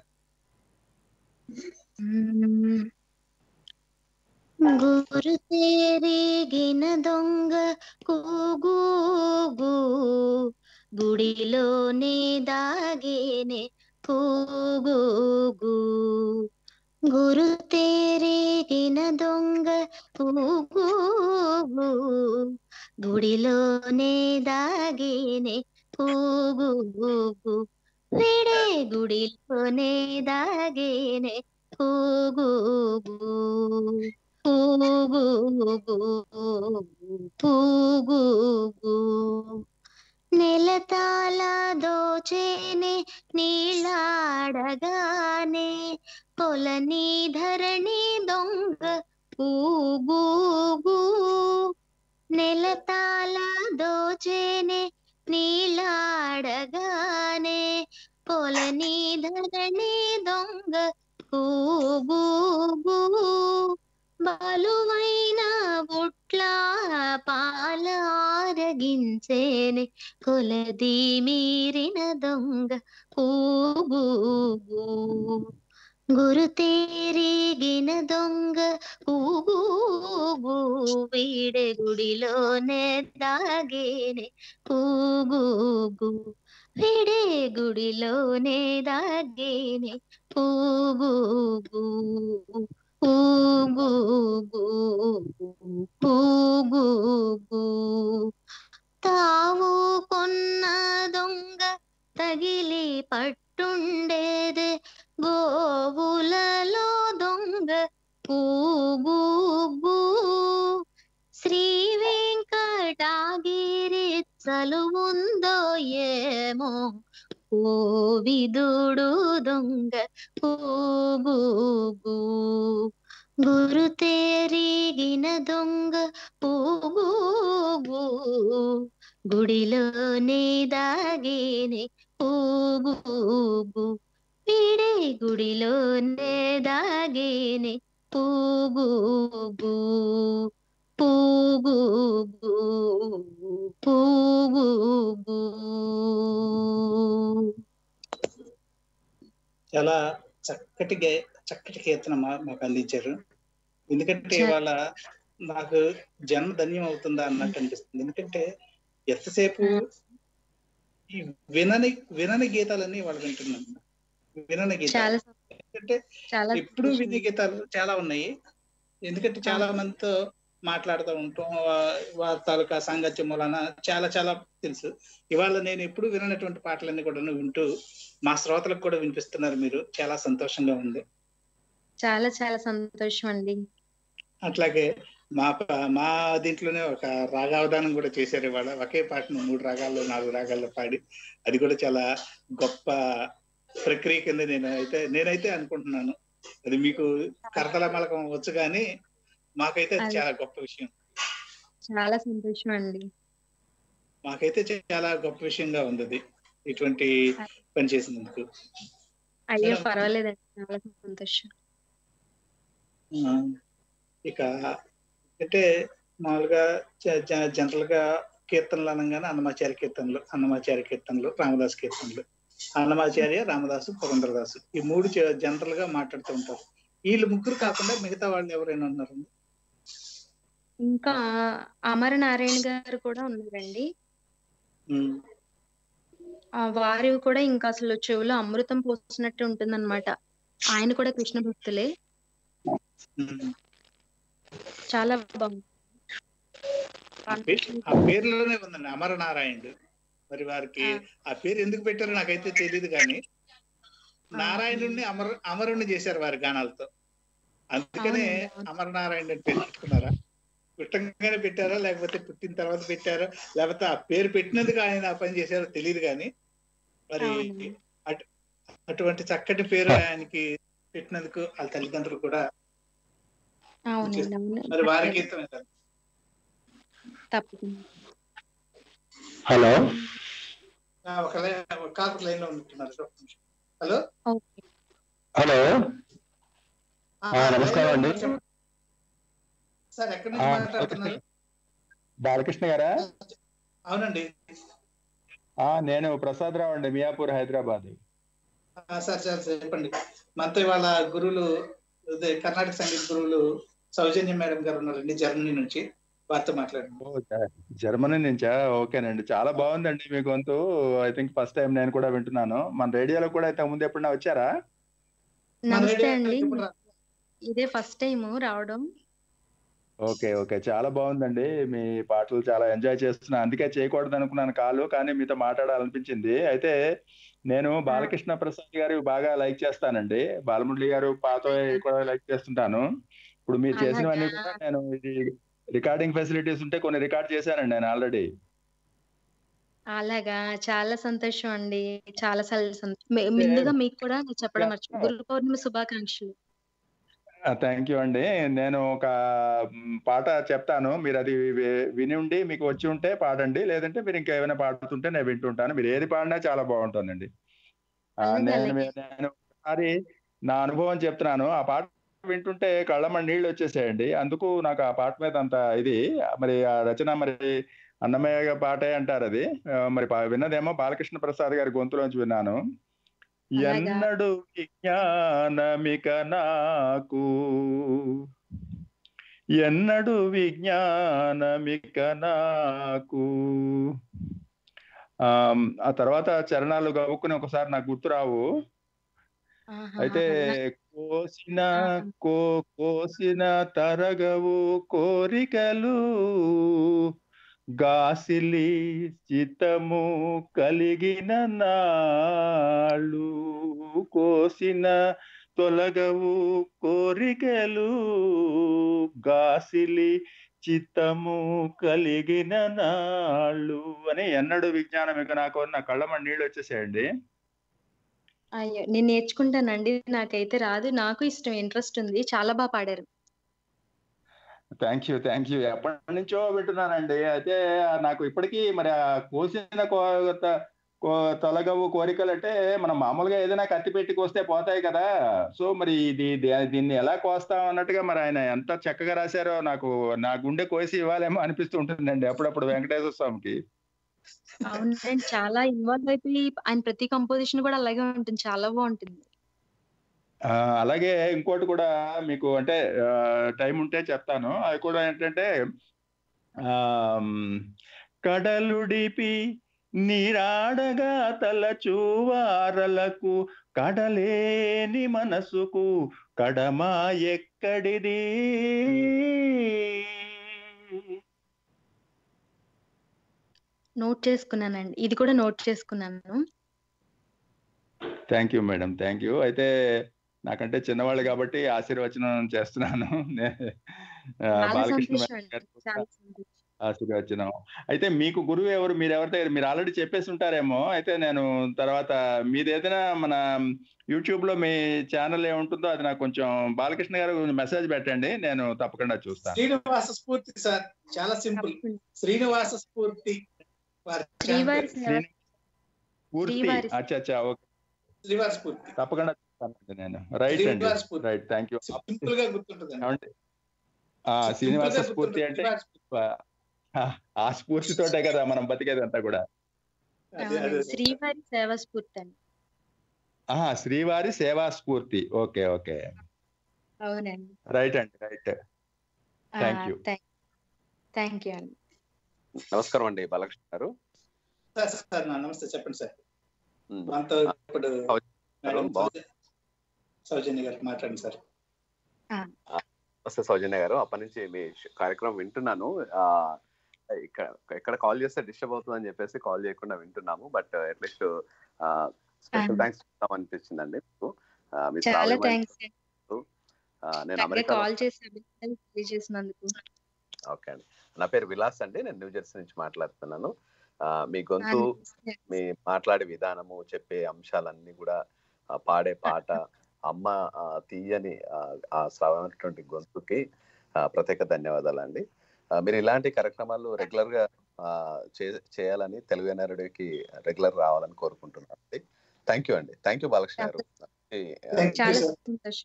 గురు తేరిగిన దొంగ కూగూగు గుడిలోనే దాగేనే కూగూగు గురు తేరిగిన దొంగ కూగూగు గుడిలోనే దాగేనే కూగూగు విడే గుడిలోనే దాగేనే కూగూగు పూగుగు పూగుగు నెలతాల దోచేనే నీళ్ళాడగానే పొలని ధరణి దొంగ పూగుగు నెలతాల దోచేనే నీళ్ళాడగానే పొలని ధరణి దొంగ కూగుగు బలువైన బుట్ల పాలారగించేనే కొలది మీరిన దొంగ ఊగూగు గురు తేరిగిన దొంగ ఊగూగు వీడే గుడిలోనే దాగేనే ఊగూగు వీడే గుడిలోనే దాగేనే ఊగూగు ఊగూగు ఊగూగు తావు కొన్న దొంగ తగిలి పట్టుండేదే గోవులలో దొంగ ఊగూగు శ్రీ వెంకటాగిరి చలువుందో ఏమో ఓ విదుడు దొంగ ఊగూగు గురు తేరిగిన దొంగ ఊగూగు గుడిలోనే దాగేనే ఊగూగు వీడే గుడిలోనే దాగేనే ఊగూగు పూగుగు పూగుగు చాలా చక్కటి గే- చక్కటి కీర్తన మా- మాకు అందించారు ఎందుకంటే చాలా. ఇవాళ నాకు జన్మ ధన్యం అవుతుందా అన్నట్టు అనిపిస్తుంది ఎందుకంటే ఎంతసేపు ఈ వినని వినని గీతాలన్నీ వాళ్ళు వింటున్నాను వినని చాలా గీతాలు ఎందుకంటే చాలా ఇప్పుడు సంతోషం. వినే గీతాలు చాలా ఉన్నాయి ఎందుకంటే చాలా మందితో మాట్లాడుతూ ఉంటాం వా- వారి తాలూకా సాంగత్యం మూలన చాలా చాలా తెలుసు ఇవాళ నేను ఎప్పుడు విననటువంటి పాటలన్నీ కూడా వింటూ మా శ్రోతలకు కూడా వినిపిస్తున్నారు మీరు చాలా సంతోషంగా ఉంది చాలా చాలా సంతోషం అండి అట్లాగే మా ప- మా దీంట్లోనే ఒక రాగావధానం కూడా చేశారు ఇవాళ ఒకే పాటను మూడు రాగాల్లో నాలుగు రాగాల్లో పాడి అది కూడా చాలా గొప్ప ప్రక్రియ కింద నేను అయితే నేనైతే అనుకుంటున్నాను అది మీకు కరతల మలకం వచ్చు కానీ మాకైతే అది అది- చాలా గొప్ప విషయం చాలా సంతోషం అండి మాకైతే చాలా గొప్ప విషయంగా ఉంది అది ఇటువంటి పని చేసినందుకు అయ్యో మేడం. పర్వాలేదండి చాలా సంతోషం ఆ, ఇక అంటే మామూలుగా జ- జ- జనరల్ గా కీర్తనలు అనగానే అన్నమాచార్య కీర్తనలు అన్నమాచార్య కీర్తనలు రామదాస్ కీర్తనలు అన్నమాచార్య రామదాసు పురంధరదాసు ఈ మూడు జ- జనరల్ గా మాట్లాడుతూ ఉంటారు వీళ్ళు ముగ్గురు కాకుండా మిగతా వాళ్ళు ఎవరైనా ఉన్నారు ఇంకా అమర నారాయణ గారు కూడా ఉన్నారండి ఉమ్. ఆ వారి కూడా ఇంకా అసలు చెవులో అమృతం పోసినట్టు ఉంటుందన్నమాట ఆయన కూడా కృష్ణ భక్తులే ఉమ్. చాలా బాగుంది ఆ పే- ఆ పేర్లోనే ఉందండి అమరనారాయణుడు మరి వారికి ఆ పేరు ఎందుకు పెట్టారో నాకైతే తెలియదు కానీ నారాయణుడిని అమర అమరుణ్ణి చేశారు వారి గానాలతో అందుకనే అమరనారాయణ అని పేరు పెట్టుకున్నారా పుట్టంగానే పెట్టారా లేకపోతే పుట్టిన తర్వాత పెట్టారా లేకపోతే ఆ పేరు పెట్టినందుకు ఆయన ఆ పని చేశారో తెలియదు కానీ మరి అవునండి. అటు అటువంటి చక్కటి పేరు ఆయనకి పెట్టినందుకు వాళ్ళ తల్లిదండ్రులు కూడా అవునండి అవును మరి వారికి ఇష్టం తప్పకుండా హలో ఒక లైన్ ఒక కాకు లైన్ లో ఉంటున్నారు ఒక్క నిమిషం. హలో ఓకే హలో ఆ, ఆ, నమస్కారం లైన్ లో అండి. చెప్పండి. సార్ ఎక్కడి ఆ, నుంచి మాట్లాడుతున్నారు బాలకృష్ణ గారా అవునండి ఆ, నేను ప్రసాద్ రావు అండి మియాపూర్ హైదరాబాద్ ఆ, సార్ సార్ సార్ చెప్పండి మనతో ఇవాళ గురువులు అదే కర్ణాటక సంగీత గురువులు సౌజన్య మేడం గారు ఉన్నారండి జర్మనీ నుంచి వారితో మాట్లాడండి ఓ, జ- జర్మనీ నుంచా ఓకేనండి చాలా బాగుందండి మీ గొంతు ఐ థింక్ ఫస్ట్ టైం నేను కూడా వింటున్నాను మన రేడియోలో కూడా అయితే ముందు ఎప్పుడన్నా వచ్చారా నమస్తే రేడియో అండి ఇప్పుడు రా- ఇదే ఫస్ట్ టైం రావడం ఓకే ఓకే చాలా బాగుందండి మీ పాటలు చాలా ఎంజాయ్ చేస్తున్నా అందుకే చేయకూడదు అనుకున్నాను కాలు కానీ మీతో మాట్లాడాలనిపించింది అయితే నేను బాలకృష్ణ ప్రసాద్ గారు బాగా లైక్ చేస్తానండి బాలమురళి గారు పాత కూడా లైక్ చేస్తుంటాను ఇప్పుడు మీరు చేసినవన్నీ అలాగా? కూడా నేను ఇది రికార్డింగ్ ఫెసిలిటీస్ ఉంటే కొన్ని రికార్డ్ చేశానండి నేను ఆల్రెడీ అలాగా చాలా సంతోషం అండి చాలా చాలా సంతోషం మే- ముందుగా మీకు కూడా నేను చెప్పడం మర్చిపో గురు పౌర్ణమి శుభాకాంక్షలు థ్యాంక్ యూ అండి నేను ఒక మ్, పాట చెప్తాను మీరు అది వి- విని ఉండి మీకు వచ్చి ఉంటే పాడండి లేదంటే మీరు ఇంకా ఏమైనా పాడుతుంటే నేను వింటుంటాను మీరు ఏది పాడినా చాలా బాగుంటుందండి ఆ, అలాగే, నేను అలాగే. నేను ఒకసారి నా అనుభవం చెప్తున్నాను ఆ పాట వింటుంటే కళ్ళమ్మ నీళ్ళు వచ్చేసాయండి అందుకు నాకు ఆ పాట మీద అంత ఇది మరి ఆ రచన మరి అన్నమయ్య పాటే అంటారు అది ఆ, మరి పా- విన్నదేమో బాలకృష్ణ ప్రసాద్ గారి గొంతులోంచి విన్నాను అలాగా? ఎన్నడు విజ్ఞానమిక నాకు ఎన్నడు విజ్ఞానమిక నాకు ఆమ్, ఆ తర్వాత చరణాలు గవ్వుకుని ఒకసారి నాకు గుర్తురావు ఆహా, అయితే కోసిన కో కోసిన తరగవు కోరికలు గాసిలి చిత్తము కలిగిన నాళ్ళు కోసిన తొలగవు కోరికలు గాసిలి చిత్తము కలిగిన నాళ్ళు అని ఎన్నడు విజ్ఞానం ఇక నాకు నా కళ్ళమ్మ నీళ్ళు వచ్చేసాయండి అయ్యో నేను నేర్చుకుంటానండి నాకైతే రాదు నాకు ఇష్టం ఇంట్రెస్ట్ ఉంది చాలా బాగా పాడారు థ్యాంక్ యూ థ్యాంక్ యూ ఎప్పటి నుంచో వింటున్నానండి అయితే నాకు ఇప్పటికీ మరి ఆ కోసిన కో- త- కో- తొలగవు కోరికలు అంటే మనం మామూలుగా ఏదైనా కత్తి పెట్టి కోస్తే పోతాయి కదా సో మరి ఇది దే- దీన్ని ఎలా కోస్తాం అన్నట్టుగా మరి ఆయన ఎంత చక్కగా రాశారో నాకు నా గుండె కోసి ఇవ్వాలేమో అనిపిస్తూ ఉంటుందండి అప్పుడప్పుడు వెంకటేశ్వర స్వామికి అవునండి చాలా ఇన్వాల్వ్ అయిపోయి ఆయన ప్రతి కంపోజిషన్ కూడా అలాగే ఉంటుంది చాలా బాగుంటుంది ఆ, అలాగే ఇంకోటి కూడా మీకు అంటే టైం ఉంటే చెప్తాను అది కూడా ఏంటంటే ఆమ్, కడలుడిపి నీరాడగా తలచూవారలకు కడలేని మనసుకు కడమా ఎక్కడిది నోట్ చేసుకున్నానండి ఇది కూడా నోట్ చేసుకున్నాను thank you madam thank you అయితే నాకంటే చిన్నవాళ్ళు కాబట్టి ఆశీర్వచనం చేస్తున్నాను నే- ఆ, చాలా బాలకృష్ణ సంతోషం మేడం అండి గారు కూడా చాలా సంతోషం ఆశీర్వచనం అయితే మీకు గురువు ఎవరు మీరు ఎవరితో మీరు ఆల్రెడీ చెప్పేసి ఉంటారేమో అయితే నేను తర్వాత మీది ఏదైనా మన యూట్యూబ్ లో మీ ఛానల్ ఏముంటుందో అది నాకు కొంచెం బాలకృష్ణ గారు మెసేజ్ పెట్టండి నేను తప్పకుండా చూస్తాను శ్రీనివాస స్ఫూర్తి సార్ చాలా సింపుల్ శ్రీనివాస స్ఫూర్తి వారి శ్రీవారి ఛానల్ సేవ పూర్తి శ్రీవారి అచ్చా అచ్చా ఓకే శ్రీవారి స్ఫూర్తి తప్పకుండా చూస్తానండి నేను రైట్ అండి శ్రీనివాస స్ఫూర్తి. రైట్ థ్యాంక్ యూ సింపుల్ గా గుర్తుంటుంది ఏమండి? ఆ శ్రీనివాస సింపుల్ గా స్ఫూర్తి గుర్తుంటుంది. అంటే శ్రీవారి ఆ, ఆ స్ఫూర్తితోటే కదా మనం బతికేది అంతా కూడా అదే అదే అవునండి శ్రీవారి సేవ స్ఫూర్తి అండి ఆహా శ్రీవారి సేవా స్ఫూర్తి ఓకే ఓకే అవునండి రైట్ అండి right thank you thank thank you అండి నమస్కారం అండి బాలకృష్ణ గారు సార్ సార్ నా నమస్తే చెప్పండి సార్ ఉమ్. మనతో ఇప్పుడు మేడం బాగుంది. సౌజన్య గారు మాట్లాడండి సార్ నమస్తే సౌజన్య గారు అప్పటి నుంచి మీ ష- కార్యక్రమం వింటున్నాను ఆ, ఇక్కడ ఎక్కడ కాల్ చేస్తే డిస్టర్బ్ అవుతుందని చెప్పేసి కాల్ చేయకుండా వింటున్నాము బట్ అట్లీస్ట్ స్పెషల్ థ్యాంక్స్ చెప్తాం అనిపించిందండి మీకు ఆ, మీ చాలా ప్రాబ్లం థ్యాంక్స్ నేను చక్కగా అమెరికా కాల్ చేసి అభినందనలు తెలియజేసినందుకు ఓకే అండి నా పేరు విలాస్ అండి నేను న్యూ జెర్సీ నుంచి మాట్లాడుతున్నాను ఆ, మీ గొంతు Yes. మీ మాట్లాడే విధానము చెప్పే అంశాలన్నీ కూడా ఆ, పాడే పాట అమ్మ ఆ, తీయని ఆ, ఆ శ్రావణటువంటి గొంతుకి ఆ, ప్రత్యేక ధన్యవాదాలండి ఆ, మీరు ఇలాంటి కార్యక్రమాలు రెగ్యులర్ గా ఆ, చే- చేయాలని తెలుగు ఎన్ఆర్డికి రెగ్యులర్ రావాలని కోరుకుంటున్నాను అండి థ్యాంక్ యూ అండి థ్యాంక్ యూ బాలకృష్ణ గారు ఈ, ఆ, చాలా సంతోషం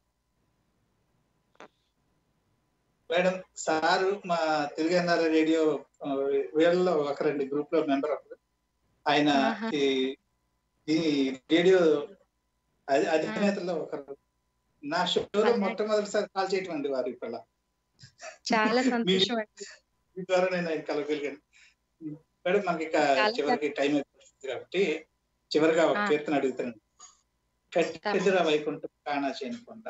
మేడం సారు మా తెలుగు ఎన్ఆర్ రేడియో ఆ, వీళ్ళలో ఒకరండి గ్రూప్ లో మెంబర్ ఒకరు ఆయన ఆహా. ఈ ఈ రేడియో అధి- అధినేతల్లో ఒకరు నా షోలో మొట్టమొదటిసారి కాల్ చేయటం అండి వారు ఇప్పుడు చాలా సంతోషం అండి మీ ద్వారా నేను ఆయన కలగలిగాను మేడం మనకి ఇక చాలా చివరికి టైం అయిపోతుంది కాబట్టి చివరిగా ఒక ఆ. కీర్తన అడుగుతాను కట్టెదురా వైకుంఠం కాణా చేయకుండా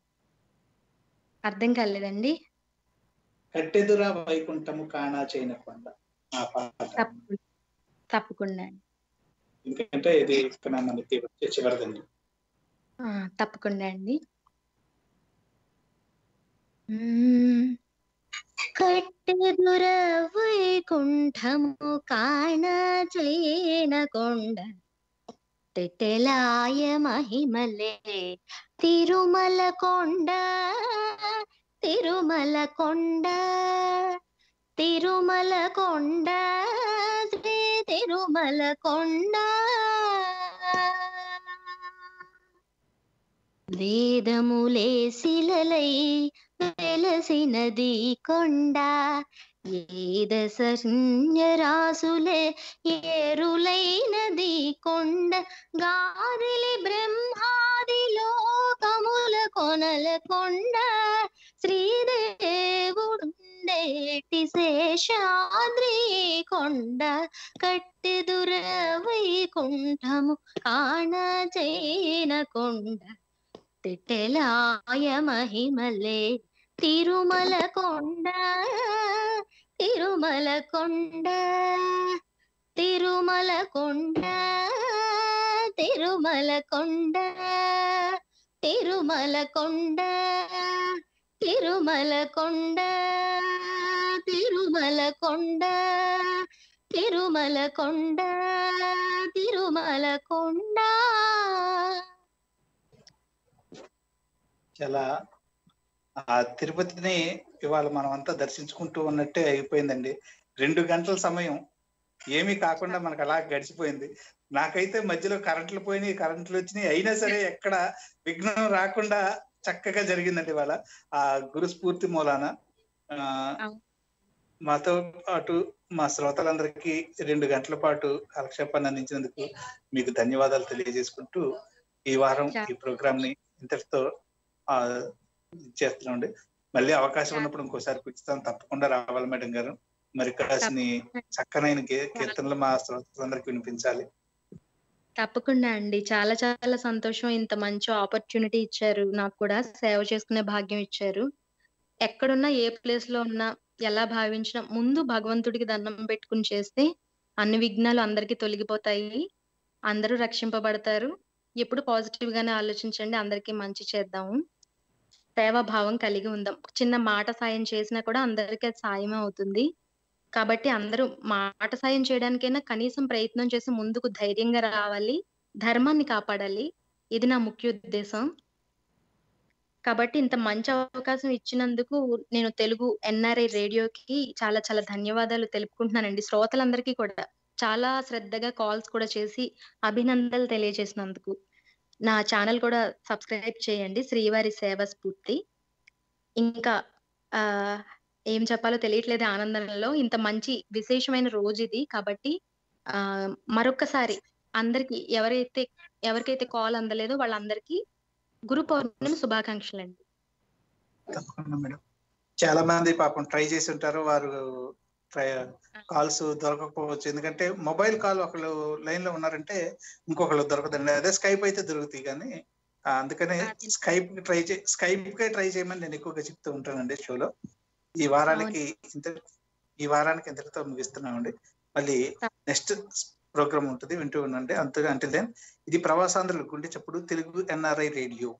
అర్థం కాలేదండి కట్టెదురా వైకుంఠము కాణా చేయనకుండా ఆ పాట తప్పకుండా తప్పకుండా అండి ఎందుకంటే ఇది ఇక్కడ మనకి వచ్చే చివరిదండి ఆ, తప్పకుండా అండి మ్మ్. కట్టెదుర వైకుంఠము కాణ చేయనకొండ తెట్టెలాయ మహిమలే తిరుమల కొండ తిరుమల కొండ తిరుమల కొండ శ్రీ తిరుమల కొండ వేదములే శిలలై వెలసినది కొండ వేద సంజ్ఞరాసులే ఏరులైనది కొండ గాదిలి బ్రహ్మాది లోకముల కొనల కొండ శ్రీదేవుడుండేటి శేషాద్రి కొండ కట్టెదుర వైకుంఠము కాణ చేన కొండ తిట్టెలాయ మహిమలే తిరుమల కొండ తిరుమల కొండ తిరుమల కొండ తిరుమల కొండ తిరుమల కొండ తిరుమల కొండ తిరుమల కొండ తిరుమల కొండ తిరుమల కొండ చాలా ఆ తిరుపతిని ఇవాళ మనం అంతా దర్శించుకుంటూ ఉన్నట్టే అయిపోయిందండి రెండు గంటల సమయం ఏమీ కాకుండా మనకు అలా గడిచిపోయింది నాకైతే మధ్యలో కరెంట్లు పోయినాయి కరెంట్లు వచ్చినాయి అయినా సరే ఎక్కడ విఘ్నం రాకుండా చక్కగా జరిగిందండి ఇవాళ ఆ గురు స్ఫూర్తి మూలాన ఆ మాతో పాటు మా శ్రోతలందరికీ రెండు గంటల పాటు కాలక్షేపాన్ని అందించినందుకు మీకు ధన్యవాదాలు తెలియజేసుకుంటూ ఈ వారం ఈ ప్రోగ్రామ్ ని ఇంతటితో ఆ చేస్తున్నాండి మళ్ళీ అవకాశం ఉన్నప్పుడు ఇంకోసారి పిలుస్తాను తప్పకుండా రావాలి మేడం గారు మరి కాసిని చక్కనైన గే- కీర్తనలు మా శ్రోతలందరికీ వినిపించాలి తప్పకుండా అండి చాలా చాలా సంతోషం ఇంత మంచి ఆపర్చునిటీ ఇచ్చారు నాకు కూడా సేవ చేసుకునే భాగ్యం ఇచ్చారు ఎక్కడున్నా ఏ ప్లేస్ లో ఉన్నా ఎలా భావించినా ముందు భగవంతుడికి దండం పెట్టుకుని చేస్తే అన్ని విఘ్నాలు అందరికీ తొలగిపోతాయి అందరూ రక్షింపబడతారు ఎప్పుడు పాజిటివ్ గానే ఆలోచించండి అందరికీ మంచి చేద్దాము సేవాభావం కలిగి ఉందాం చిన్న మాట సాయం చేసినా కూడా అందరికీ అది సాయమే అవుతుంది కాబట్టి అందరూ మాట సాయం చేయడానికైనా కనీసం ప్రయత్నం చేసి ముందుకు ధైర్యంగా రావాలి ధర్మాన్ని కాపాడాలి ఇది నా ముఖ్య ఉద్దేశం కాబట్టి ఇంత మంచి అవకాశం ఇచ్చినందుకు నేను తెలుగు ఎన్ఆర్ఐ రేడియోకి చాలా చాలా ధన్యవాదాలు తెలుపుకుంటున్నానండి శ్రోతలందరికీ కూడా చాలా శ్రద్ధగా కాల్స్ కూడా చేసి అభినందనలు తెలియజేసినందుకు నా ఛానల్ కూడా సబ్స్క్రైబ్ చేయండి శ్రీవారి సేవ స్ఫూర్తి ఇంకా ఆ ఏం చెప్పాలో తెలియట్లేదు ఆనందంలో ఇంత మంచి విశేషమైన రోజు ఇది కాబట్టి ఆ మరొక్కసారి అందరికి ఎవరైతే ఎవరికైతే కాల్ అందలేదో వాళ్ళందరికీ గురు పౌర్ణమి శుభాకాంక్షలు అండి తప్పకుండా మేడం చాలా మంది పాపం ట్రై చేసి ఉంటారు వారు ట్రై కాల్స్ దొరకకపోవచ్చు ఎందుకంటే మొబైల్ కాల్ ఒకళ్ళు లైన్ లో ఉన్నారంటే ఇంకొకళ్ళు దొరకదండి అదే స్కైప్ అయితే దొరుకుతాయి కానీ ఆ, అందుకనే స్కైప్ ట్రై చే స్కైప్ కే ట్రై చేయమని నేను ఎక్కువగా చెప్తూ ఉంటానండి షోలో ఈ వారానికి ఇంత ఈ వారానికి ఇంతటితో ముగిస్తున్నామండి మళ్ళీ నెక్స్ట్ ప్రోగ్రామ్ ఉంటుంది వింటూ ఉండండి అంతగా అంటే దెన్ ఇది ప్రవాసాంధ్రుల గుండె చప్పుడు తెలుగు ఎన్ఆర్ఐ రేడియో